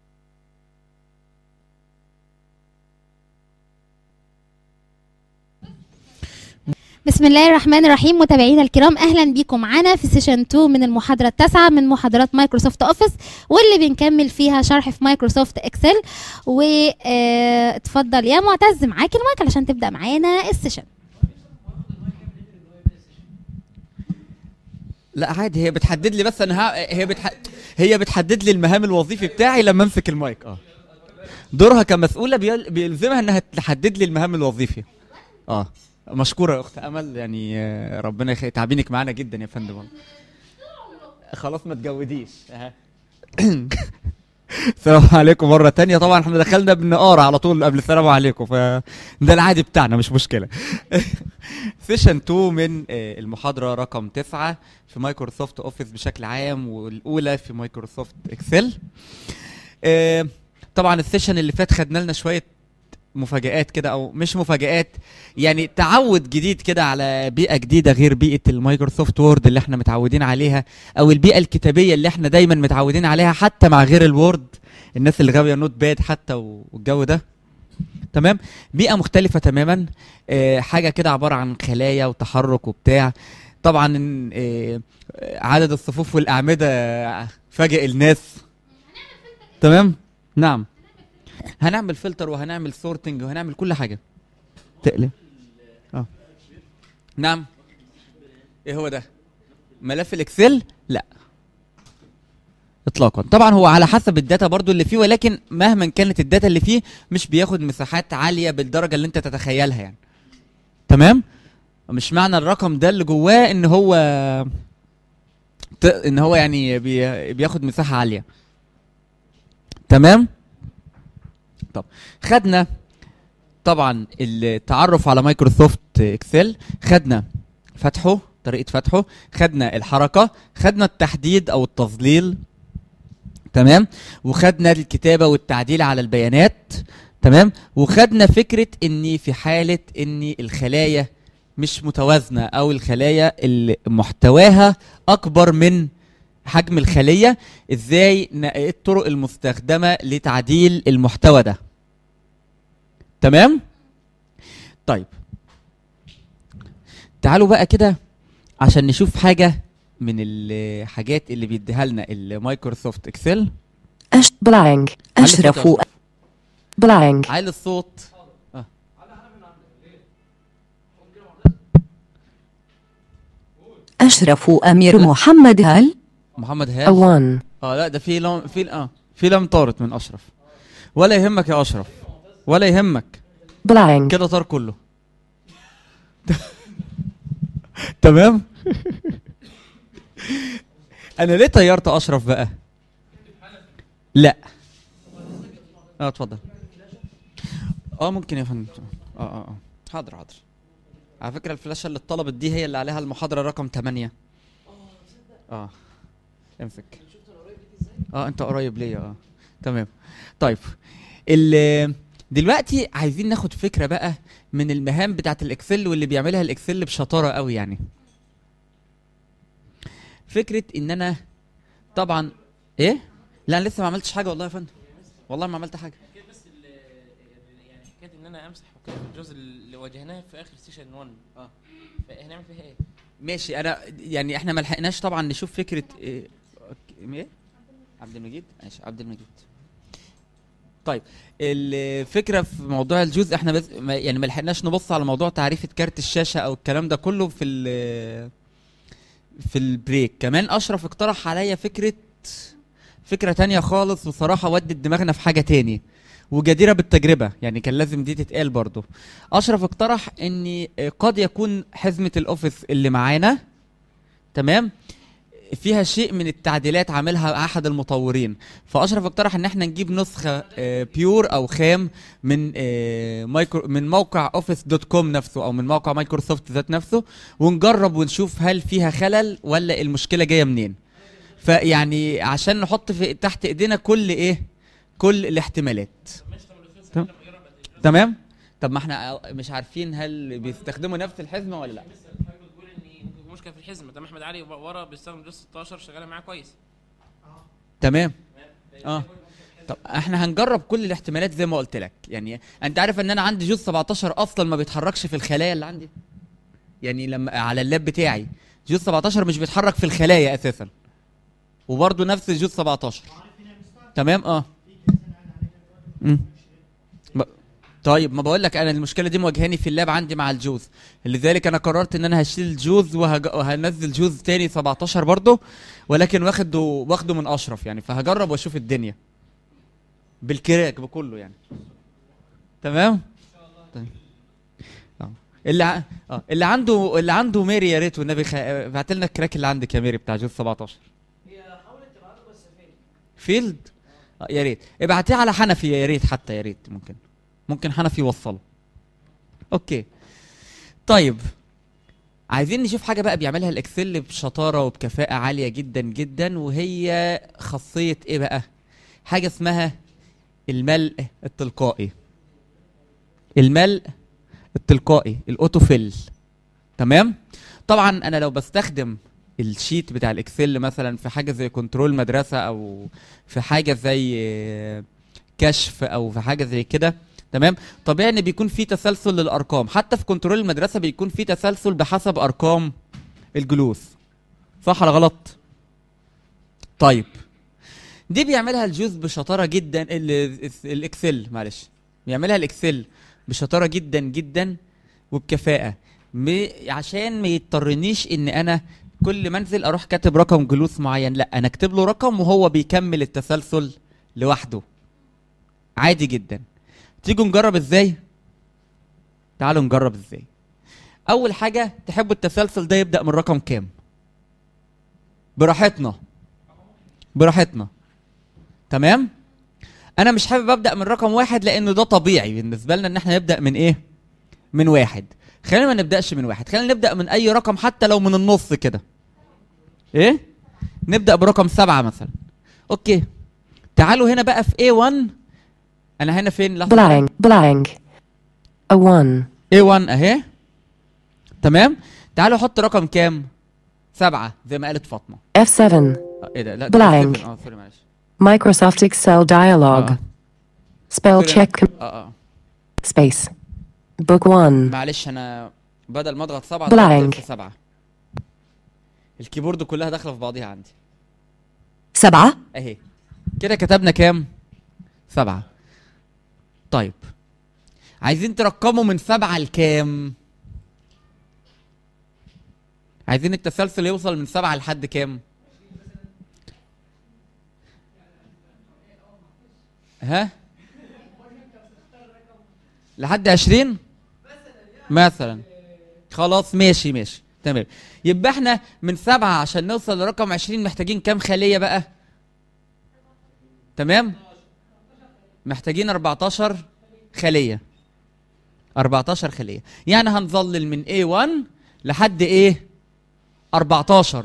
بسم الله الرحمن الرحيم متابعينا الكرام اهلا بيكم معانا في سيشن 2 من المحاضره التاسعه من محاضرات مايكروسوفت اوفيس واللي بنكمل فيها شرح في مايكروسوفت اكسل واتفضل يا معتز معاك المايك علشان تبدا معانا السيشن لا عادي هي بتحدد لي بس انا ها هي بتح... هي بتحدد لي المهام الوظيفي بتاعي لما امسك المايك اه دورها كمسؤوله بيل... بيلزمها انها تحدد لي المهام الوظيفي اه مشكوره يا اخت امل يعني آه، ربنا يخ... تعبينك معانا جدا يا فندم والله. خلاص ما تجوديش أها. السلام عليكم مرة تانية طبعا احنا دخلنا بنقارة على طول قبل السلام عليكم فده العادي بتاعنا مش مشكلة سيشن 2 من آه، المحاضرة رقم 9 في مايكروسوفت اوفيس بشكل عام والاولى في مايكروسوفت اكسل آه، طبعا السيشن اللي فات خدنا لنا شوية مفاجآت كده او مش مفاجآت يعني تعود جديد كده على بيئة جديدة غير بيئة المايكروسوفت وورد اللي احنا متعودين عليها او البيئة الكتابية اللي احنا دايما متعودين عليها حتى مع غير الوورد الناس اللي غاوية نوت باد حتى والجو ده تمام بيئة مختلفة تماما آه، حاجة كده عبارة عن خلايا وتحرك وبتاع طبعا آه، عدد الصفوف والأعمدة فاجئ الناس تمام نعم هنعمل فلتر وهنعمل سورتنج وهنعمل كل حاجة تقلب اه نعم ايه هو ده ملف الاكسل لا اطلاقا طبعا هو على حسب الداتا برضو اللي فيه ولكن مهما كانت الداتا اللي فيه مش بياخد مساحات عاليه بالدرجه اللي انت تتخيلها يعني تمام مش معنى الرقم ده اللي جواه ان هو ت... ان هو يعني بي... بياخد مساحه عاليه تمام طب خدنا طبعا التعرف على مايكروسوفت اكسل خدنا فتحه طريقه فتحه خدنا الحركه خدنا التحديد او التظليل تمام وخدنا الكتابه والتعديل على البيانات تمام وخدنا فكره ان في حاله ان الخلايا مش متوازنه او الخلايا اللي محتواها اكبر من حجم الخليه ازاي ن- ايه الطرق المستخدمه لتعديل المحتوى ده تمام طيب تعالوا بقى كده عشان نشوف حاجه من الحاجات اللي بيديها لنا المايكروسوفت اكسل أش بلانك أشرف بلانك عالي الصوت آه. أشرف أمير محمد هل محمد هاش أوان اه لا ده في لم في اه في لم طارت من اشرف ولا يهمك يا اشرف ولا يهمك بلانك كده طار كله تمام انا ليه طيرت اشرف بقى لا اه اتفضل اه ممكن يا فندم اه اه اه حاضر حاضر على فكره الفلاشه اللي اتطلبت دي هي اللي عليها المحاضره رقم 8 اه امسك اه انت قريب ليا اه تمام طيب ال- دلوقتي عايزين ناخد فكره بقى من المهام بتاعت الاكسل واللي بيعملها الاكسل بشطاره قوي يعني فكره ان انا طبعا ايه لا انا لسه ما عملتش حاجه والله يا فندم والله ما عملت حاجه بس ال- يعني حكايه ان انا امسح وكده في الجزء اللي واجهناه في اخر سيشن 1 اه فهنعمل فيها ايه؟ ماشي انا يعني احنا ما لحقناش طبعا نشوف فكره ايه أوكي، ايه عبد المجيد ماشي عبد المجيد طيب الفكره في موضوع الجزء احنا بس ما يعني ما لحقناش نبص على موضوع تعريفه كارت الشاشه او الكلام ده كله في ال في البريك كمان اشرف اقترح عليا فكره فكره تانية خالص بصراحه ودت دماغنا في حاجه تاني وجديره بالتجربه يعني كان لازم دي تتقال برضه اشرف اقترح ان قد يكون حزمه الاوفيس اللي معانا تمام فيها شيء من التعديلات عاملها احد المطورين فاشرف اقترح ان احنا نجيب نسخه آه، بيور او خام من آه، مايكرو من موقع اوفيس دوت كوم نفسه او من موقع مايكروسوفت ذات نفسه ونجرب ونشوف هل فيها خلل ولا المشكله جايه منين فيعني عشان نحط في تحت ايدينا كل ايه كل الاحتمالات تمام؟ تمام طب ما احنا مش عارفين هل بيستخدموا نفس الحزمه ولا لا بتقول ان ممكن يكون مشكله في الحزمه ده احمد علي ورا بيستخدم جوز 16 شغاله معاه كويس تمام اه طب احنا هنجرب كل الاحتمالات زي ما قلت لك يعني انت عارف ان انا عندي جوز 17 اصلا ما بيتحركش في الخلايا اللي عندي يعني لما على اللاب بتاعي جوز 17 مش بيتحرك في الخلايا اساسا وبرضه نفس الجوز 17 تمام اه مم. ب- طيب ما بقول لك انا المشكله دي مواجهاني في اللاب عندي مع الجوز لذلك انا قررت ان انا هشيل الجوز وهج... وهنزل جوز تاني 17 برضه ولكن واخده واخده من اشرف يعني فهجرب واشوف الدنيا بالكراك بكله يعني تمام طيب آه. اللي ع... اه اللي عنده اللي عنده ميري يا ريت والنبي خ... بعت لنا الكراك اللي عندك يا ميري بتاع جوز 17 فيلد آه يا ريت ابعتيه على حنفي يا ريت حتى يا ريت ممكن ممكن حنفي يوصله اوكي طيب عايزين نشوف حاجه بقى بيعملها الاكسل بشطاره وبكفاءه عاليه جدا جدا وهي خاصيه ايه بقى حاجه اسمها الملء التلقائي الملء التلقائي الاوتوفيل تمام طبعا انا لو بستخدم الشيت بتاع الاكسل مثلا في حاجه زي كنترول مدرسه او في حاجه زي آه، كشف او في حاجه زي كده تمام طبيعي ان بيكون في تسلسل للارقام حتى في كنترول المدرسه بيكون في تسلسل بحسب ارقام الجلوس صح ولا غلط طيب دي بيعملها الجوز بشطاره جدا ال- الاكسل معلش بيعملها الاكسل بشطاره جدا جدا وبكفاءه م- عشان ما يضطرنيش ان انا كل ما انزل اروح كاتب رقم جلوس معين لا انا اكتب له رقم وهو بيكمل التسلسل لوحده عادي جدا تيجوا نجرب ازاي تعالوا نجرب ازاي اول حاجه تحبوا التسلسل ده يبدا من رقم كام براحتنا براحتنا تمام انا مش حابب ابدا من رقم واحد لان ده طبيعي بالنسبه لنا ان احنا نبدا من ايه من واحد خلينا ما نبداش من واحد خلينا نبدا من اي رقم حتى لو من النص كده ايه نبدا برقم سبعة مثلا اوكي تعالوا هنا بقى في A1 انا هنا فين لحظه blank, blank. A one, A1 اهي تمام تعالوا حط رقم كام سبعة زي ما قالت فاطمة F7, آه، ايه ده لا ده Blank. seven. اه سوري معلش Microsoft Excel dialog. آه. Spell سوري، check, com- اه اه space. Book one, معلش انا بدل ما اضغط سبعة Blank. ضغطت في سبعة الكيبورد كلها داخلة في بعضيها عندي سبعة اهي كده كتبنا كام سبعة طيب عايزين ترقموا من سبعة لكام عايزين التسلسل يوصل من سبعة لحد كام ها لحد عشرين مثلا خلاص ماشي ماشي تمام يبقى احنا من سبعة عشان نوصل لرقم عشرين محتاجين كام خلية بقى تمام محتاجين 14 خلية 14 خلية يعني هنظلل من A1 لحد ايه 14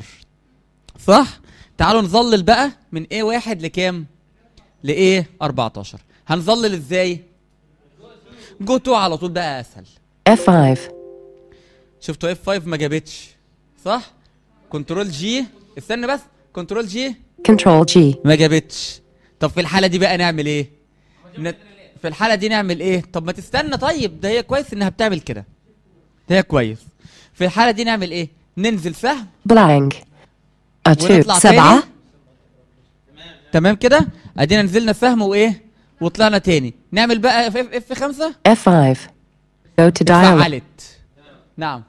صح تعالوا نظلل بقى من A1 لكام ل A 14 هنظلل ازاي جو تو على طول بقى اسهل F5. شفتوا اف 5 ما جابتش صح كنترول جي استنى بس كنترول جي Control G. ما جابتش طب في الحاله دي بقى نعمل ايه نت... في الحاله دي نعمل ايه طب ما تستنى طيب ده هي كويس انها بتعمل كده ده هي كويس في الحاله دي نعمل ايه ننزل سهم Blank. A two. ونطلع سبعة. تاني تمام كده ادينا نزلنا سهم وايه وطلعنا تاني نعمل بقى اف اف اف 5 F5. Go to dialog. فعلت نعم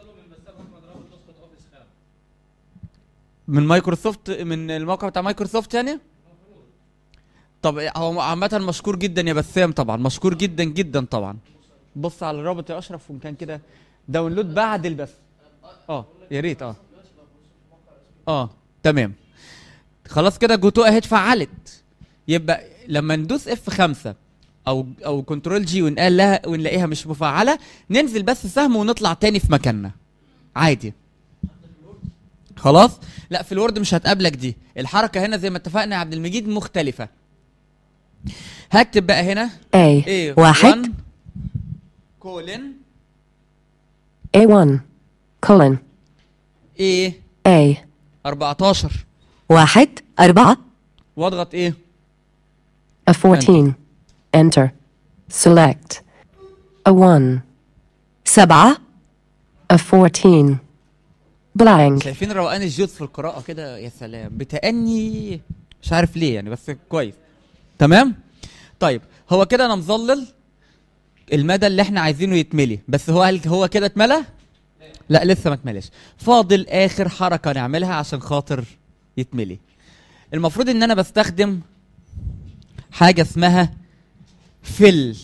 من مايكروسوفت من الموقع بتاع مايكروسوفت يعني طب هو عامة مشكور جدا يا بسام طبعا مشكور جدا جدا طبعا بص على الرابط يا اشرف ومكان كده داونلود بعد البث اه يا ريت اه اه تمام خلاص كده جوتو اهي اتفعلت يبقى لما ندوس اف 5 او او كنترول جي ونقال لها ونلاقيها مش مفعله ننزل بس سهم ونطلع تاني في مكاننا عادي خلاص لا في الوورد مش هتقابلك دي الحركه هنا زي ما اتفقنا يا عبد المجيد مختلفه هكتب بقى هنا A. ايه واحد. كولن A1. Colon. ايه A. 14 واحد أربعة واضغط ايه A 14. Enter. Select. A 1. سبعة A 14. Blank. شايفين روقان الجوز في القراءة كده يا سلام بتأني مش عارف ليه يعني بس كويس تمام طيب هو كده انا مظلل المدى اللي احنا عايزينه يتملي بس هو هل هو كده اتملى لا لسه ما اتملاش فاضل اخر حركة نعملها عشان خاطر يتملي المفروض ان انا بستخدم حاجة اسمها فل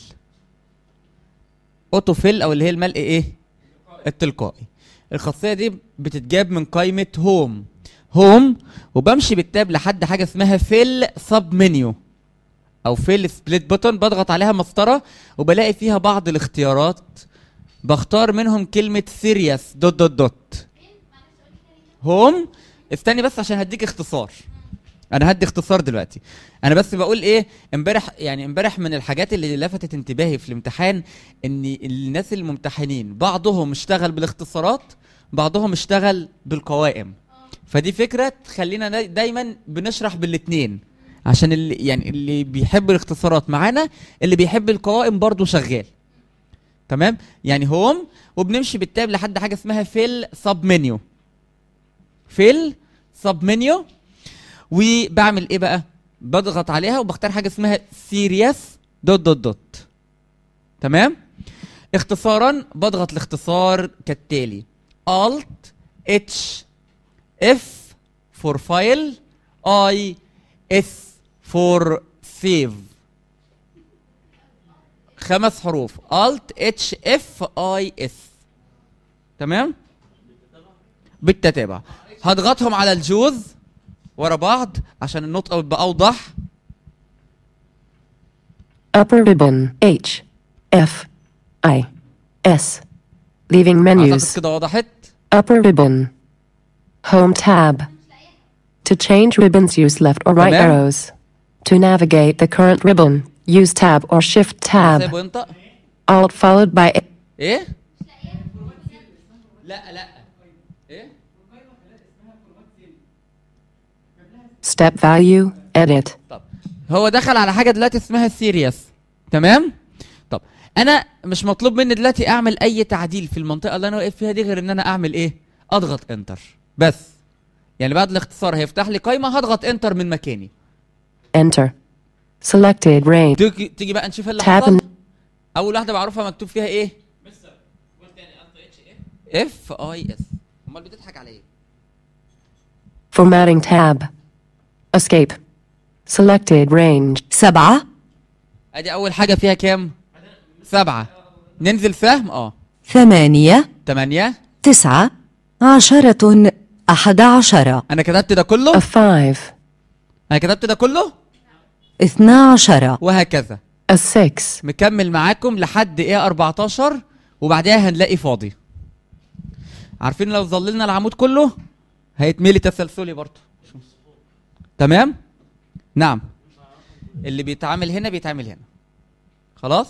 اوتو فيل او اللي هي الملء ايه التلقائي الخاصيه دي بتتجاب من قائمه هوم هوم وبمشي بالتاب لحد حاجه اسمها فيل سب منيو او فيل سبليت بوتون بضغط عليها مسطره وبلاقي فيها بعض الاختيارات بختار منهم كلمه سيريس دوت دوت دوت هوم استني بس عشان هديك اختصار انا هدي اختصار دلوقتي انا بس بقول ايه امبارح يعني امبارح من الحاجات اللي لفتت انتباهي في الامتحان ان الناس الممتحنين بعضهم اشتغل بالاختصارات بعضهم اشتغل بالقوائم فدي فكره تخلينا دا- دايما بنشرح بالاتنين عشان اللي يعني اللي بيحب الاختصارات معانا اللي بيحب القوائم برضو شغال تمام يعني هوم وبنمشي بالتاب لحد حاجه اسمها فيل سب منيو فيل سب منيو وبعمل ايه بقى بضغط عليها وبختار حاجه اسمها سيريس دوت دوت دوت تمام اختصارا بضغط الاختصار كالتالي Alt H F for file I S for save خمس حروف Alt H F I S تمام بالتتابع هضغطهم على الجوز ورا بعض عشان النطق يبقى اوضح Upper ribbon. H. F. I. S. Leaving اعتقد menus. كده وضحت Upper ribbon. Home tab. To change ribbons, use left or right تمام. arrows. To navigate the current ribbon, use tab or shift tab. سايبه ينطق Alt followed by A. ايه لا لا ايه Step value. Edit. هو دخل على حاجه دلوقتي اسمها سيريس تمام طب انا مش مطلوب مني دلوقتي اعمل اي تعديل في المنطقه اللي انا واقف فيها دي غير ان انا اعمل ايه اضغط انتر بس يعني بعد الاختصار هيفتح لي قائمه هضغط انتر من مكاني Enter. Selected range. تيجي تيجي بقى نشوف اللي Tab حصل and اول واحده بعرفها مكتوب فيها ايه اف اي اس امال بتضحك على ايه formatting tab. Escape. Selected range. سبعة ادي اول حاجه فيها كام سبعة ننزل سهم اه ثمانية تمانية تسعة عشرة أحد عشر انا كتبت ده كله A 5. انا كتبت ده كله اثنا عشر وهكذا A 6. مكمل معاكم لحد ايه 14 وبعدها هنلاقي فاضي عارفين لو ظللنا العمود كله هيتملي تسلسلي برضه تمام نعم اللي بيتعامل هنا بيتعامل هنا خلاص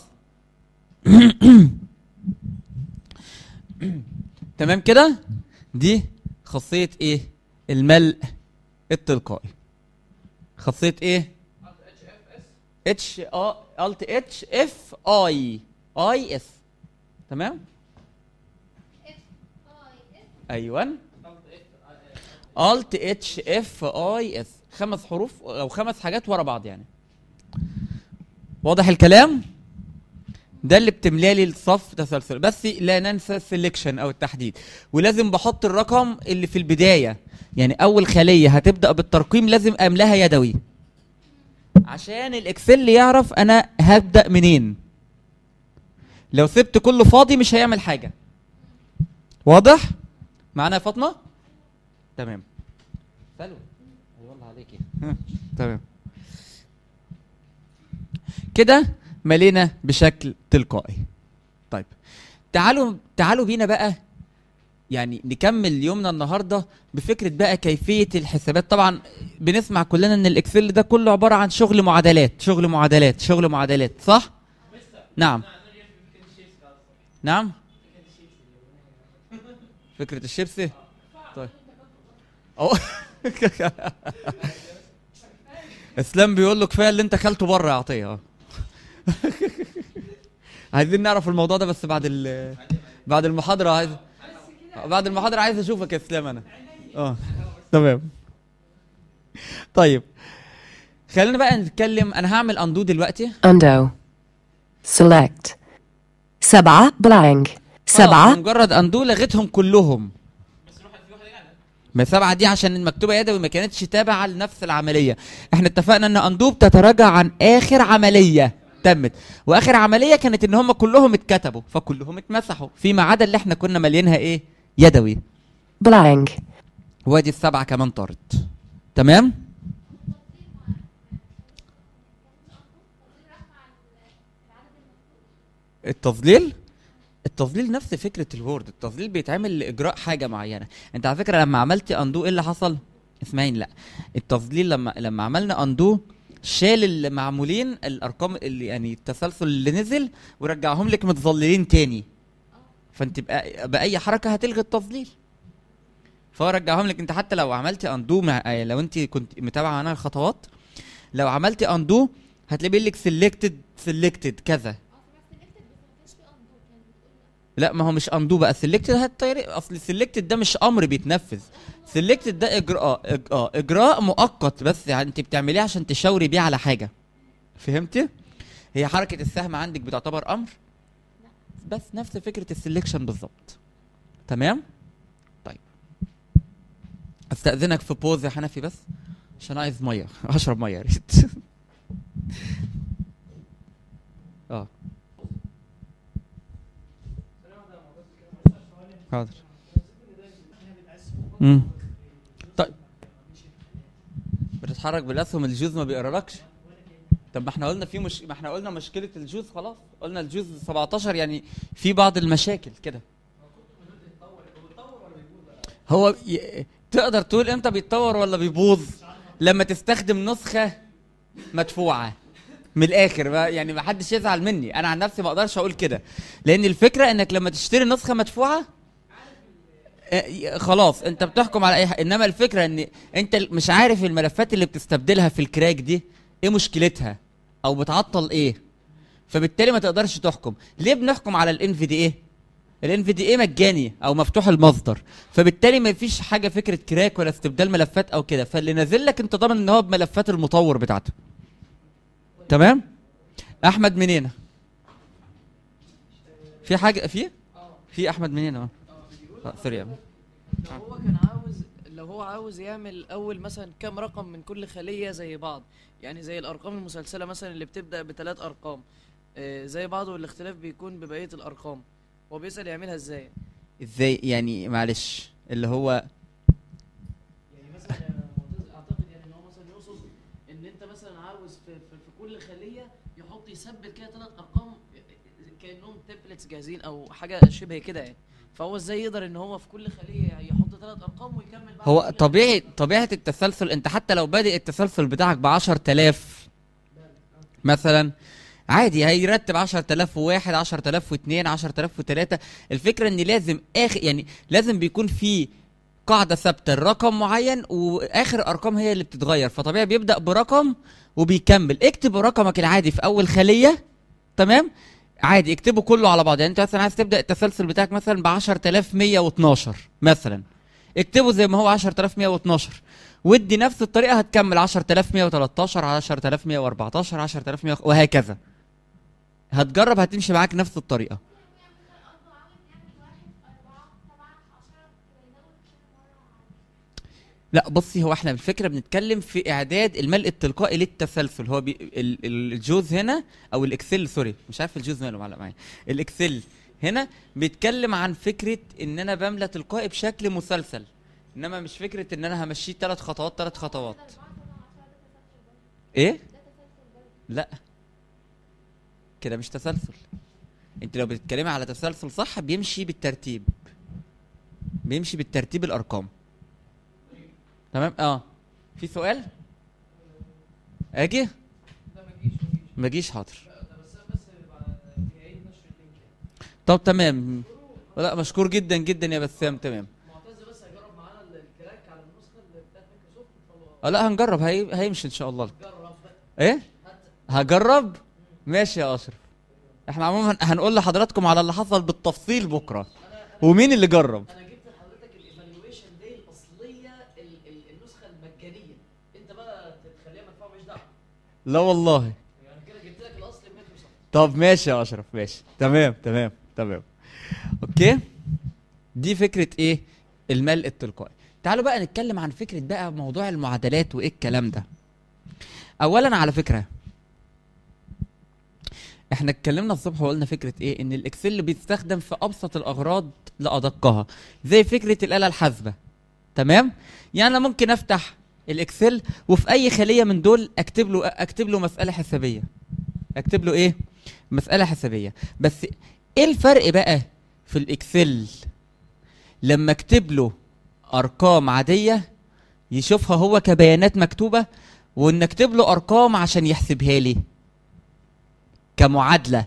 تمام كده دي خاصية ايه الملء التلقائي خاصية ايه اتش الت اتش اف اي اي اس تمام ايوه الت اتش اف اي اس خمس حروف او خمس حاجات ورا بعض يعني واضح الكلام ده اللي بتملى لي الصف تسلسل بس لا ننسى السلكشن او التحديد ولازم بحط الرقم اللي في البدايه يعني اول خليه هتبدا بالترقيم لازم املاها يدوي عشان الاكسل يعرف انا هبدا منين لو سبت كله فاضي مش هيعمل حاجه واضح معانا يا فاطمه تمام سلوى والله عليكي تمام كده ملينا بشكل تلقائي طيب تعالوا تعالوا بينا بقى يعني نكمل يومنا النهارده بفكره بقى كيفيه الحسابات طبعا بنسمع كلنا ان الاكسل ده كله عباره عن شغل معادلات شغل معادلات شغل معادلات صح نعم نعم فكره الشيبسي طيب أو اسلام بيقول له كفايه اللي انت اكلته بره يا عطيه اه عايزين نعرف الموضوع ده بس بعد ال بعد المحاضره عايز بعد المحاضره عايز اشوفك يا اسلام انا اه تمام طيب خلينا بقى نتكلم انا هعمل اندو دلوقتي Undo. Select. سبعة blank. خلاص، سبعة مجرد اندو لغيتهم كلهم ما سبعة دي عشان المكتوبة يدوي ما كانتش تابعة لنفس العملية احنا اتفقنا ان اندو بتتراجع عن اخر عملية تمت واخر عملية كانت ان هم كلهم اتكتبوا فكلهم اتمسحوا فيما عدا اللي احنا كنا مالينها ايه يدوي blank. وادي السبعة كمان طارت تمام التظليل التظليل نفس فكرة الوورد التظليل بيتعمل لإجراء حاجة معينة انت على فكرة لما عملت اندو ايه اللي حصل اسمعين لا التظليل لما لما عملنا اندو شال اللي معمولين الارقام اللي يعني التسلسل اللي نزل ورجعهم لك متظللين تاني فانت بقى باي حركه هتلغي التظليل فهو رجعهم لك انت حتى لو عملتي اندو مع آه، لو انت كنت متابعه معانا الخطوات لو عملتي اندو هتلاقي بيقول لك سيلكتد سيلكتد كذا لا ما هو مش اندو بقى سيلكتد هتطيري اصل سيلكتد ده مش امر بيتنفذ سيلكتد ده اجراء إج- اه اجراء مؤقت بس يعني انت بتعمليه عشان تشاوري بيه على حاجه فهمتي هي حركه السهم عندك بتعتبر امر بس نفس فكره السلكشن بالظبط تمام طيب استاذنك في بوز يا حنفي بس عشان عايز ميه اشرب ميه يا ريت اه حاضر امم طيب بتتحرك بالاسهم الجوز ما بيقرالكش طب ما احنا قلنا في مش ما احنا قلنا مشكله الجوز خلاص قلنا الجوز 17 يعني في بعض المشاكل كده هو ي... تقدر تقول امتى بيتطور ولا بيبوظ لما تستخدم نسخه مدفوعه من الاخر بقى يعني ما حدش يزعل مني انا عن نفسي ما اقدرش اقول كده لان الفكره انك لما تشتري نسخه مدفوعه آه، خلاص انت بتحكم على اي حاجه انما الفكره ان انت مش عارف الملفات اللي بتستبدلها في الكراك دي ايه مشكلتها او بتعطل ايه فبالتالي ما تقدرش تحكم ليه بنحكم على الان في دي ايه الان في دي ايه مجاني او مفتوح المصدر فبالتالي ما فيش حاجه فكره كراك ولا استبدال ملفات او كده فاللي نازل لك انت ضامن ان هو بملفات المطور بتاعته تمام احمد منين في حاجه في في احمد منين اه آه، سوري يا عم. لو هو كان عاوز لو هو عاوز يعمل اول مثلا كام رقم من كل خليه زي بعض يعني زي الارقام المسلسله مثلا اللي بتبدا بثلاث ارقام آه، زي بعض والاختلاف بيكون ببقيه الارقام هو بيسال يعملها ازاي ازاي يعني معلش اللي هو يعني مثلا معتز اعتقد يعني ان هو مثلا يقصد ان انت مثلا عاوز في, في, في كل خليه يحط يثبت كده ثلاث ارقام كانهم تمبلتس جاهزين او حاجه شبه كده يعني فهو ازاي يقدر ان هو في كل خليه يحط ثلاث ارقام ويكمل بعد هو كل طبيعي طبيعه التسلسل انت حتى لو بادئ التسلسل بتاعك ب 10000 مثلا عادي هيرتب 10001 10002 10003 الفكره ان لازم اخر يعني لازم بيكون في قاعده ثابته الرقم معين واخر ارقام هي اللي بتتغير فطبيعي بيبدا برقم وبيكمل اكتب رقمك العادي في اول خليه تمام عادي اكتبه كله على بعض يعني انت مثلا عايز تبدا التسلسل بتاعك مثلا ب 10112 مثلا اكتبه زي ما هو 10112 ودي نفس الطريقه هتكمل 10113 10114 10100 وهكذا هتجرب هتمشي معاك نفس الطريقه لا بصي هو احنا الفكره بنتكلم في اعداد الملء التلقائي للتسلسل هو بي ال- ال- الجوز هنا او الاكسل سوري مش عارف الجوز ماله معلق معايا الاكسل هنا بيتكلم عن فكره ان انا بملى تلقائي بشكل مسلسل انما مش فكره ان انا همشيه ثلاث خطوات ثلاث خطوات ايه لا كده مش تسلسل انت لو بتتكلمي على تسلسل صح بيمشي بالترتيب بيمشي بالترتيب الارقام تمام اه في سؤال اجي ما جيش حاضر طب تمام لا مشكور جدا جدا يا بسام تمام اه لا هنجرب هي... هيمشي ان شاء الله ايه هجرب ماشي يا اشرف احنا عموما هنقول لحضراتكم على اللي حصل بالتفصيل بكره ومين اللي جرب انا جبت لحضرتك الايفالويشن دي الاصليه ال- ال- النسخه المجانيه انت بقى تخليها مدفوعه مش دعوه لا والله يعني كده جبت لك الاصل بمتر صح طب ماشي يا اشرف ماشي تمام تمام تمام اوكي دي فكره ايه الملء التلقائي تعالوا بقى نتكلم عن فكره بقى موضوع المعادلات وايه الكلام ده اولا على فكره احنا اتكلمنا الصبح وقلنا فكره ايه ان الاكسل بيستخدم في ابسط الاغراض لادقها زي فكره الاله الحاسبه تمام يعني انا ممكن افتح الاكسل وفي اي خليه من دول اكتب له اكتب له مساله حسابيه اكتب له ايه مساله حسابيه بس ايه الفرق بقى في الاكسل لما اكتب له ارقام عاديه يشوفها هو كبيانات مكتوبه وان اكتب له ارقام عشان يحسبها لي كمعادله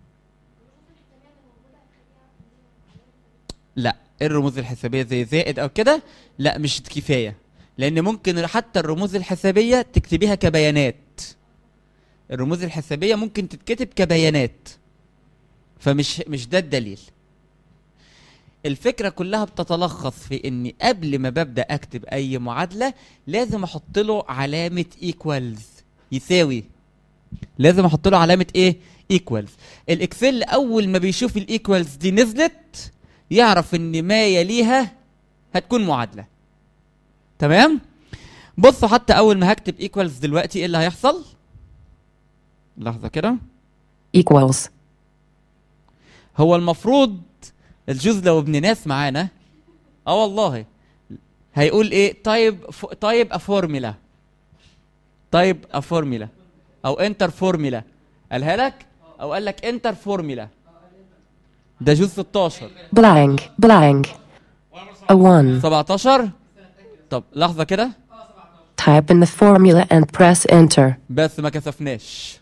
لا إيه الرموز الحسابيه زي زائد او كده لا مش كفايه لان ممكن حتى الرموز الحسابيه تكتبيها كبيانات الرموز الحسابيه ممكن تتكتب كبيانات فمش مش ده الدليل الفكره كلها بتتلخص في اني قبل ما ببدا اكتب اي معادله لازم احط له علامه ايكوالز يساوي لازم احط له علامه ايه ايكوالز الاكسل اول ما بيشوف الايكوالز دي نزلت يعرف ان ما يليها هتكون معادله تمام بصوا حتى اول ما هكتب ايكوالز دلوقتي ايه اللي هيحصل لحظه كده equals هو المفروض الجوز لو ابن ناس معانا اه والله هيقول ايه طيب ف... طيب افورميلا طيب افورميلا او انتر فورميلا قالها لك او قال لك انتر فورميلا ده جوز 16 blank blank a 1 17 طب لحظه كده type in the formula and press enter بس ما كسفناش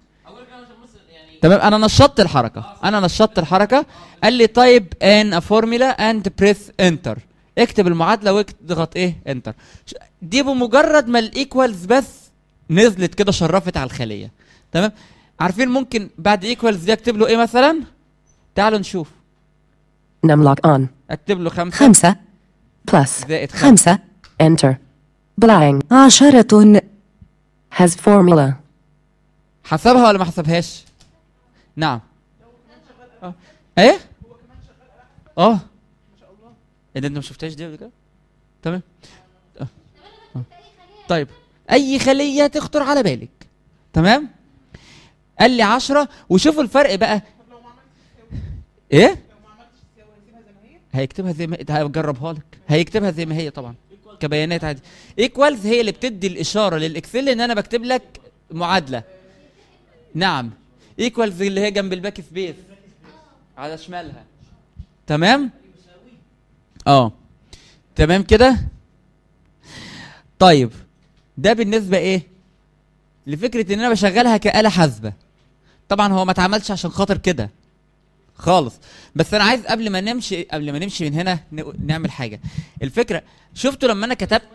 تمام انا نشطت الحركه انا نشطت الحركه قال لي طيب ان فورمولا اند بريس انتر اكتب المعادله واضغط ايه انتر دي بمجرد ما الايكوالز بس نزلت كده شرفت على الخليه تمام عارفين ممكن بعد ايكوالز دي اكتب له ايه مثلا تعالوا نشوف numlock on اكتب له خمسة خمسة plus زائد خمسة. خمسة enter blank عشرة has formula حسبها ولا ما حسبهاش نعم آه. ايه اه ايه ده انت ما شفتهاش دي قبل كده تمام آه. آه. طيب اي خليه تخطر على بالك تمام قال لي عشرة وشوفوا الفرق بقى ايه هيكتبها زي ما هجربها لك هيكتبها زي ما هي طبعا كبيانات عادي ايكوالز هي اللي بتدي الاشاره للاكسل ان انا بكتب لك معادله نعم ايكوالز اللي هي جنب الباك سبيس على شمالها تمام اه تمام كده طيب ده بالنسبه ايه لفكره ان انا بشغلها كآلة حاسبه طبعا هو ما اتعملش عشان خاطر كده خالص بس انا عايز قبل ما نمشي قبل ما نمشي من هنا ن- نعمل حاجه الفكره شفتوا لما انا كتبت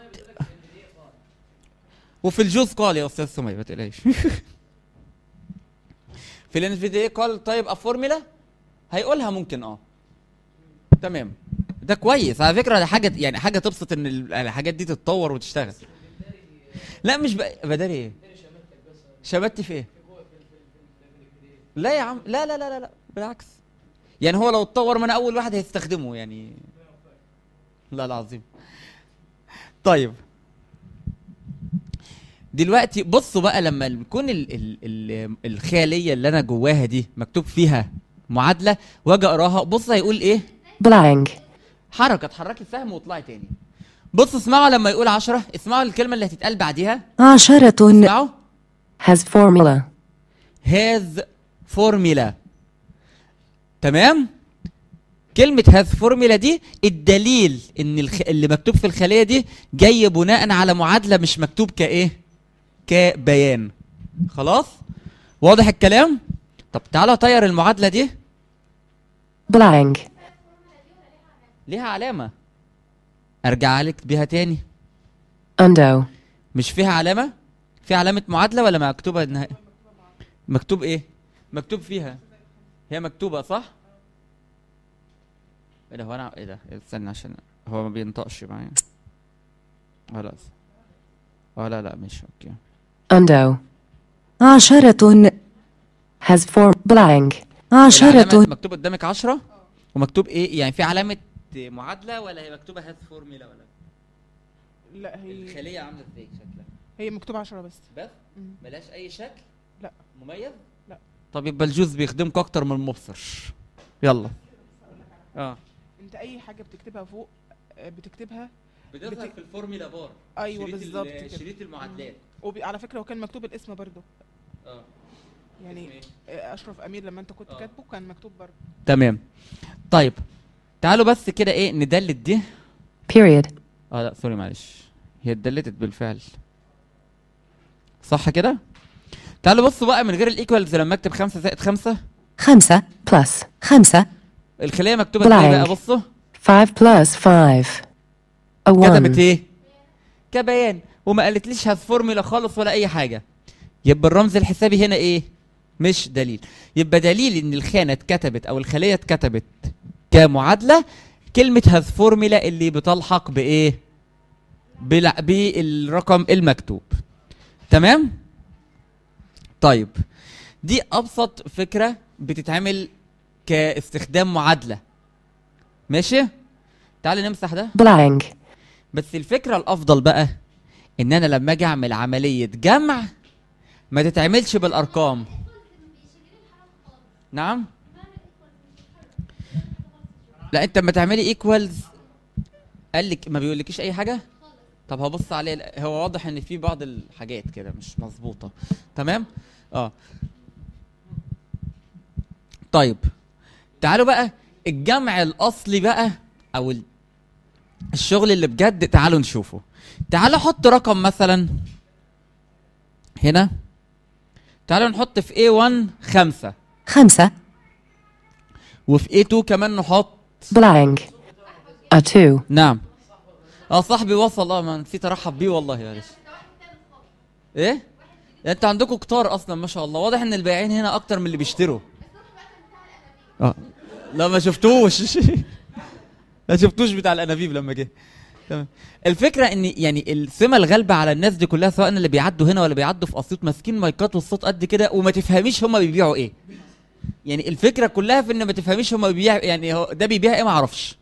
وفي الجوز قال يا استاذ سمية ما تقلقيش في الان في دي قال طيب افورميلا هيقولها ممكن اه تمام ده كويس على فكره ده حاجه يعني حاجه تبسط ان ال- الحاجات دي تتطور وتشتغل لا مش ب... بداري ايه شبت في ايه لا يا عم لا لا لا لا, لا. بالعكس يعني هو لو اتطور ما انا اول واحد هيستخدمه يعني لا العظيم طيب دلوقتي بصوا بقى لما يكون ال ال ال الخاليه اللي انا جواها دي مكتوب فيها معادله واجي اقراها بص هيقول ايه blank, حركه اتحركي السهم واطلعي تاني بصوا اسمعوا لما يقول عشرة اسمعوا الكلمه اللي هتتقال بعديها عشرة اسمعوا has formula, هاز فورميلا تمام كلمة هاز فورميلا دي الدليل ان الخ... اللي مكتوب في الخلية دي جاي بناء على معادلة مش مكتوب كايه كبيان خلاص واضح الكلام طب تعالوا طير المعادلة دي blank, ليها علامة ارجع لك بيها تاني undo, مش فيها علامة في علامة معادلة ولا مكتوبة انها مكتوب ايه مكتوب فيها هي مكتوبة صح ايه ده هو انا ايه ده استنى عشان هو ما بينطقش معايا خلاص اه لا لا مش اوكي undo, عشرة has form, blank العلامة عشرة مكتوب قدامك عشرة ومكتوب ايه يعني في علامة معادلة ولا هي مكتوبة هاز فورميلا ولا لا هي الخلية عاملة ازاي شكلها هي مكتوب 10 بس بس مم. ملهاش اي شكل لا. مميز لا. طب يبقى الجوز بيخدمك اكتر من المبصر يلا اه انت اي حاجه بتكتبها فوق آه، بتكتبها بتظهر بت- في الفورميلا بار ايوه شريط ال- بالظبط كده. شريط المعادلات وعلى فكره وكان مكتوب الاسم برضه اه يعني اسم آه، اشرف امير لما انت كنت آه. كاتبه كان مكتوب برضه تمام طيب تعالوا بس كده ايه ندلت دي period, اه لا سوري معلش هي اتدلتت بالفعل صح كده تعالوا بصوا بقى من غير الايكوالز لما اكتب خمسة زائد خمسة خمسة plus خمسة الخلية مكتوبة ايه بقى Blank. بصوا 5 plus 5, a كتبت 1, ايه كبيان وما قالتليش هاز فورمولا خالص ولا اي حاجه يبقى الرمز الحسابي هنا ايه مش دليل يبقى دليل ان الخانه اتكتبت او الخليه اتكتبت كمعادله كلمه هاز فورمولا اللي بتلحق بايه بلا- بالرقم المكتوب تمام طيب دي ابسط فكره بتتعمل كاستخدام معادله ماشي تعالى نمسح ده blank, بس الفكره الافضل بقى ان انا لما اجي اعمل عمليه جمع ما تتعملش بالارقام نعم لا انت لما تعملي ايكوالز قال لك ما بيقولكيش اي حاجه طب هبص عليه لا، هو واضح ان في بعض الحاجات كده مش مظبوطه تمام اه طيب تعالوا بقى الجمع الاصلي بقى او ال- الشغل اللي بجد تعالوا نشوفه تعالوا حط رقم مثلا هنا تعالوا نحط في A1 خمسة خمسة وفي A2 كمان نحط blank, a 2, نعم اه صاحبي وصل اه ما نسيت ارحب بيه والله معلش ايه ده انت عندكم كتار اصلا ما شاء الله واضح ان البائعين هنا اكتر من اللي بيشتروا اه لا ما شفتوش ما شفتوش بتاع الانابيب لما جه تمام الفكره ان يعني السمه الغالبه على الناس دي كلها سواء اللي بيعدوا هنا ولا بيعدوا في اسيوط ماسكين مايكات والصوت قد كده وما تفهميش هما بيبيعوا ايه يعني الفكره كلها في ان ما تفهميش هما بيبيع يعني هو ده بيبيع ايه ما اعرفش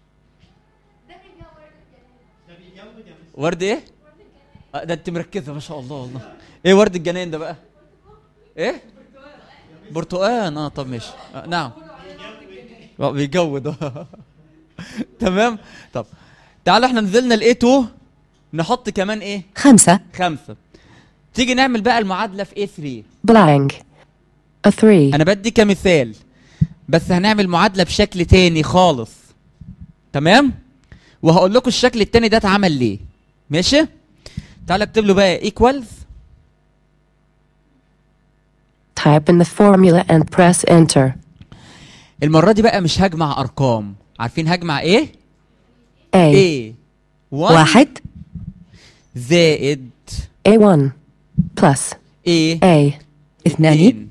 ورد ايه آه، ده انت مركزه ما شاء الله والله ايه ورد الجنان ده بقى ايه برتقان اه طب ماشي آه نعم آه، بيجود آه. تمام طب تعالوا احنا نزلنا الاي 2 نحط كمان ايه خمسة خمسة تيجي نعمل بقى المعادلة في A3 blank, a 3, انا بدي كمثال بس هنعمل معادلة بشكل تاني خالص تمام وهقول لكم الشكل التاني ده اتعمل ليه ماشي تعال اكتب له بقى equals Type in the formula and press enter. المره دي بقى مش هجمع ارقام عارفين هجمع ايه A A واحد زائد A1 plus A A اثنان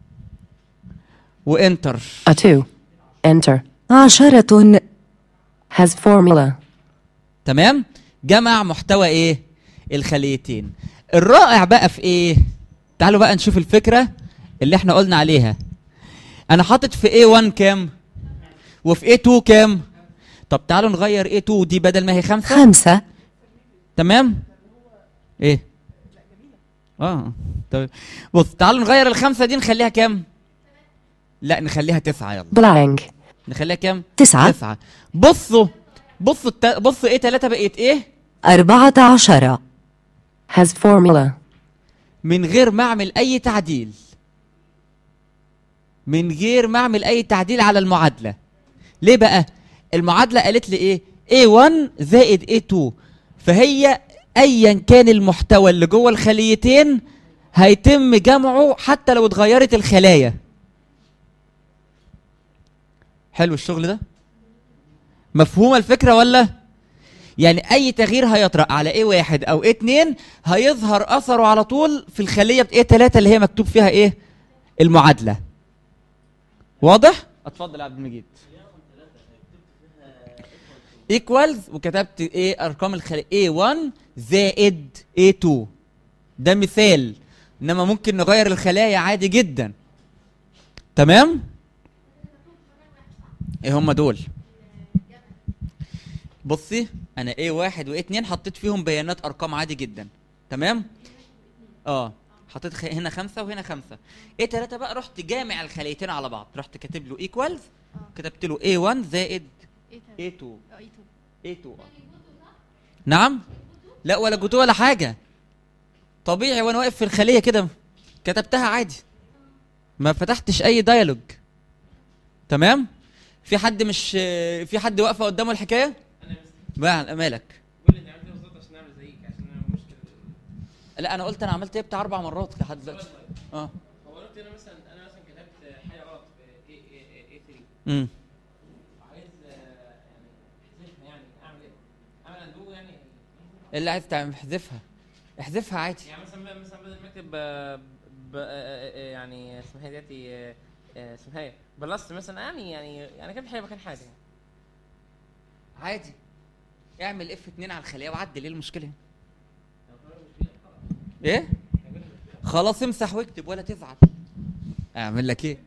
وانتر A2 enter عشرة has formula تمام جمع محتوى ايه الخليتين الرائع بقى في ايه تعالوا بقى نشوف الفكره اللي احنا قلنا عليها انا حاطط في A1 كام وفي A2 كام طب تعالوا نغير A2 دي بدل ما هي خمسة خمسة تمام ايه اه طيب بص تعالوا نغير الخمسة دي نخليها كام لا نخليها تسعة يلا blank نخليها كام تسعة تسعة بصوا بصوا الت... بصوا ايه تلاتة بقيت ايه أربعة عشر has formula من غير ما اعمل اي تعديل من غير ما اعمل اي تعديل على المعادله ليه بقى المعادله قالت لي ايه A1 زائد A2 فهي ايا كان المحتوى اللي جوه الخليتين هيتم جمعه حتى لو اتغيرت الخلايا حلو الشغل ده مفهومه الفكره ولا يعني اي تغيير هيطرأ على A1 او A2 هيظهر اثره على طول في الخليه بت A3 اللي هي مكتوب فيها ايه المعادله واضح اتفضل يا عبد المجيد ايكوالز وكتبت ايه ارقام الخليه A1 زائد A2 ده مثال انما ممكن نغير الخلايا عادي جدا تمام ايه هم دول بصي انا A1 و A2 حطيت فيهم بيانات ارقام عادي جدا تمام اه حطيت خ... هنا خمسة وهنا خمسة ايه تلاتة بقى رحت جامع الخليتين على بعض رحت كاتب له ايكوالز كتبت له A1 زائد A2 A2 آه. نعم لا ولا جوتو ولا حاجة طبيعي وانا واقف في الخلية كده كتبتها عادي ما فتحتش اي ديالوج تمام في حد مش في حد واقفة قدامه الحكاية بقى مالك قول لي انت عملت ايه بالظبط عشان اعمل زيك عشان انا مشكله لا انا قلت انا عملت ايه بتاع اربع مرات لحد دلوقتي اه هو قلت انا مثلا انا مثلا كتبت حاجه غلط في اي اي اي 3 امم عايز آه، يعني احذفها يعني اعمل ايه؟ اعمل اندو يعني اللي عايز تعمل احذفها احذفها عادي يعني مثلا مثلا بدل ما اكتب آه، ب- آه، آه، يعني اسمها ايه ديتي آه، آه، اسمها ايه بلست مثلا يعني يعني يعني كتبت حاجه مكان حاجه يعني عادي اعمل اف 2 على الخليه وعدل ايه المشكله ايه خلاص امسح واكتب ولا تزعل اعمل لك ايه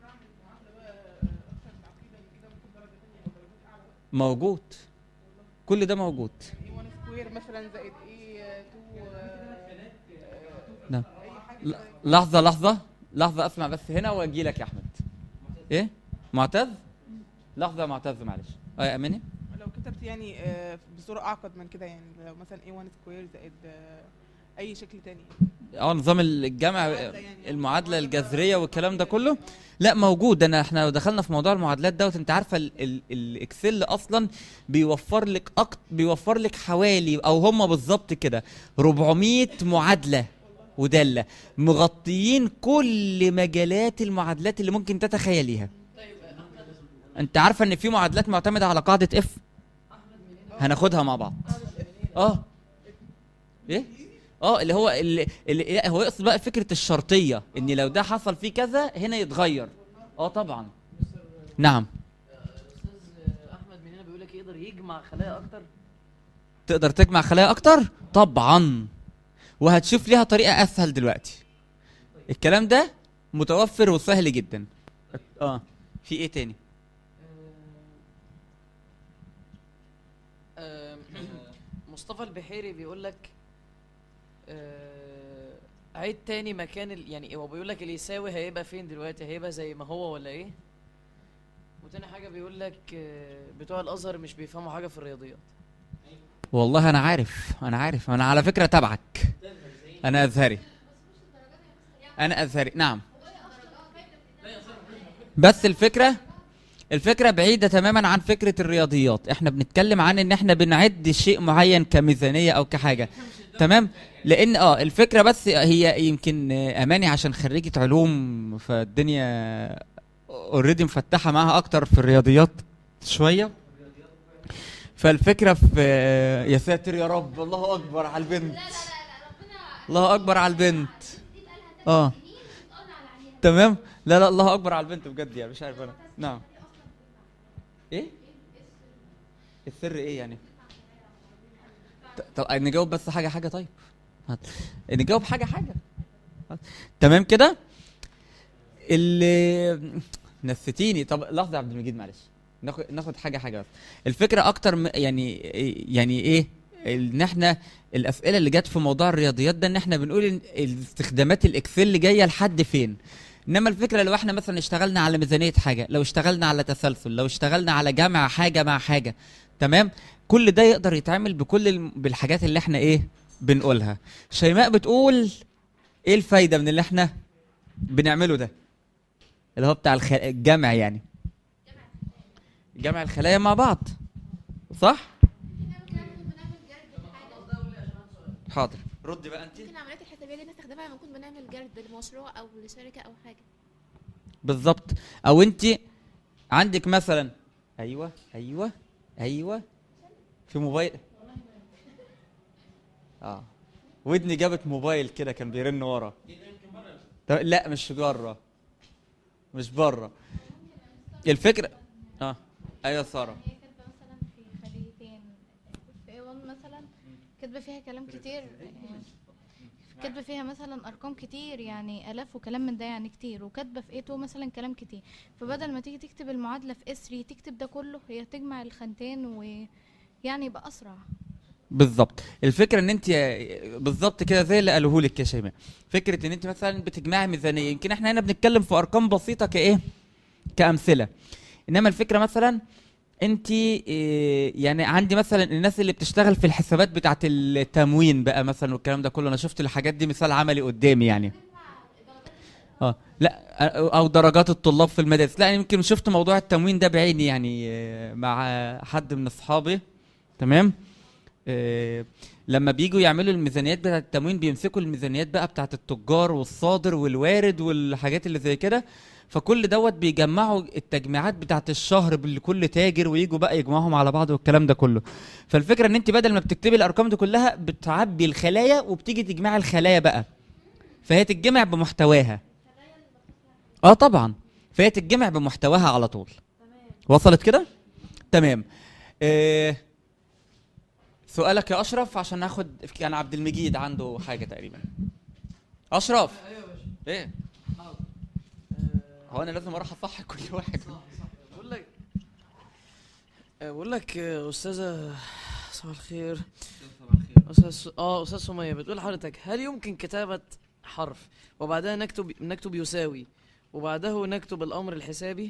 موجود كل ده موجود اي 1 سكوير مثلا زائد اي 2 نعم ل- لحظه لحظه لحظه اسمع بس هنا واجي لك يا احمد ايه معتز لحظه يا معتز معلش اه يا اماني لو كتبت يعني آه، بصوره اعقد من كده يعني لو مثلا اي 1 سكوير زائد آه، اي شكل تاني اه نظام الجمع المعادله الجذريه والكلام ده كله لا موجود انا احنا لو دخلنا في موضوع المعادلات دوت انت عارفه ال- ال- الاكسل اصلا بيوفر لك أكت بيوفر لك حوالي او هم بالظبط كده 400 معادله وداله مغطيين كل مجالات المعادلات اللي ممكن تتخيليها انت عارفه ان في معادلات معتمده على قاعده اف هناخدها مع بعض اه ايه اه اللي هو اللي, اللي لا، هو يقصد بقى فكره الشرطيه ان لو ده حصل فيه كذا هنا يتغير اه طبعا نعم استاذ احمد من هنا بيقول لك يقدر يجمع خلايا اكتر تقدر تجمع خلايا اكتر طبعا وهتشوف ليها طريقه اسهل دلوقتي الكلام ده متوفر وسهل جدا اه في ايه تاني آم، مصطفى البحيري بيقول لك آه، عيد تاني مكان ال... يعني هو بيقول لك اللي يساوي هيبقى فين دلوقتي هيبقى زي ما هو ولا ايه وتاني حاجه بيقول لك آه، بتوع الازهر مش بيفهموا حاجه في الرياضيات والله انا عارف انا عارف انا على فكره تبعك انا ازهري انا ازهري نعم بس الفكره الفكره بعيده تماما عن فكره الرياضيات احنا بنتكلم عن ان احنا بنعد شيء معين كميزانيه او كحاجه تمام لان اه الفكره بس هي يمكن آه، اماني عشان خريجه علوم فالدنيا اوريدي مفتحه معاها اكتر في الرياضيات شويه فالفكره في آه، يا ساتر يا رب الله اكبر على البنت الله اكبر على البنت اه تمام لا لا الله اكبر على البنت بجد يعني مش عارف انا نعم ايه السر ايه يعني ط- طب نجاوب بس حاجه حاجه طيب هات. نجاوب حاجه حاجه هات. تمام كده اللي نسيتيني طب لحظه يا عبد المجيد معلش ناخد ناخد حاجه حاجه بس الفكره اكتر م- يعني يعني ايه ان احنا الاسئله اللي جت في موضوع الرياضيات ده ان احنا بنقول ان استخدامات الاكسل اللي جايه لحد فين انما الفكره لو احنا مثلا اشتغلنا على ميزانيه حاجه لو اشتغلنا على تسلسل لو اشتغلنا على جمع حاجه مع حاجه تمام كل ده يقدر يتعمل بكل الم- بالحاجات اللي احنا ايه بنقولها شيماء بتقول ايه الفايده من اللي احنا بنعمله ده اللي هو بتاع الخ... الجمع يعني جمع الخلايا مع بعض صح حاضر ردي بقى انت ممكن العمليات الحسابيه دي نستخدمها لما نكون بنعمل جرد لمشروع او لشركه او حاجه بالظبط او انت عندك مثلا ايوه ايوه ايوه في موبايل اه ودني جابت موبايل كده كان بيرن ورا طب لا مش بره مش بره الفكره اه ايوه ساره هي كاتبه مثلا في خليتين في A1 مثلا كاتبه فيها كلام كتير يعني كاتبه فيها مثلا ارقام كتير يعني الاف وكلام من ده يعني كتير وكاتبه في A2 مثلا كلام كتير فبدل ما تيجي تكتب المعادله في S3 تكتب ده كله هي تجمع الخانتين ويعني يبقى اسرع بالظبط الفكره ان انت بالظبط كده زي اللي قالوه لك يا شيماء فكره ان انت مثلا بتجمعي ميزانيه يمكن احنا هنا بنتكلم في ارقام بسيطه كايه كامثله انما الفكره مثلا انت إيه، يعني عندي مثلا الناس اللي بتشتغل في الحسابات بتاعه التموين بقى مثلا والكلام ده كله انا شفت الحاجات دي مثال عملي قدامي يعني اه لا او درجات الطلاب في المدارس لا يمكن شفت موضوع التموين ده بعيني يعني آه، مع حد من اصحابي تمام آه، لما بيجوا يعملوا الميزانيات بتاعه التموين بيمسكوا الميزانيات بقى بتاعه التجار والصادر والوارد والحاجات اللي زي كده فكل دوت بيجمعوا التجميعات بتاعه الشهر لكل تاجر ويجوا بقى يجمعهم على بعض والكلام ده كله فالفكره ان انت بدل ما بتكتبي الارقام دي كلها بتعبي الخلايا وبتيجي تجمعي الخلايا بقى فهي تتجمع بمحتواها اه طبعا فهي تتجمع بمحتواها على طول وصلت كده تمام آه سؤالك يا اشرف عشان ناخد كان عبد المجيد عنده حاجه تقريبا اشرف ايوه يا باشا ايه حاضر هو انا لازم اروح اصحح كل واحد بقول لك آه، بقول لك آه، استاذه صباح الخير استاذ اه استاذ سميه بتقول حضرتك هل يمكن كتابه حرف وبعدها نكتب نكتب يساوي وبعده نكتب الامر الحسابي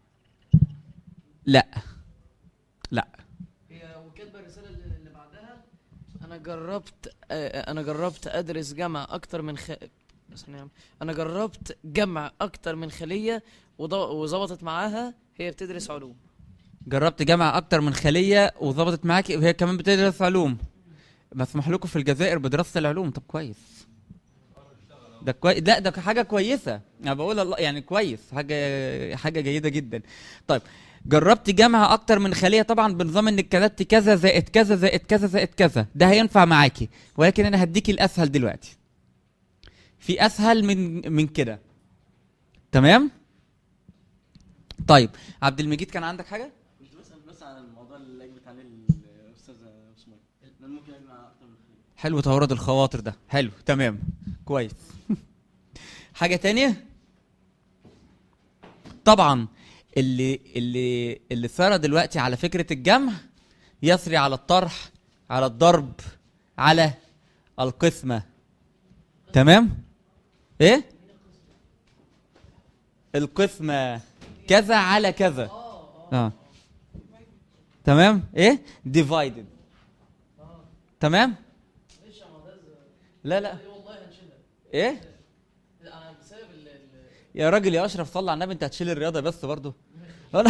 لا لا هي وكاتبه الرساله اللي اللي بعدها انا جربت آه، انا جربت ادرس جمع اكتر من خ... ثانية يا عم. انا جربت جمع اكتر من خليه وض- وظبطت معاها هي بتدرس علوم جربت جمع اكتر من خليه وظبطت معاكي وهي كمان بتدرس علوم مسموح لكم في الجزائر بدراسه العلوم طب كويس ده كويس لا ده حاجه كويسه انا بقول الله يعني كويس حاجه حاجه جيده جدا طيب جربت جمع اكتر من خليه طبعا بنظام انك كتبت كذا زائد كذا زائد كذا زائد كذا ده هينفع معاكي ولكن انا هديكي الاسهل دلوقتي في اسهل من من كده تمام طيب عبد المجيد كان عندك حاجه كنت بسأل بس عن الموضوع اللي اجبت عليه الاستاذه سمية انا ممكن اجمع اكتر من خلية حلو تورد الخواطر ده حلو تمام كويس حاجة تانية طبعا اللي اللي اللي سار دلوقتي على فكرة الجمع يسري على الطرح على الضرب على القسمة تمام ايه القسمة كذا على كذا اه تمام ايه divided تمام لا لا ايه انا بسبب ال- ال- يا راجل يا اشرف صلى على النبي انت هتشيل الرياضه بس برضه انا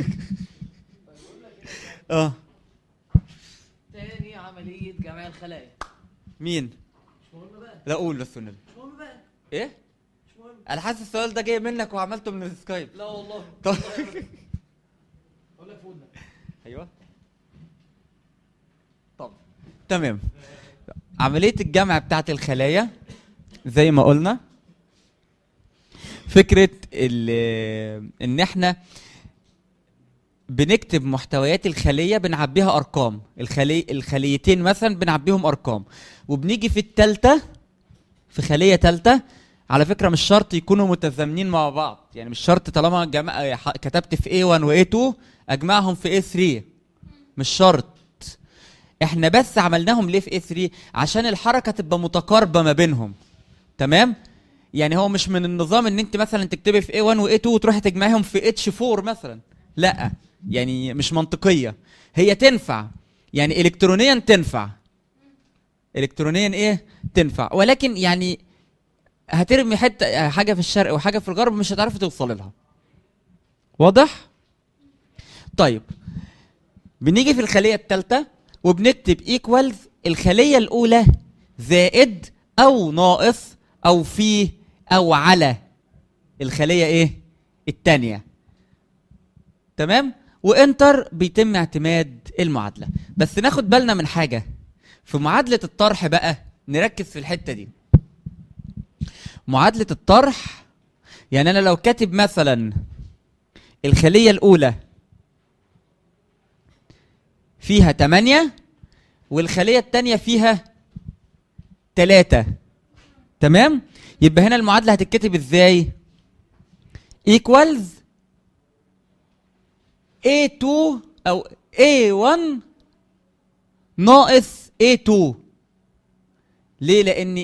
اه تاني عملية جمع الخلايا مين مش مهم بقى لا قول بس النبي مش مهم بقى ايه مش مهم انا حاسس السؤال ده جاي منك وعملته من السكايب لا والله طب اقول لك فودنا ايوه طب تمام عمليه الجمع بتاعت الخلايا زي ما قلنا فكره ال- ان احنا بنكتب محتويات الخليه بنعبيها ارقام الخلي الخليتين مثلا بنعبيهم ارقام وبنيجي في الثالثه في خليه ثالثه على فكره مش شرط يكونوا متزامنين مع بعض يعني مش شرط طالما جمع ح- كتبت في A1 و A2 اجمعهم في A3 مش شرط احنا بس عملناهم ليه في A3 عشان الحركه تبقى متقاربه ما بينهم تمام يعني هو مش من النظام ان انت مثلا تكتبي في A1 و A2 وتروحي تجمعيهم في H4 مثلا لا يعني مش منطقيه هي تنفع يعني الكترونيا تنفع الكترونيا ايه تنفع ولكن يعني هترمي حته حاجه في الشرق وحاجه في الغرب مش هتعرفي توصلي لها واضح طيب بنيجي في الخليه الثالثه وبنكتب ايكوالز الخليه الاولى زائد او ناقص او في او على الخليه ايه الثانيه تمام وانتر بيتم اعتماد المعادله بس ناخد بالنا من حاجه في معادله الطرح بقى نركز في الحته دي معادله الطرح يعني انا لو كاتب مثلا الخليه الاولى فيها 8 والخليه الثانيه فيها 3 تمام يبقى هنا المعادله هتتكتب ازاي equals A2 او A1 ناقص A2 ليه لان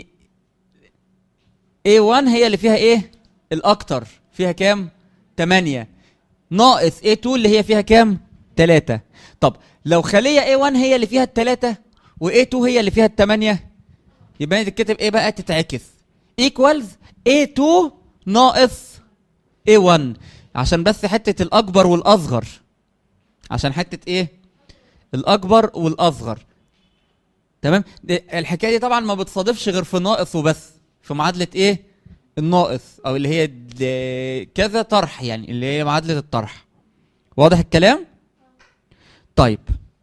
A1 هي اللي فيها ايه الاكتر فيها كام 8 ناقص A2 اللي هي فيها كام 3 طب لو خليه A1 هي اللي فيها الثلاثة و A2 هي اللي فيها الثمانية يبقى تتكتب ايه بقى تتعكس equals A2 ناقص A1 عشان بس حتة الأكبر والأصغر عشان حتة ايه الأكبر والأصغر تمام دي- الحكاية دي طبعا ما بتصادفش غير في ناقص وبس في معادلة ايه الناقص او اللي هي د- كذا طرح يعني اللي هي معادلة الطرح واضح الكلام طيب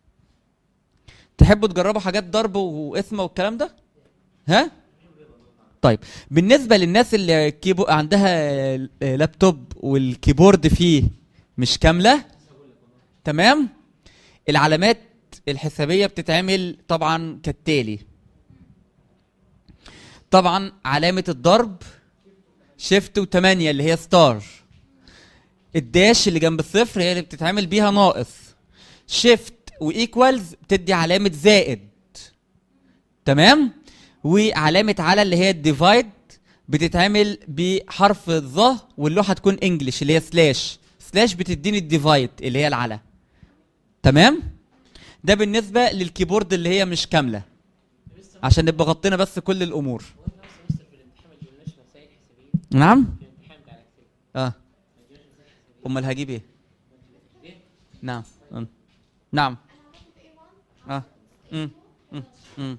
تحبوا تجربوا حاجات ضرب واسم والكلام ده ها طيب بالنسبه للناس اللي كيبو عندها لابتوب والكيبورد فيه مش كامله تمام العلامات الحسابيه بتتعمل طبعا كالتالي طبعا علامه الضرب شيفت و8 اللي هي ستار الداش اللي جنب الصفر هي اللي بتتعمل بيها ناقص شيفت وايكوالز بتدي علامه زائد تمام وعلامه على اللي هي الديفايد بتتعمل بحرف الظ واللوحه هتكون انجلش اللي هي سلاش سلاش بتديني الديفايد اللي هي العلى تمام ده بالنسبه للكيبورد اللي هي مش كامله عشان نبقى غطينا بس كل الامور نعم اه امال هجيب ايه نعم مم. نعم اه امم امم امم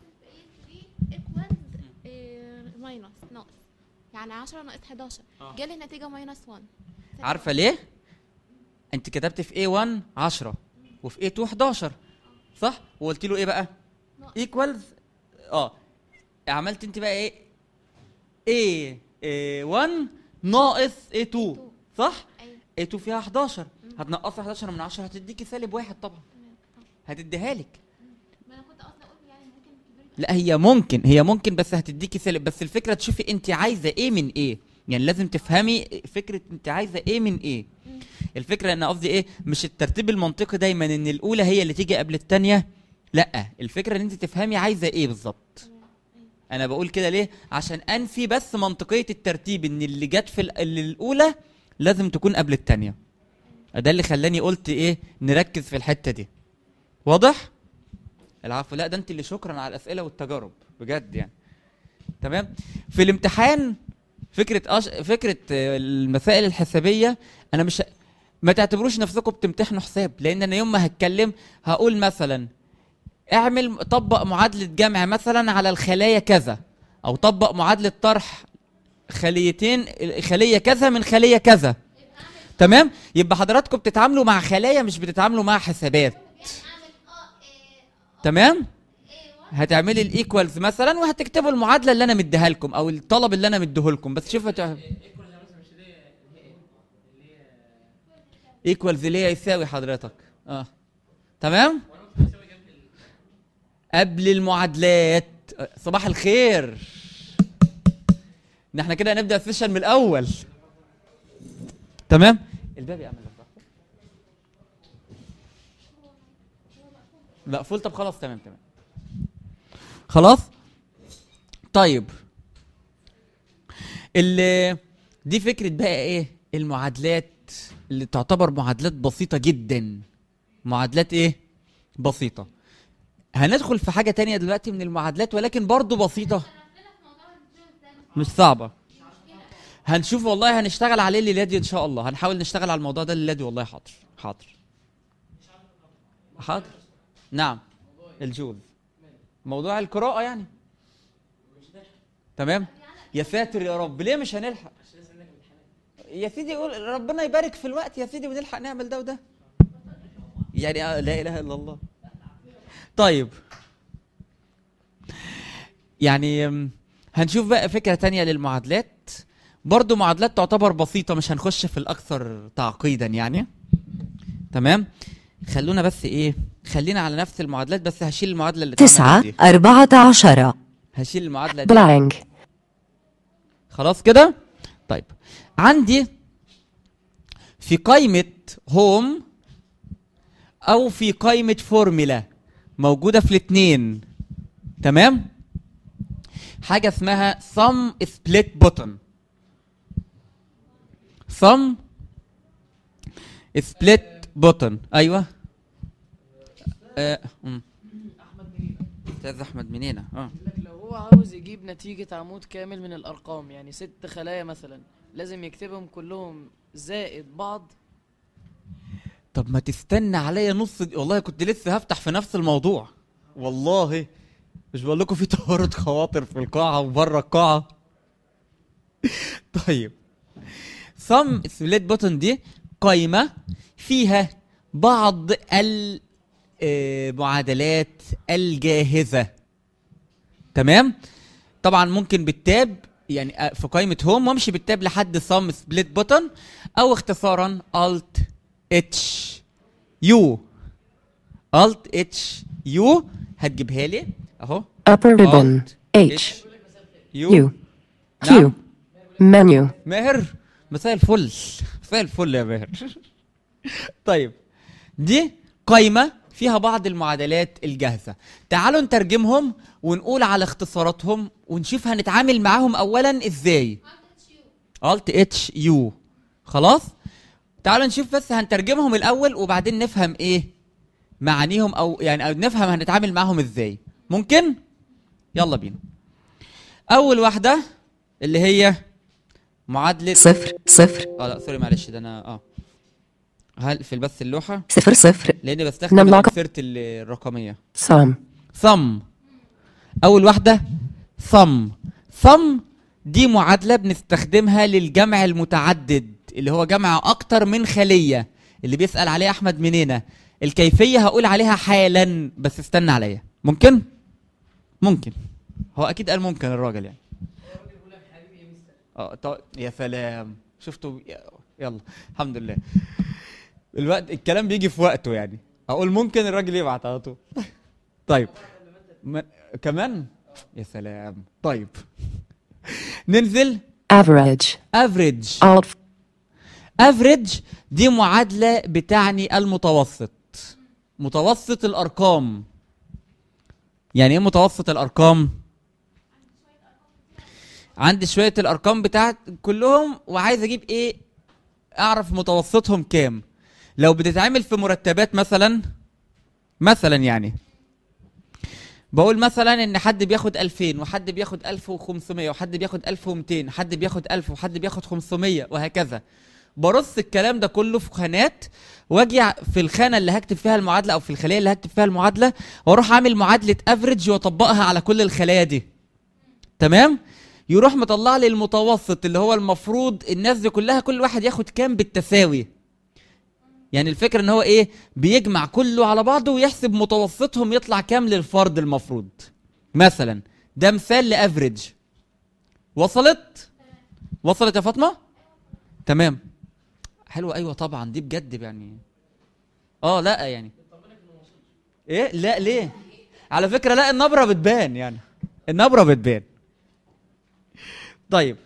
ماينس ناقص يعني 10 ناقص 11 آه. جالي نتيجة ماينس 1 عارفه ليه انت كتبت في A1 10 وفي A2 11 صح وقلت له ايه بقى ايكوالز اه عملت انت بقى ايه A A1 ناقص A2 صح A2 فيها 11 هتنقص 11 من 10 هتديكي سالب واحد طبعا هتديها لك ما انا كنت اصلا اقول يعني ممكن الكبير لا هي ممكن هي ممكن بس هتديكي سالب بس الفكره تشوفي انت عايزه ايه من ايه يعني لازم تفهمي فكره انت عايزه ايه من ايه الفكره ان قصدي ايه مش الترتيب المنطقي دايما ان الاولى هي اللي تيجي قبل الثانيه لا الفكره ان انت تفهمي عايزه ايه بالظبط انا بقول كده ليه عشان انفي بس منطقيه الترتيب ان اللي جت في ال- اللي الاولى لازم تكون قبل الثانيه ده اللي خلاني قلت ايه نركز في الحته دي واضح العفو لا ده انت اللي شكرا على الاسئله والتجارب بجد يعني تمام في الامتحان فكره أش... فكره آه، المسائل الحسابيه انا مش ما تعتبروش نفسكم بتمتحنوا حساب لان انا يوم ما هتكلم هقول مثلا اعمل طبق معادله جمع مثلا على الخلايا كذا او طبق معادله طرح خليتين خليه كذا من خليه كذا تمام يبقى حضراتكم بتتعاملوا مع خلايا مش بتتعاملوا مع حسابات تمام هتعملي الايكوالز مثلا وهتكتبوا المعادله اللي انا مديها لكم او الطلب اللي انا مديه لكم بس شوفوا هتع- ايكوالز اللي هي يساوي حضرتك اه تمام قبل المعادلات آه، صباح الخير ان احنا كده هنبدا السيشن من الاول تمام الباب يعمل لك براحتك. مقفول طب خلاص تمام تمام خلاص طيب اللي دي فكره بقى ايه المعادلات اللي تعتبر معادلات بسيطه جدا معادلات ايه بسيطه هندخل في حاجه تانية دلوقتي من المعادلات ولكن برضو بسيطه مش صعبه هنشوف والله هنشتغل عليه الليله دي ان شاء الله هنحاول نشتغل على الموضوع ده الليله دي والله حاضر حاضر حاضر نعم الجوز موضوع القراءه يعني تمام يا ساتر يا رب ليه مش هنلحق يا سيدي قول ربنا يبارك في الوقت يا سيدي ونلحق نعمل ده وده يعني آه، لا اله الا الله طيب يعني أم، هنشوف بقى فكرة تانية للمعادلات برضو معادلات تعتبر بسيطة مش هنخش في الأكثر تعقيدا يعني تمام خلونا بس إيه خلينا على نفس المعادلات بس هشيل المعادلة اللي اتعملت تسعة دي. أربعة عشر هشيل المعادلة دي blank خلاص كده طيب عندي في قائمة هوم أو في قائمة فورمولا موجودة في الاتنين تمام حاجة اسمها sum split button sum split button أيوة آه. أمم. أستاذ أحمد منين اه لو هو عاوز يجيب نتيجة عمود كامل من الأرقام يعني ست خلايا مثلا لازم يكتبهم كلهم زائد بعض طب ما تستنى عليا نص د... والله كنت لسه هفتح في نفس الموضوع والله مش بقول لكم في تورط خواطر في القاعة وبره القاعة طيب سم سبليت بوتن دي قايمة فيها بعض المعادلات الجاهزة تمام طبعا ممكن بالتاب يعني آه، في قائمة هوم وامشي بالتاب لحد سم سبليت بوتن او اختصارا Alt اتش يو Alt اتش يو هتجيبها لي اهو upper ribbon H يو U Q menu ماهر مساء الفل مساء الفل يا ماهر طيب دي قايمة فيها بعض المعادلات الجاهزة تعالوا نترجمهم ونقول على اختصاراتهم ونشوف هنتعامل معاهم اولا ازاي Alt اتش يو خلاص تعالوا نشوف بس هنترجمهم الاول وبعدين نفهم ايه معانيهم او يعني أو نفهم هنتعامل معاهم ازاي ممكن يلا بينا اول واحده اللي هي معادله صفر صفر اه لا سوري معلش ده انا اه هقفل بس اللوحه صفر صفر لاني بستخدم نملك. الانسرت الرقميه sum ثم اول واحده ثم ثم دي معادله بنستخدمها للجمع المتعدد اللي هو جمع اكتر من خليه اللي بيسال عليه احمد منينه الكيفيه هقول عليها حالا بس استنى عليا ممكن ممكن هو اكيد قال ممكن الراجل يعني اه طب يا سلام شفتوا يلا الحمد لله الوقت الكلام بيجي في وقته يعني اقول ممكن الراجل يبعت على طول طيب ما... كمان يا سلام طيب ننزل average افريج alt افريج دي معادله بتعني المتوسط متوسط الارقام يعني ايه متوسط الارقام عندي شويه الارقام بتاعت كلهم وعايز اجيب ايه اعرف متوسطهم كام لو بتتعمل في مرتبات مثلا مثلا يعني بقول مثلا ان حد بياخد 2000 وحد بياخد 1500 وحد بياخد 1200 حد بياخد 1000 وحد بياخد 500 وهكذا برص الكلام ده كله في خانات واجي ع- في الخانه اللي هكتب فيها المعادله او في الخليه اللي هكتب فيها المعادله واروح اعمل معادله افريج واطبقها على كل الخلايا دي تمام يروح مطلع لي المتوسط اللي هو المفروض الناس دي كلها كل واحد ياخد كام بالتساوي يعني الفكره ان هو ايه بيجمع كله على بعضه ويحسب متوسطهم يطلع كام للفرد المفروض مثلا ده مثال لافريج وصلت وصلت يا فاطمه تمام حلوه ايوه طبعا دي بجد يعني اه لا يعني ايه لا ليه على فكره لا النبره بتبان يعني النبره بتبان طيب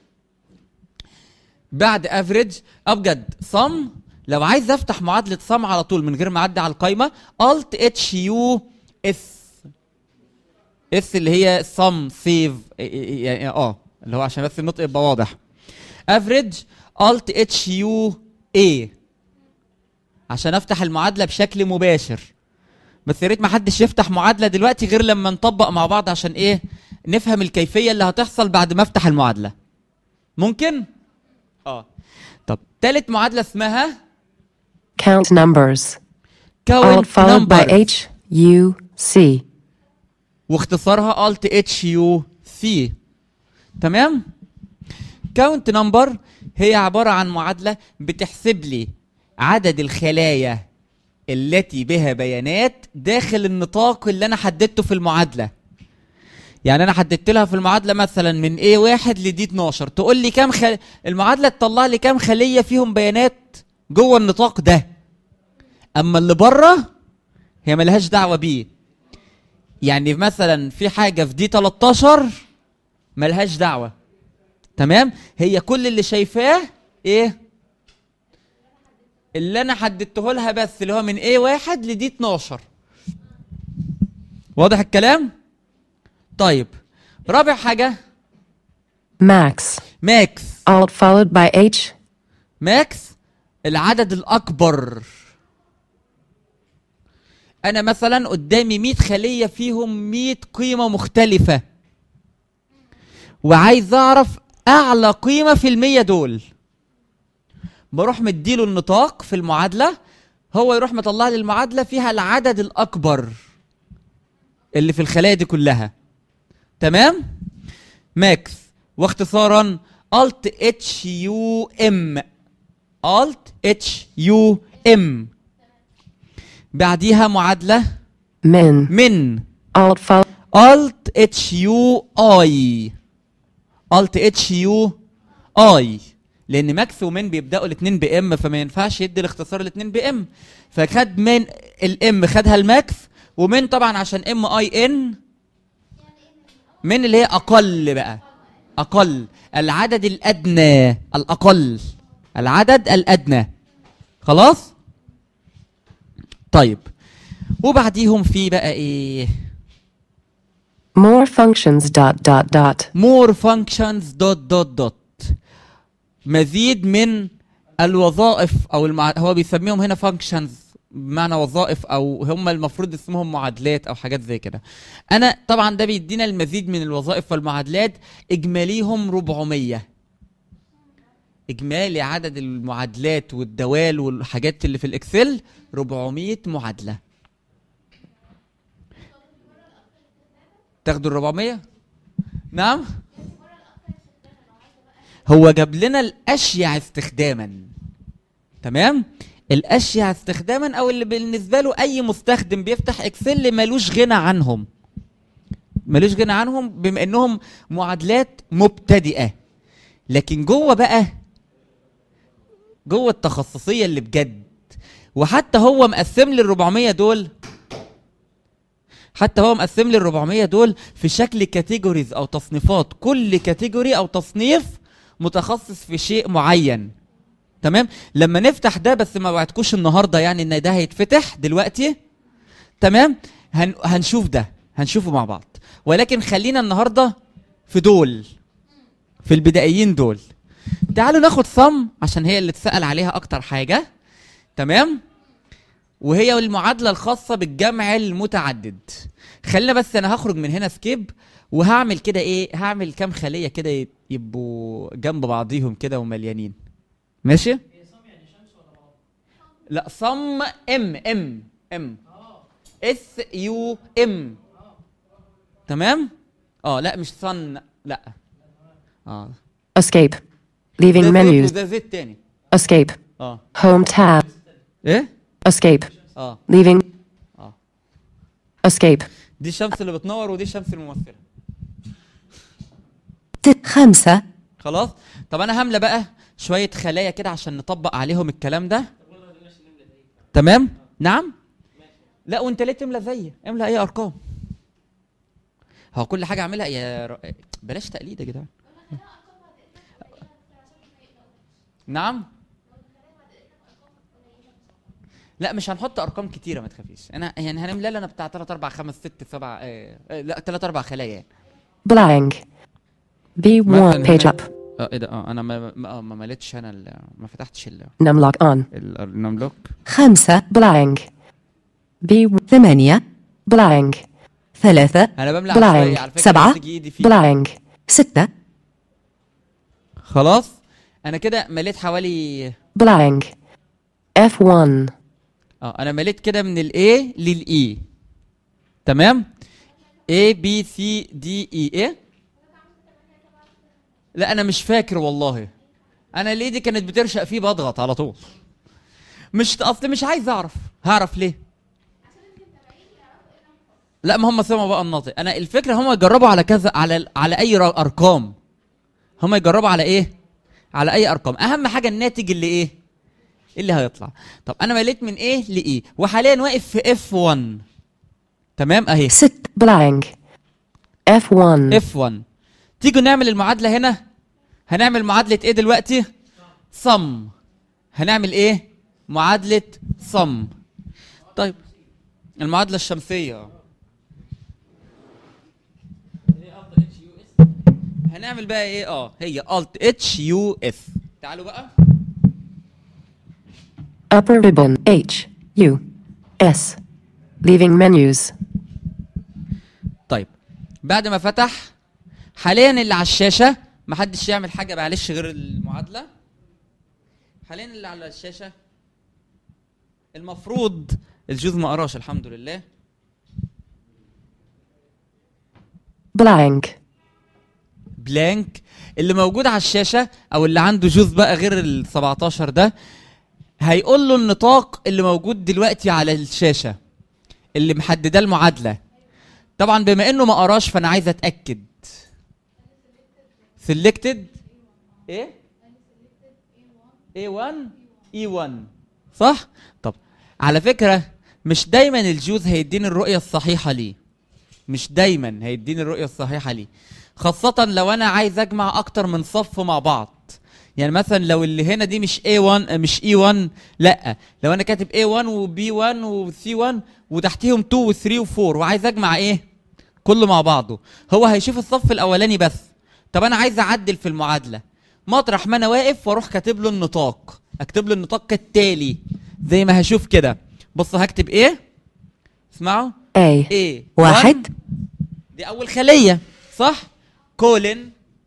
بعد افريج ابجد صم لو عايز افتح معادله صم على طول من غير ما اعدي على القايمه الت اتش يو اس اس اللي هي صم سيف يعني اه اللي هو عشان بس النطق يبقى واضح افريج الت اتش يو اي عشان افتح المعادله بشكل مباشر بس يا ريت ما حدش يفتح معادله دلوقتي غير لما نطبق مع بعض عشان ايه نفهم الكيفيه اللي هتحصل بعد ما افتح المعادله ممكن اه طب تالت معادله اسمها Count numbers. Count Alt followed by numbers. H U C. واختصارها Alt H U C تمام كاونت نمبر هي عبارة عن معادلة بتحسب لي عدد الخلايا التي بها بيانات داخل النطاق اللي انا حددته في المعادلة يعني انا حددت لها في المعادلة مثلا من A1 ل D12 تقول لي كام خل... المعادلة تطلع لي كام خلية فيهم بيانات جوه النطاق ده اما اللي بره هي ملهاش دعوة بيه يعني مثلا في حاجة في دي 13 ملهاش دعوة تمام هي كل اللي شايفاه ايه اللي انا حددته لها بس اللي هو من ايه واحد لدي 12 واضح الكلام طيب رابع حاجة Max. ماكس Alt followed by H. ماكس العدد الأكبر أنا مثلا قدامي 100 خلية فيهم 100 قيمة مختلفة وعايز أعرف أعلى قيمة في المية دول بروح مديله النطاق في المعادلة هو يروح مطلع لي المعادلة فيها العدد الأكبر اللي في الخلايا دي كلها تمام ماكس واختصارا Alt H U M Alt H U M بعديها معادلة Min. من Alt followed. Alt H U I Alt H U I لأن ماكس ومن بيبدأوا الاتنين بإم فما ينفعش يدي الاختصار الاتنين بإم فخد من الإم خدها الماكس ومن طبعا عشان إم أي إن من اللي هي أقل بقى أقل العدد الأدنى الأقل العدد الأدنى خلاص طيب وبعديهم في بقى إيه More functions dot dot dot. more functions dot dot dot مزيد من الوظائف او المع... هو بيسميهم هنا functions بمعنى وظائف او هم المفروض اسمهم معادلات او حاجات زي كده انا طبعا ده بيدينا المزيد من الوظائف والمعادلات اجماليهم 400 اجمالي عدد المعادلات والدوال والحاجات اللي في الاكسل 400 معادله تاخدوا ال 400 نعم هو جاب لنا الاشيع استخداما تمام الاشيع استخداما او اللي بالنسبه له اي مستخدم بيفتح اكسل ملوش غنى عنهم ملوش غنى عنهم بما انهم معادلات مبتدئه لكن جوه بقى جوه التخصصيه اللي بجد وحتى هو مقسم لي ال 400 دول حتى هو مقسم لي ال 400 دول في شكل كاتيجوريز او تصنيفات كل كاتيجوري او تصنيف متخصص في شيء معين تمام لما نفتح ده بس ما وعدكوش النهارده يعني ان ده هيتفتح دلوقتي تمام هن هنشوف ده هنشوفه مع بعض ولكن خلينا النهارده في دول في البدائيين دول تعالوا ناخد صم عشان هي اللي اتسأل عليها اكتر حاجه تمام وهي المعادله الخاصه بالجمع المتعدد خلينا بس انا هخرج من هنا سكيب وهعمل كده ايه هعمل كام خليه كده يبقوا جنب بعضيهم كده ومليانين ماشي لا صم ام ام ام اس يو ام تمام اه لا مش صن لا اه Escape. Leaving ده زيت menus. وده زيت تاني Escape. اه Home tab. ايه Escape. اه Leaving. اه Escape. دي الشمس اللي بتنور ودي الشمس الممثله ت- خمسة خلاص طب انا هامله بقى شويه خلايا كده عشان نطبق عليهم الكلام ده تمام نعم لا وانت ليه تملى زيي املى اي ارقام هو كل حاجه اعملها يا ر... بلاش تقليد يا جدعان نعم لا مش هنحط ارقام كتيره ما تخافيش انا يعني هنملى لنا بتاع 3 4 5 6 7 آه... آه... لا 3 4 خلايا يعني Blank. B1 مثلاً page هنا- up. اه ايه ده اه انا ما ما, آه، ما مليتش انا ال... ما فتحتش ال... Numlock on. ال- النملوك خمسة blank. B ثمانية blank. ثلاثة انا بملى عشوائي على blank. فكره سبعة بتيجي ايدي فيه blank. ستة خلاص انا كده مليت حوالي blank. F1 اه انا مليت كده من الاي للاي تمام A B C D E ايه لا انا مش فاكر والله انا ليه دي كانت بترشق فيه بضغط على طول مش اصل مش عايز اعرف هعرف ليه لا ما هم سمعوا بقى الناطق انا الفكره هم يجربوا على كذا على على اي ر- ارقام هم يجربوا على ايه على اي ارقام اهم حاجه الناتج اللي ايه اللي هيطلع طب انا مليت من ايه لايه وحاليا واقف في اف 1 تمام اهي ست blank. F1 اف 1 تيجوا نعمل المعادله هنا هنعمل معادله ايه دلوقتي صم هنعمل ايه معادله صم طيب المعادله الشمسيه هنعمل بقى ايه اه هي alt اتش يو اس تعالوا بقى upper ribbon H U S. Leaving menus. طيب بعد ما فتح حاليا اللي على الشاشه محدش يعمل حاجه معلش غير المعادله حاليا اللي على الشاشه المفروض الجوز ما قراش الحمد لله blank. بلانك اللي موجود على الشاشه او اللي عنده جوز بقى غير ال 17 ده هيقول له النطاق اللي موجود دلوقتي على الشاشه اللي محدده المعادله طبعا بما انه ما قراش فانا عايز اتاكد سيلكتد ايه A1 E1 صح طب على فكره مش دايما الجوز هيديني الرؤيه الصحيحه ليه مش دايما هيديني الرؤيه الصحيحه ليه خاصه لو انا عايز اجمع اكتر من صف مع بعض يعني مثلا لو اللي هنا دي مش A1 مش E1 لا لو انا كاتب A1 وB1 وC1 وتحتيهم 2 و3 و4 وعايز اجمع ايه كله مع بعضه هو هيشوف الصف الاولاني بس طب انا عايز اعدل في المعادله مطرح ما انا واقف واروح كاتب له النطاق اكتب له النطاق كالتالي زي ما هشوف كده بصوا هكتب ايه اسمعوا A A واحد دي اول خليه صح كولن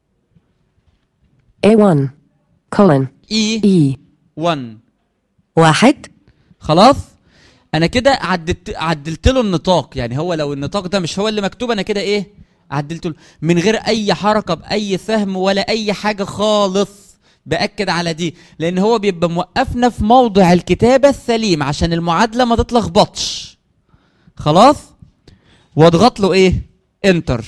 A1 colon E E 1 واحد خلاص انا كده عدلت عدلت له النطاق يعني هو لو النطاق ده مش هو اللي مكتوب انا كده ايه عدلت له من غير اي حركه باي سهم ولا اي حاجه خالص باكد على دي لان هو بيبقى موقفنا في موضع الكتابه السليم عشان المعادله ما تتلخبطش خلاص واضغط له ايه انتر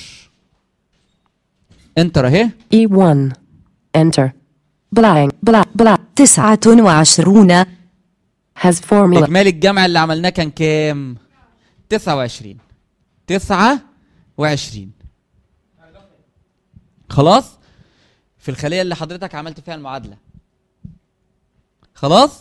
انتر اهي E1 enter blank blank blank تسعة وعشرون has formula اجمالي الجمع اللي عملناه كان كام 29 29 خلاص في الخليه اللي حضرتك عملت فيها المعادله خلاص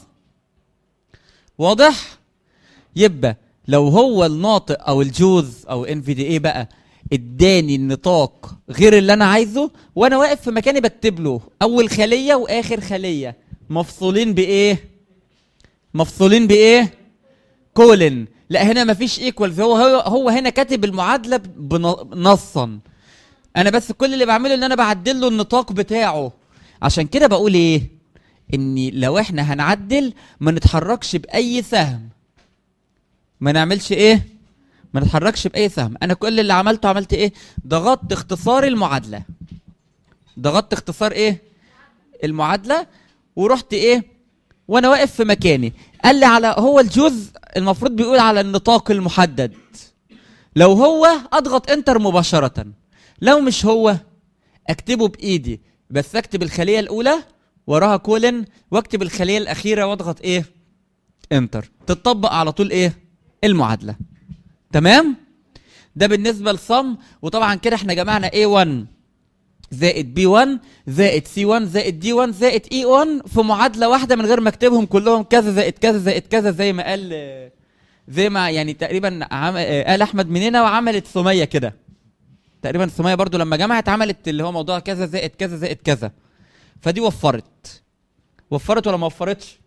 واضح يبقى لو هو الناطق او الجوز او ان في دي اي بقى اداني النطاق غير اللي انا عايزه وانا واقف في مكاني بكتب له اول خليه واخر خليه مفصولين بايه مفصولين بايه كولن لا هنا مفيش ايكوالز هو هو هو هنا كاتب المعادله بن- نصا انا بس كل اللي بعمله ان انا بعدل له النطاق بتاعه عشان كده بقول ايه ان لو احنا هنعدل ما نتحركش باي سهم ما نعملش ايه ما نتحركش باي سهم انا كل اللي عملته عملت ايه ضغطت اختصار المعادله ضغطت اختصار ايه المعادله ورحت ايه وانا واقف في مكاني قال لي على هو الجزء المفروض بيقول على النطاق المحدد لو هو اضغط انتر مباشره لو مش هو اكتبه بايدي بس اكتب الخليه الاولى وراها كولن واكتب الخليه الاخيره واضغط ايه انتر تطبق على طول ايه المعادله تمام ده بالنسبه لصم وطبعا كده احنا جمعنا A1 زائد B1 زائد C1 زائد D1 زائد E1 في معادله واحده من غير ما اكتبهم كلهم كذا زائد كذا زائد كذا زي ما قال زي ما يعني تقريبا عم... قال احمد مننا وعملت سميه كده تقريبا سميه برضو لما جمعت عملت اللي هو موضوع كذا زائد كذا زائد كذا فدي وفرت وفرت ولا ما وفرتش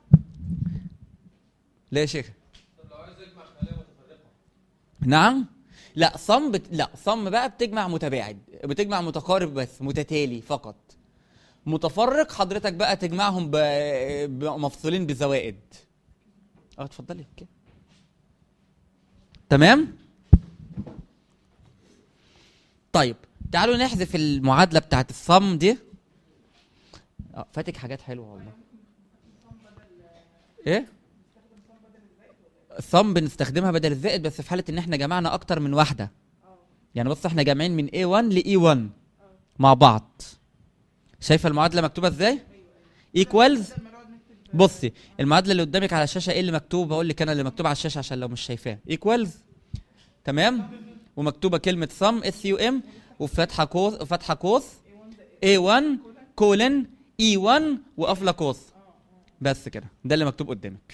ليه يا شيخ نعم لا صم بت... لا صم بقى بتجمع متباعد بتجمع متقارب بس متتالي فقط متفرق حضرتك بقى تجمعهم ب... ب- مفصولين بزوائد اه اتفضلي كده تمام طيب تعالوا نحذف المعادله بتاعت الصم دي اه فاتك حاجات حلوه والله ايه الصم بنستخدمها بدل الزائد بس في حاله ان احنا جمعنا اكتر من واحده يعني بص احنا جامعين من A1 ل E1 مع بعض شايفه المعادله مكتوبه ازاي ايكوالز بصي المعادله اللي قدامك على الشاشه ايه اللي مكتوب بقول لك انا اللي مكتوب على الشاشه عشان لو مش شايفاه ايكوالز تمام ومكتوبه كلمه sum اس يو ام وفتحه قوس وفتحه قوس A1 كولن E1 وقافله قوس بس كده ده اللي مكتوب قدامك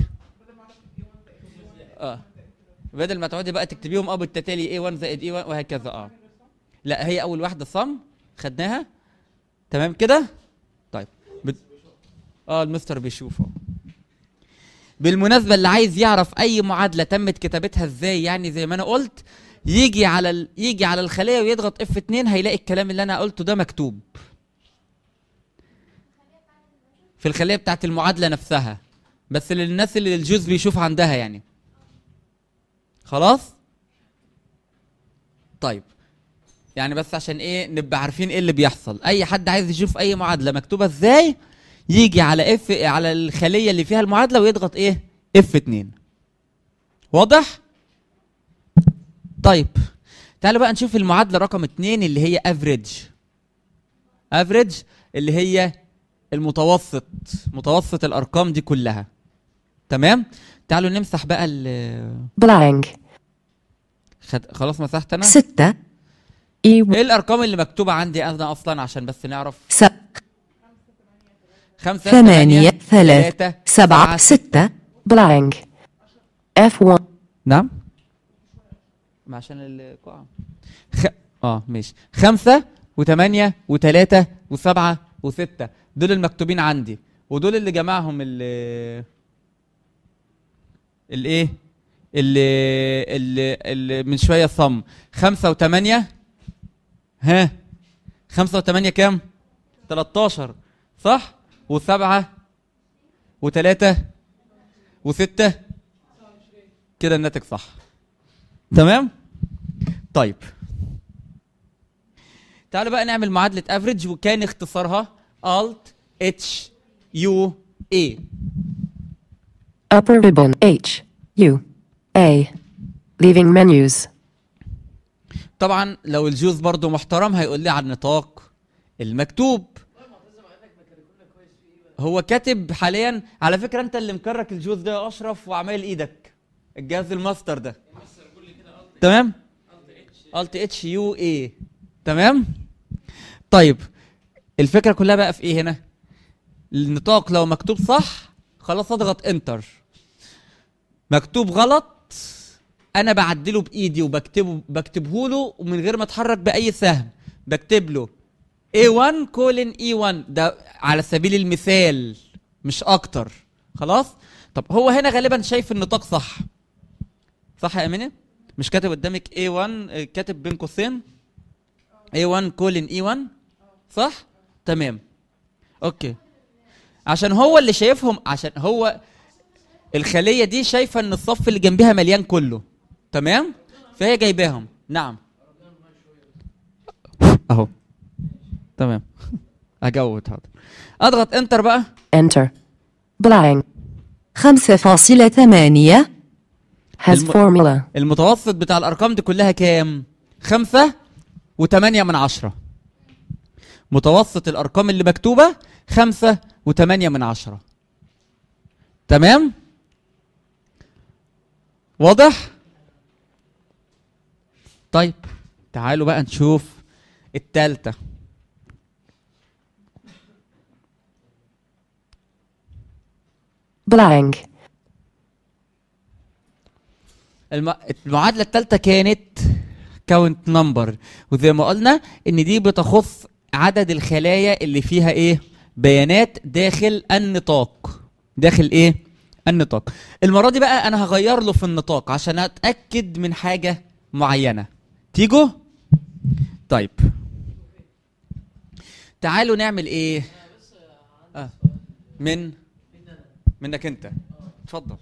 اه بدل ما تقعدي بقى تكتبيهم اه بالتتالي A1 زائد E1 وهكذا اه لا هي اول واحده صم خدناها تمام كده طيب بت... اه المستر بيشوف اه بالمناسبه اللي عايز يعرف اي معادله تمت كتابتها ازاي يعني زي ما انا قلت يجي على ال... يجي على الخليه ويضغط F2 هيلاقي الكلام اللي انا قلته ده مكتوب في الخليه بتاعت المعادله نفسها بس للناس اللي الجوز بيشوف عندها يعني خلاص طيب يعني بس عشان ايه نبقى عارفين ايه اللي بيحصل اي حد عايز يشوف اي معادله مكتوبه ازاي يجي على اف على الخليه اللي فيها المعادله ويضغط ايه اف 2 واضح طيب تعالوا بقى نشوف المعادله رقم 2 اللي هي افريج افريج اللي هي المتوسط متوسط الارقام دي كلها تمام تعالوا نمسح بقى ال blank خد... خلاص مسحت انا ستة ايه الارقام اللي مكتوبه عندي انا اصلا عشان بس نعرف س خمسة ثمانية تلاتة، ثلاثة سبعة ستة blank F1 نعم ما عشان القاعة خ... اه ماشي خمسة وثمانية وثلاثة وسبعة وستة دول المكتوبين عندي ودول اللي جمعهم ال الايه اللي اللي, اللي من شوية صم خمسة وثمانية ها خمسة وثمانية كام؟ 13 صح؟ وسبعة وثلاثة وستة كده الناتج صح تمام؟ طيب تعالوا بقى نعمل معادلة افريج وكان اختصارها Alt H U A upper ribbon H U A leaving menus طبعا لو الجوز برضو محترم هيقول لي على النطاق المكتوب هو كاتب حاليا على فكره انت اللي مكرك الجوز ده يا اشرف وعمال ايدك الجهاز الماستر ده تمام الت اتش يو اي تمام طيب الفكره كلها بقى في ايه هنا النطاق لو مكتوب صح خلاص اضغط انتر مكتوب غلط انا بعدله بايدي وبكتبه بكتبه له ومن غير ما اتحرك باي سهم بكتب له A1 كولن E1 ده على سبيل المثال مش اكتر خلاص طب هو هنا غالبا شايف النطاق صح صح يا امينه مش كاتب قدامك A1 آه، كاتب بين قوسين A1 كولن E1 صح تمام اوكي عشان هو اللي شايفهم عشان هو الخليه دي شايفه ان الصف اللي جنبها مليان كله تمام فهي جايباهم نعم اهو تمام اجود حاضر اضغط انتر بقى Enter. Blank. خمسة فاصلة ثمانية Has الم- formula. المتوسط بتاع الارقام دي كلها كام خمسة وتمانية من عشرة متوسط الارقام اللي مكتوبة خمسة وتمانية من عشرة تمام واضح طيب تعالوا بقى نشوف التالتة Blank. الم... المعادلة الثالثة كانت كاونت نمبر وزي ما قلنا ان دي بتخص عدد الخلايا اللي فيها ايه بيانات داخل النطاق داخل ايه النطاق المرة دي بقى انا هغير له في النطاق عشان اتأكد من حاجة معينة تيجوا طيب تعالوا نعمل ايه آه. من منك انت اتفضل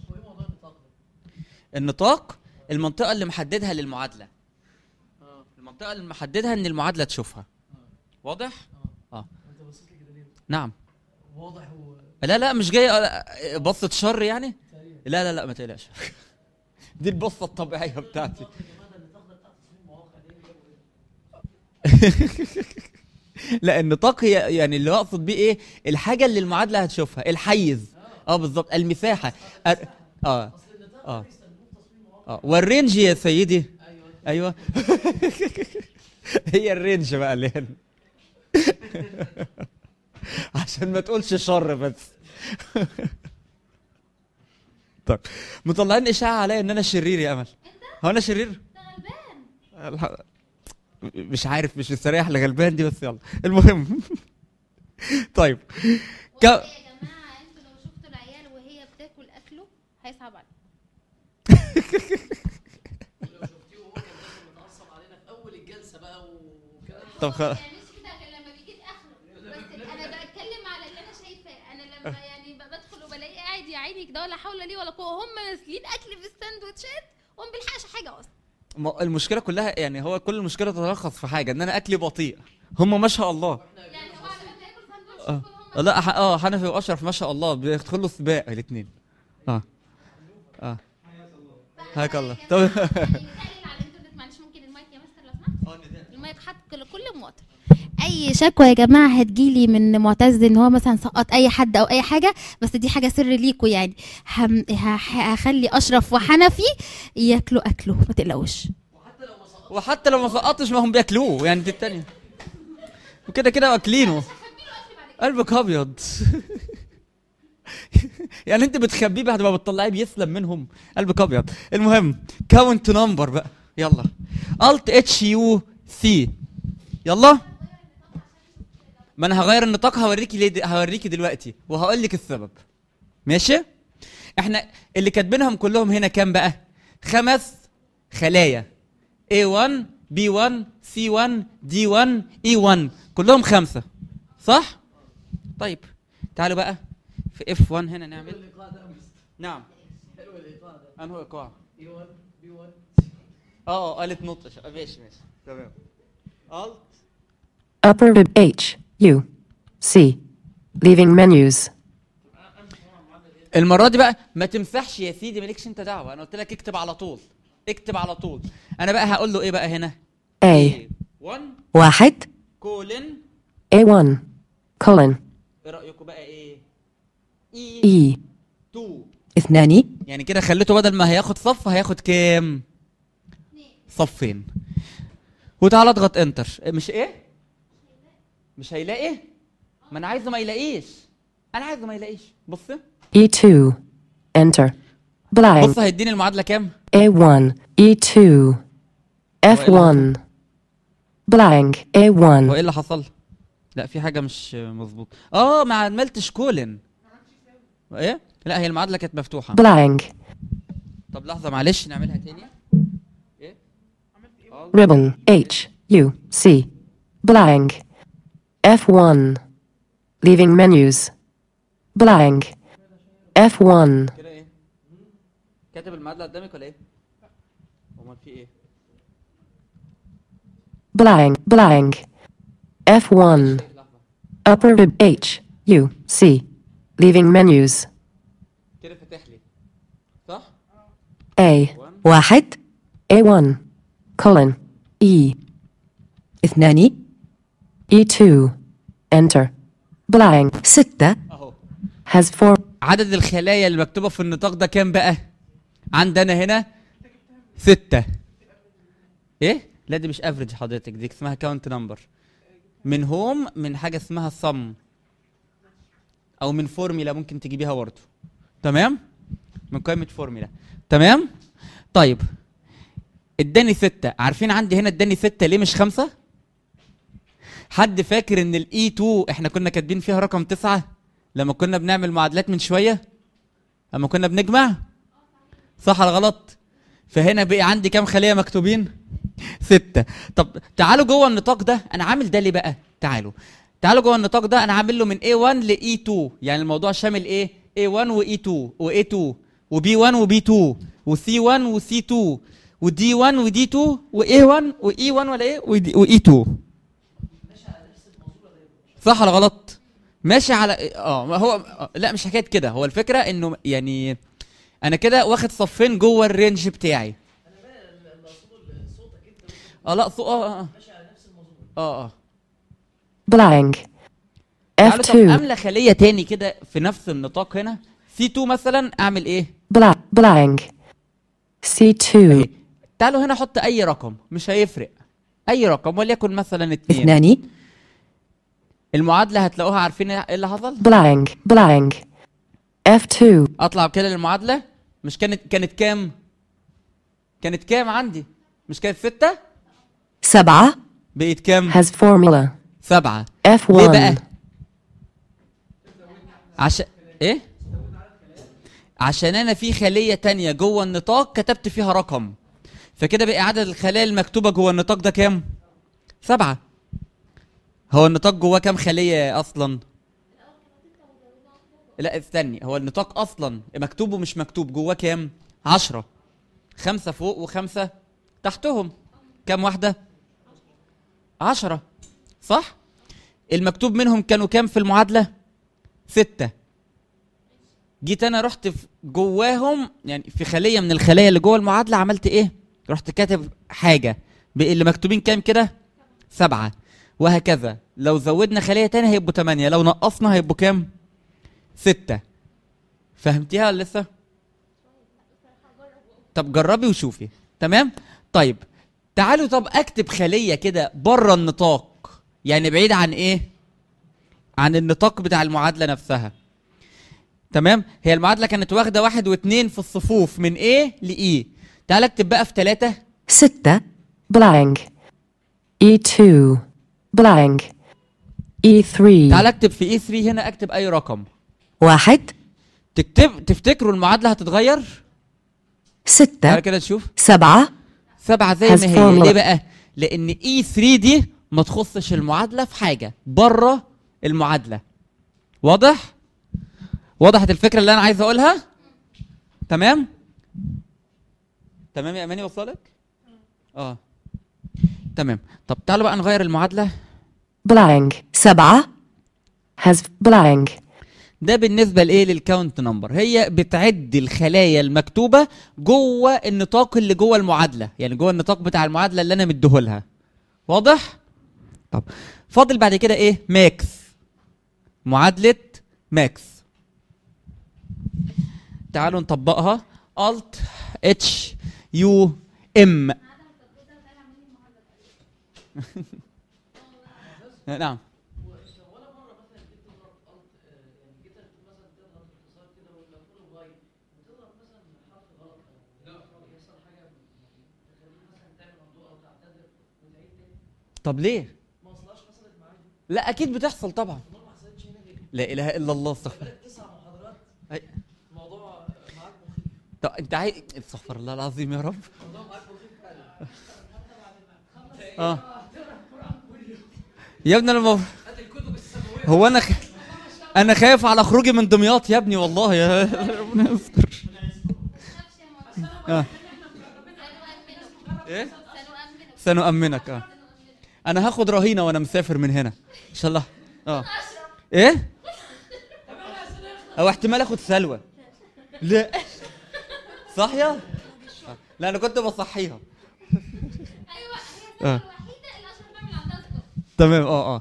النطاق المنطقة اللي محددها للمعادلة المنطقة اللي محددها ان المعادلة تشوفها واضح؟ اه نعم واضح و... لا لا مش جاي آه، بصة شر يعني؟ لا لا لا ما تقلقش دي البصة الطبيعية بتاعتي لا النطاق هي يعني اللي اقصد بيه ايه الحاجه اللي المعادله هتشوفها الحيز اه بالظبط المساحه اه اه اه, آه. والرينج يا سيدي ايوه هي الرينج بقى اللي هنا عشان ما تقولش شر بس طيب مطلعين اشاعه عليا ان انا شرير يا امل هو انا شرير الح- مش عارف مش مستريح لغلبان دي بس يلا المهم طيب ك... يا جماعه انتوا لو شفتوا العيال وهي بتاكل اكله هيصعب عليكم متعصب علينا في اول الجلسه بقى وكده طب خلاص يعني مش كده غير لما بيجيب اخره بس انا بتكلم على اللي انا شايفاه انا لما يعني ب- بدخل وبلاقيه قاعد يا عيني كده ولا حول لي ولا قوه هم نازلين اكل في السندوتشات وما بيلحقش حاجه اصلا ما- المشكله كلها يعني هو كل المشكله تتلخص في حاجه ان انا اكلي بطيء هم ما شاء الله يعني هو على ما تاكل سندوتش اه لا ح- اه حنفي واشرف ما شاء الله بيدخلوا سباق الاثنين اه اه هاك الله طب نتقلل على الانترنت معلش ممكن المايك يا مستر لو سمحت المايك حط لكل مواطن اي شكوى يا جماعه هتجيلي من معتز ان هو مثلا سقط اي حد او اي حاجه بس دي حاجه سر ليكوا يعني هم... هح- هخلي اشرف وحنفي ياكلوا اكله ما تقلقوش وحتى لو ما سقطتش ما هم بياكلوه يعني دي التانية وكده كده واكلينه قلبك ابيض يعني انت بتخبيه بعد ما بتطلعيه بيسلم منهم قلبك ابيض المهم كاونت نمبر بقى يلا الت اتش يو سي يلا ما انا هغير النطاق هوريكي ليه د- هوريكي دلوقتي وهقول لك السبب ماشي احنا اللي كاتبينهم كلهم هنا كام بقى خمس خلايا A1 B1 C1 D1 E1 كلهم خمسة صح؟ طيب تعالوا بقى في F1 هنا نعمل نعم حلو الايقاع ده انه ايقاع اي 1 بي 1 اه اه قالت نط ش- ماشي ماشي تمام Alt Upper rib H, U, C. Leaving menus. المرة دي بقى ما تمسحش يا سيدي مالكش انت دعوة انا قلت لك اكتب على طول اكتب على طول انا بقى هقول له ايه بقى هنا A. 1 واحد كولن A1. Colon. ايه رأيكم بقى ايه E 2 اثنان يعني كده خليته بدل ما هياخد صف هياخد كام صفين وتعالى اضغط انتر مش ايه مش هيلاقي ما انا عايزه ما يلاقيش انا عايزه ما يلاقيش بص E2. Enter. Blank. بص هيديني المعادله كام A1. E2. F1. Blank. هو A1. ايه اللي حصل لا في حاجه مش مظبوط اه ما عملتش كولن ايه لا هي المعادله كانت مفتوحه Blank. طب لحظه معلش نعملها تاني Ribbon. H. U. C. Blank. F1. Leaving menus. blank. F1, كده ايه كاتب المعادله قدامك ولا ايه امال في ايه blank, blank. F1, upper rib H, U, C. Leaving menus. كده فاتح لي صح A, واحد A1, colon, E, اثنان E2. Enter. Blank. ستة اهو Has four. عدد الخلايا اللي مكتوبه في النطاق ده كام بقى عندنا هنا ستة ايه لا دي مش افريج حضرتك دي اسمها كاونت نمبر من هوم من حاجه اسمها صم او من فورميلا ممكن تجيبيها برضه تمام من قائمه فورميلا تمام طيب اداني ستة عارفين عندي هنا اداني ستة ليه مش خمسة حد فاكر ان الاي 2 احنا كنا كاتبين فيها رقم تسعة لما كنا بنعمل معادلات من شوية لما كنا بنجمع صح ولا غلط فهنا بقي عندي كام خلية مكتوبين ستة طب تعالوا جوه النطاق ده انا عامل ده ليه بقى تعالوا تعالوا جوه النطاق ده انا عامل له من A1 ل E2 يعني الموضوع شامل ايه A1 و E2 و A2 و B1 و B2 و C1 و C2 و D1 و D2 و A1 و E1 ولا ايه و D- و E2 صح ولا غلط ماشي على اه ما هو آه، لا مش حكايه كده هو الفكره انه يعني انا كده واخد صفين جوه الرينج بتاعي اه لا صو اه اه اه اه Blank. تعالوا طب F2. املى خليه تاني كده في نفس النطاق هنا C2 مثلا اعمل ايه Blank. Blank. C2. تعالوا هنا احط اي رقم مش هيفرق اي رقم وليكن مثلا اتنين اثنان المعادله هتلاقوها عارفين ايه اللي حصل Blank. Blank. F2. اطلع كده للمعادله مش كانت كانت كام كانت كام عندي مش كانت ستة سبعة بقيت كام Has formula. سبعة F1. ليه بقى عشان ايه عشان انا في خلية تانية جوه النطاق كتبت فيها رقم فكده بقى عدد الخلايا المكتوبة جوه النطاق ده كام سبعة هو النطاق جواه كام خلية اصلا لا استني هو النطاق اصلا مكتوب ومش مكتوب جواه كام عشرة خمسة فوق وخمسة تحتهم كام واحدة عشرة صح المكتوب منهم كانوا كام في المعادلة ستة جيت انا رحت في جواهم يعني في خلية من الخلايا اللي جوه المعادلة عملت ايه رحت كاتب حاجة بقى اللي مكتوبين كام كده سبعة وهكذا لو زودنا خلية تاني هيبقوا تمانية لو نقصنا هيبقوا كام ستة فهمتيها ولا لسه طب جربي وشوفي تمام طيب تعالوا طب اكتب خليه كده بره النطاق يعني بعيد عن ايه عن النطاق بتاع المعادله نفسها تمام هي المعادله كانت واخده واحد واثنين في الصفوف من A ل E تعال اكتب بقى في ثلاثة ستة Blank. E2. Blank. E3. تعال اكتب في E3 هنا اكتب اي رقم واحد تكتب تفتكروا المعادله هتتغير تعال ستة كده نشوف سبعة سبعة زي Has ما هي formula. ليه بقى لان E3 دي ما تخصش المعادله في حاجه بره المعادله واضح وضحت الفكره اللي انا عايز اقولها تمام تمام يا اماني وصلك اه تمام طب تعالوا بقى نغير المعادله Blank. سبعة Has blank. ده بالنسبه لايه للكاونت نمبر هي بتعد الخلايا المكتوبه جوه النطاق اللي جوه المعادله يعني جوه النطاق بتاع المعادله اللي انا مديهولها واضح طب فاضل بعد كده ايه ماكس معادله ماكس تعالوا نطبقها الت اتش يو ام نعم طب ليه؟ لا اكيد بتحصل طبعا لا اله الا الله استغفر أي. طب انت عايز استغفر الله العظيم يا رب اه يا ابني انا مف... هو انا خ... انا خايف على خروجي من دمياط يا ابني والله يا ربنا يستر اه ايه سنؤمنك اه انا هاخد رهينه وانا مسافر من هنا ان شاء الله اه ايه او احتمال اخد سلوى لا صاحيه آه. لا انا كنت بصحيها اه تمام اه اه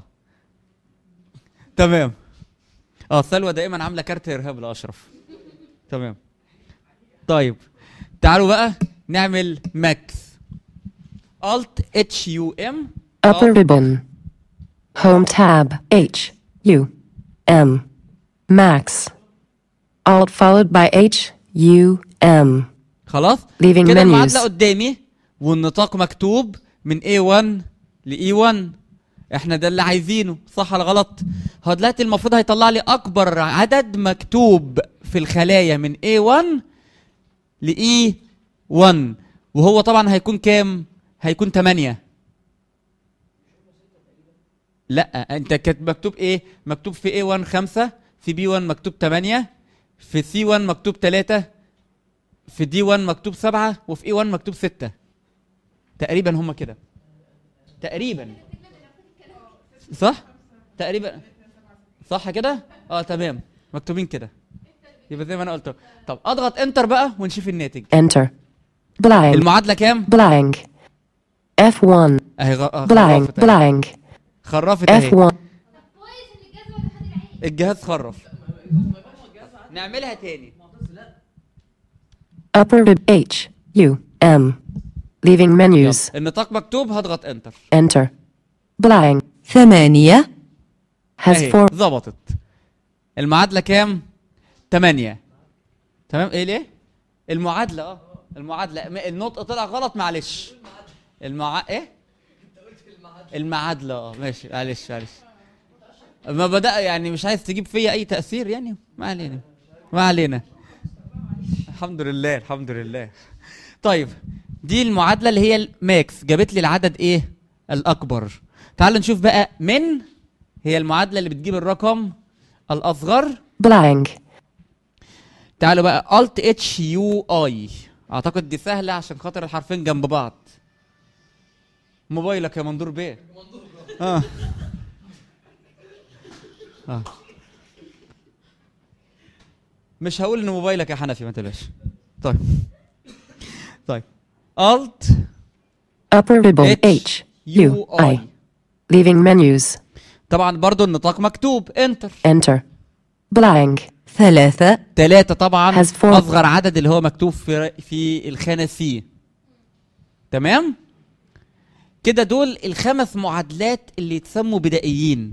تمام اه سلوى دائما عامله كارت ارهاب لاشرف تمام طيب تعالوا بقى نعمل ماكس Alt H U M Upper ribbon. Home tab. H. U. M. Max. Alt followed by H. U. M. خلاص Leaving كده menus. المعادله قدامي والنطاق مكتوب من A1 ل E1 احنا ده اللي عايزينه صح ولا غلط هو دلوقتي المفروض هيطلع لي اكبر عدد مكتوب في الخلايا من A1 ل E1 وهو طبعا هيكون كام هيكون 8 لا انت كانت مكتوب ايه مكتوب في A1 5 في B1 مكتوب 8 في C1 مكتوب 3 في دي 1 مكتوب سبعة وفي اي 1 مكتوب ستة تقريبا هم كده تقريبا صح تقريبا صح كده اه تمام مكتوبين كده يبقى زي ما انا قلت طب اضغط انتر بقى ونشوف الناتج Enter. Blank. المعادله كام Blank. F1. اهي غ... آه، Blank. خرفت أهي. Blank. خرفت اهي F1. الجهاز خرف نعملها تاني Upper rib H. U. M. Leaving menus. النطاق مكتوب هضغط انتر Enter. Blank. ثمانية Has اهي four. ظبطت المعادله كام 8 تمام ايه ليه المعادله اه المعادله م- النطق طلع غلط معلش المع ايه المعادله اه ماشي معلش معلش ما بدا يعني مش عايز تجيب فيا اي تاثير يعني ما علينا ما علينا الحمد لله الحمد لله طيب دي المعادله اللي هي الماكس جابت لي العدد ايه الاكبر تعالوا نشوف بقى من هي المعادله اللي بتجيب الرقم الاصغر Blank. تعالوا بقى Alt H U I اعتقد دي سهله عشان خاطر الحرفين جنب بعض موبايلك يا مندور بيه اه اه مش هقول ان موبايلك يا حنفي ما تقلقش طيب طيب Alt Upper ribbon H. H. U. U I. I Leaving menus. طبعا برضو النطاق مكتوب انتر Enter. Blank. ثلاثة ثلاثة طبعا Has four. أصغر عدد اللي هو مكتوب في في الخانة سي تمام كده دول الخمس معادلات اللي يتسموا بدائيين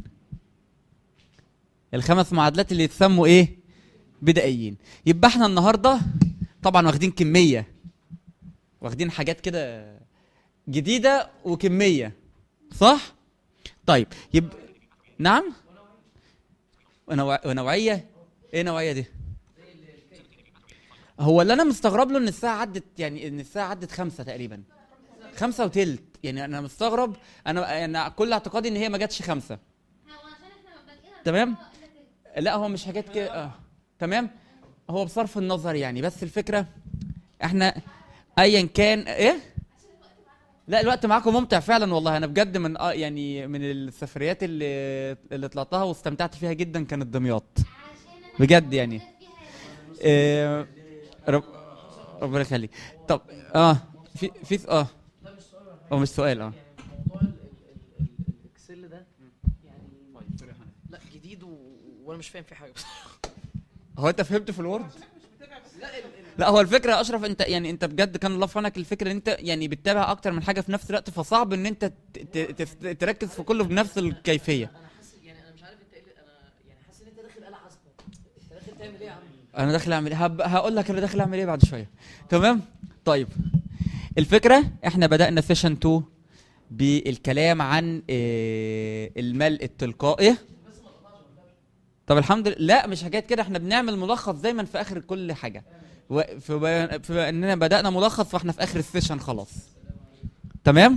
الخمس معادلات اللي يتسموا ايه بدائيين يبقى احنا النهارده طبعا واخدين كمية واخدين حاجات كده جديدة وكمية صح طيب يبقى نعم ونوع... ونوعية ايه نوعية دي هو اللي انا مستغرب له ان الساعة عدت يعني ان الساعة عدت خمسة تقريبا خمسة وتلت يعني انا مستغرب انا انا كل اعتقادي ان هي ما جاتش خمسة تمام لا هو مش حاجات كده آه. تمام هو بصرف النظر يعني بس الفكرة احنا ايا كان ايه لا الوقت معاكم ممتع فعلا والله انا بجد من اه يعني من السفريات اللي اللي طلعتها واستمتعت فيها جدا كانت دمياط بجد يعني إيه رب ربنا يخليك طب اه في في اه هو مش سؤال اه الاكسل ده يعني لا جديد و... وانا مش فاهم فيه حاجه بصراحه هو انت فهمت في الوورد لا هو الفكره يا اشرف انت يعني انت بجد كان الله في عونك الفكره ان انت يعني بتتابع اكتر من حاجه في نفس الوقت فصعب ان انت ت- ت- ت- تركز في كله بنفس الكيفيه انا حاسس يعني انا مش عارف انت ايه اللي- انا يعني حاسس ان انت داخل آلة حاسبه انت داخل تعمل ايه يا عم انا داخل اعمل ايه هب... هقول لك انا داخل اعمل ايه بعد شويه تمام طيب الفكره احنا بدانا سيشن 2 بالكلام عن آه، الملء التلقائي طب الحمد لله لا مش حاجات كده احنا بنعمل ملخص دايما في اخر كل حاجه و- في في اننا بدانا ملخص فاحنا في اخر السيشن خلاص تمام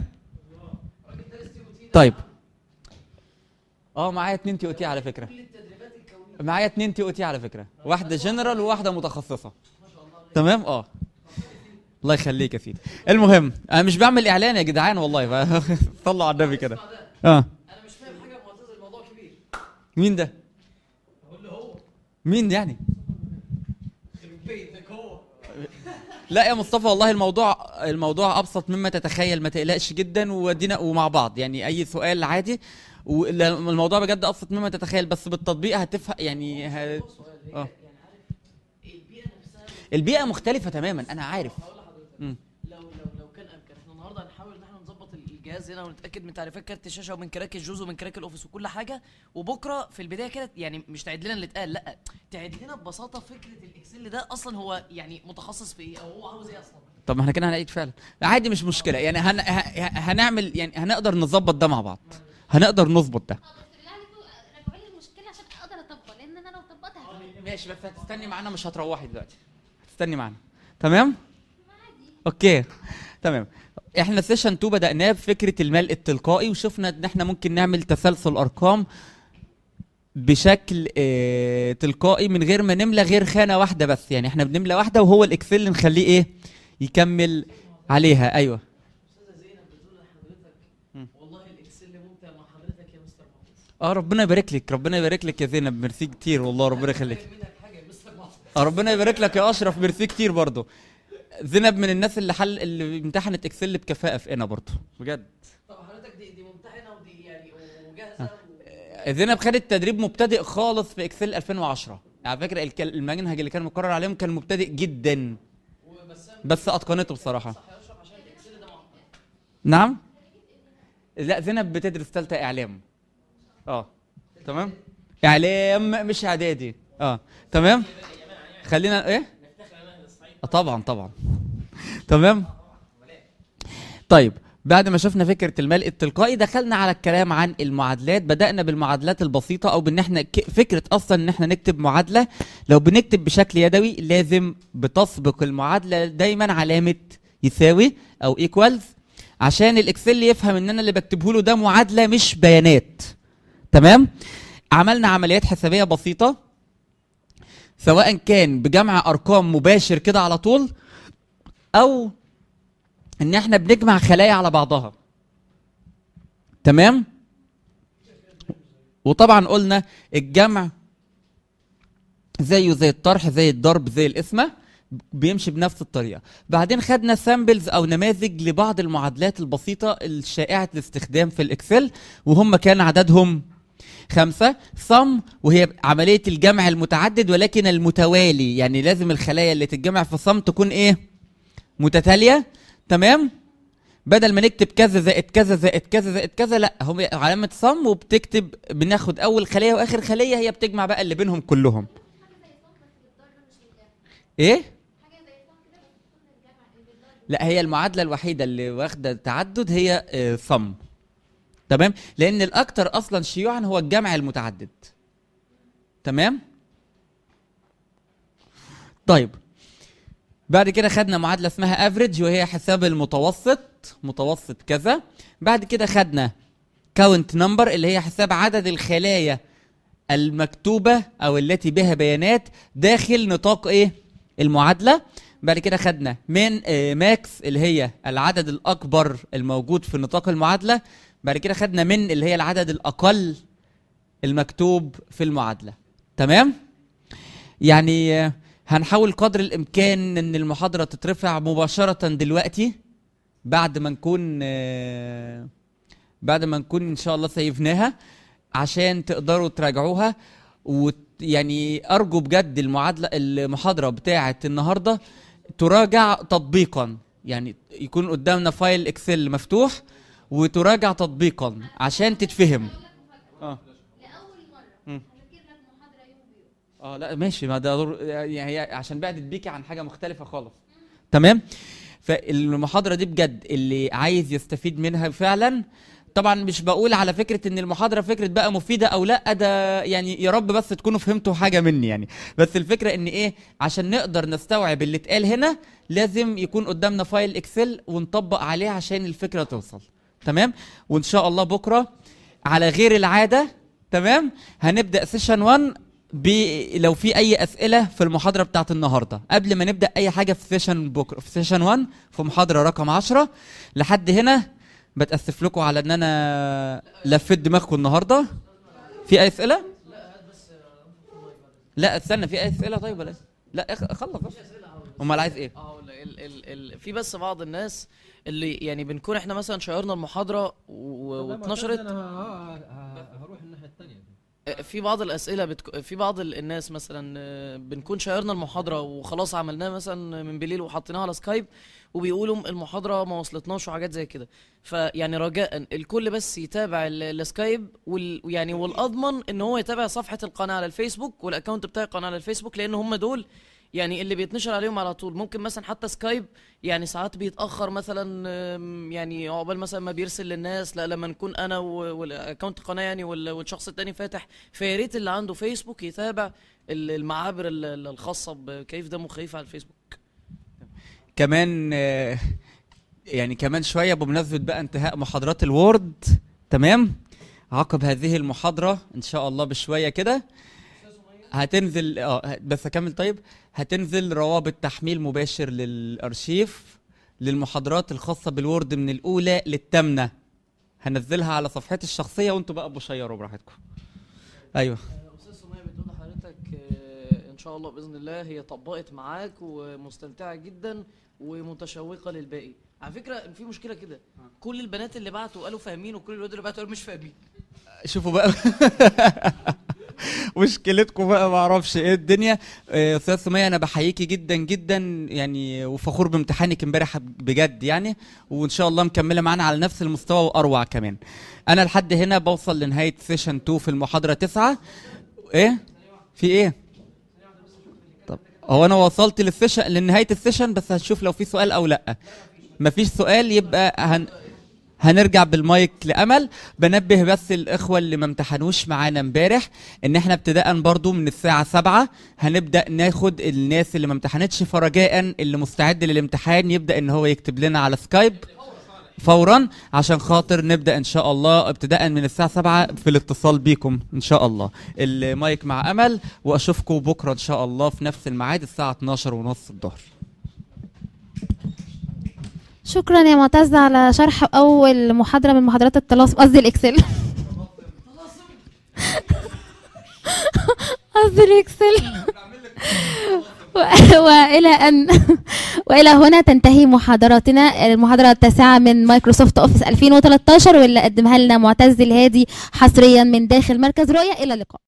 طيب اه معايا اتنين تي او تي على فكره معايا اتنين تي او تي على فكره واحده جنرال وواحده متخصصه تمام اه الله يخليك يا سيدي المهم انا مش بعمل اعلان يا جدعان والله ف- صلوا على النبي كده اه انا مش فاهم حاجه يا معتز الموضوع كبير مين ده بقول له هو مين يعني يخرب بيتك هو لا يا مصطفى والله الموضوع الموضوع ابسط مما تتخيل ما تقلقش جدا ودينا ومع بعض يعني اي سؤال عادي والموضوع بجد ابسط مما تتخيل بس بالتطبيق هتفهم يعني ه... اه البيئه مختلفه تماما انا عارف مم. لو لو لو كان امكن احنا النهارده هنحاول ان احنا نظبط الجهاز هنا ونتاكد من تعريفات كارت الشاشه ومن كراك الجوز ومن كراك الاوفيس وكل حاجه وبكره في البدايه كده يعني مش تعيد لنا اللي اتقال لا تعيد لنا ببساطه فكره الاكسل ده اصلا هو يعني متخصص في ايه او هو عاوز ايه اصلا طب ما احنا كده هنعيد فعلا عادي مش مشكله يعني هن... ه... ه- هنعمل يعني هنقدر نظبط ده مع بعض هنقدر نظبط ده راجعوا لي المشكله عشان اقدر اطبق لان انا لو طبقت هفهم ماشي بس هتستني معانا مش هتروحي دلوقتي هتستني معانا تمام اوكي تمام احنا سيشن 2 بدأناه بفكرة الملء التلقائي وشفنا ان احنا ممكن نعمل تسلسل ارقام بشكل اه تلقائي من غير ما نملى غير خانة واحدة بس يعني احنا بنملى واحدة وهو الاكسل اللي نخليه ايه يكمل عليها ايوه استاذه زينب بتقول لحضرتك والله الاكسل ممتع مع حضرتك يا مستر محمود اه ربنا يبارك لك ربنا يبارك لك يا زينب ميرسي كتير والله ربنا يخليك منك حاجه يا مستر محمود اه ربنا يبارك لك يا اشرف ميرسي كتير برضه زينب من الناس اللي حل اللي امتحنت اكسل بكفاءه في انا برضه بجد طب حضرتك دي دي ممتحنه ودي يعني وجاهزه زينب خدت تدريب مبتدئ خالص في اكسل 2010 على فكره الك- المنهج اللي كان مقرر عليهم كان مبتدئ جدا بس اتقنته بصراحه نعم لا زينب بتدرس ثالثه اعلام اه تمام اعلام مش اعدادي اه تمام خلينا ايه آه طبعا طبعا تمام طيب بعد ما شفنا فكره الملء التلقائي دخلنا على الكلام عن المعادلات بدانا بالمعادلات البسيطه او بان احنا ك- فكره اصلا ان احنا نكتب معادله لو بنكتب بشكل يدوي لازم بتسبق المعادله دايما علامه يساوي او ايكوالز عشان الاكسل يفهم ان انا اللي بكتبه له ده معادله مش بيانات تمام عملنا عمليات حسابيه بسيطه سواء كان بجمع ارقام مباشر كده على طول او ان احنا بنجمع خلايا على بعضها تمام وطبعا قلنا الجمع زيه زي الطرح زي الضرب زي القسمه بيمشي بنفس الطريقه بعدين خدنا سامبلز او نماذج لبعض المعادلات البسيطه الشائعه الاستخدام في الاكسل وهم كان عددهم خمسة صم وهي عملية الجمع المتعدد ولكن المتوالي يعني لازم الخلايا اللي تتجمع في صم تكون ايه متتالية تمام بدل ما نكتب كذا زائد كذا زائد كذا زائد كذا لا هم علامة صم وبتكتب بناخد أول خلية وآخر خلية هي بتجمع بقى اللي بينهم كلهم ايه لا هي المعادلة الوحيدة اللي واخدة تعدد هي آه، صم تمام لأن الأكثر أصلا شيوعا هو الجمع المتعدد تمام طيب بعد كده خدنا معادله اسمها افريج وهي حساب المتوسط متوسط كذا بعد كده خدنا كاونت نمبر اللي هي حساب عدد الخلايا المكتوبه او التي بها بيانات داخل نطاق ايه المعادله بعد كده خدنا من آه ماكس اللي هي العدد الاكبر الموجود في نطاق المعادله بعد كده خدنا من اللي هي العدد الاقل المكتوب في المعادله تمام يعني آه، هنحاول قدر الامكان ان المحاضره تترفع مباشره دلوقتي بعد ما نكون آه، بعد ما نكون ان شاء الله سيفناها عشان تقدروا تراجعوها ويعني ارجو بجد المعادله المحاضره بتاعه النهارده تراجع تطبيقا يعني يكون قدامنا فايل اكسل مفتوح وتراجع تطبيقا عشان تتفهم اه مم. اه لا ماشي ما ده ضر... يعني هي عشان بعدت بيكي عن حاجه مختلفه خالص تمام فالمحاضره دي بجد اللي عايز يستفيد منها فعلا طبعا مش بقول على فكره ان المحاضره فكره بقى مفيده او لا ده يعني يا رب بس تكونوا فهمتوا حاجه مني يعني بس الفكره ان ايه عشان نقدر نستوعب اللي اتقال هنا لازم يكون قدامنا فايل اكسل ونطبق عليه عشان الفكره توصل تمام وان شاء الله بكره على غير العاده تمام هنبدا سيشن 1 بي لو في اي اسئله في المحاضره بتاعت النهارده قبل ما نبدا اي حاجه في سيشن بكره في سيشن 1 في محاضره رقم 10 لحد هنا بتاسف لكم على ان انا لفيت دماغكم النهارده في اي اسئله لا استنى في اي اسئله طيب ولا إيه؟ لا إخ- خلص بس امال عايز ايه اه ال ال ال ال في بس بعض الناس اللي يعني بنكون احنا مثلا شيرنا المحاضره و- واتنشرت هروح الناحيه الثانيه في بعض الاسئله بتك... في بعض ال- الناس مثلا آه، بنكون شيرنا المحاضره وخلاص عملناها مثلا من بالليل وحطيناها على سكايب وبيقولوا المحاضره ما وصلتناش وحاجات زي كده فيعني رجاء الكل بس يتابع ال- السكايب وال... يعني والاضمن ان هو يتابع صفحه القناه على الفيسبوك والاكونت بتاع القناه على الفيسبوك لان هم دول يعني اللي بيتنشر عليهم على طول ممكن مثلا حتى سكايب يعني ساعات بيتاخر مثلا آم، يعني عقبال مثلا ما بيرسل للناس لا لما نكون انا و- والاكونت قناه يعني وال- والشخص التاني فاتح فيا ريت اللي عنده فيسبوك يتابع ال- المعابر ال- ال- الخاصه بكيف دمه خفيف على الفيسبوك كمان آه، يعني كمان شويه بمناسبه بقى انتهاء محاضرات الوورد تمام عقب هذه المحاضره ان شاء الله بشويه كده هتنزل اه بس اكمل طيب هتنزل روابط تحميل مباشر للارشيف للمحاضرات الخاصه بالوورد من الاولى للثامنه هنزلها على صفحتي الشخصيه وانتوا بقى بشيروا براحتكم ايوه استاذ سمية بتقول لحضرتك آه، ان شاء الله باذن الله هي طبقت معاك ومستمتعه جدا ومتشوقه للباقي على فكره في مشكله كده كل البنات اللي بعتوا قالوا فاهمين وكل الولاد اللي بعتوا قالوا مش فاهمين شوفوا بقى مشكلتكم بقى ما اعرفش ايه الدنيا آه، استاذ سمية انا بحييكي جدا جدا يعني وفخور بامتحانك امبارح بجد يعني وان شاء الله مكمله معانا على نفس المستوى واروع كمان انا لحد هنا بوصل لنهايه سيشن 2 في المحاضره 9 ايه في ايه طب هو انا وصلت للسيشن لنهايه السيشن بس هنشوف لو في سؤال او لا مفيش سؤال يبقى هن هنرجع بالمايك لامل بنبه بس الاخوه اللي ما امتحنوش معانا امبارح ان احنا ابتداء برضو من الساعه 7 هنبدا ناخد الناس اللي ما امتحنتش فرجاء اللي مستعد للامتحان يبدا ان هو يكتب لنا على سكايب فورا عشان خاطر نبدا ان شاء الله ابتداء من الساعه 7 في الاتصال بيكم ان شاء الله المايك مع امل واشوفكم بكره ان شاء الله في نفس الميعاد الساعه 12 ونص الظهر شكرا يا معتز على شرح اول محاضره من محاضرات الطلاسم قصدي الاكسل قصدي الاكسل و- والى ان والى هنا تنتهي محاضراتنا المحاضره التاسعه من مايكروسوفت اوفيس 2013 واللي قدمها لنا معتز الهادي حصريا من داخل مركز رؤيه الى اللقاء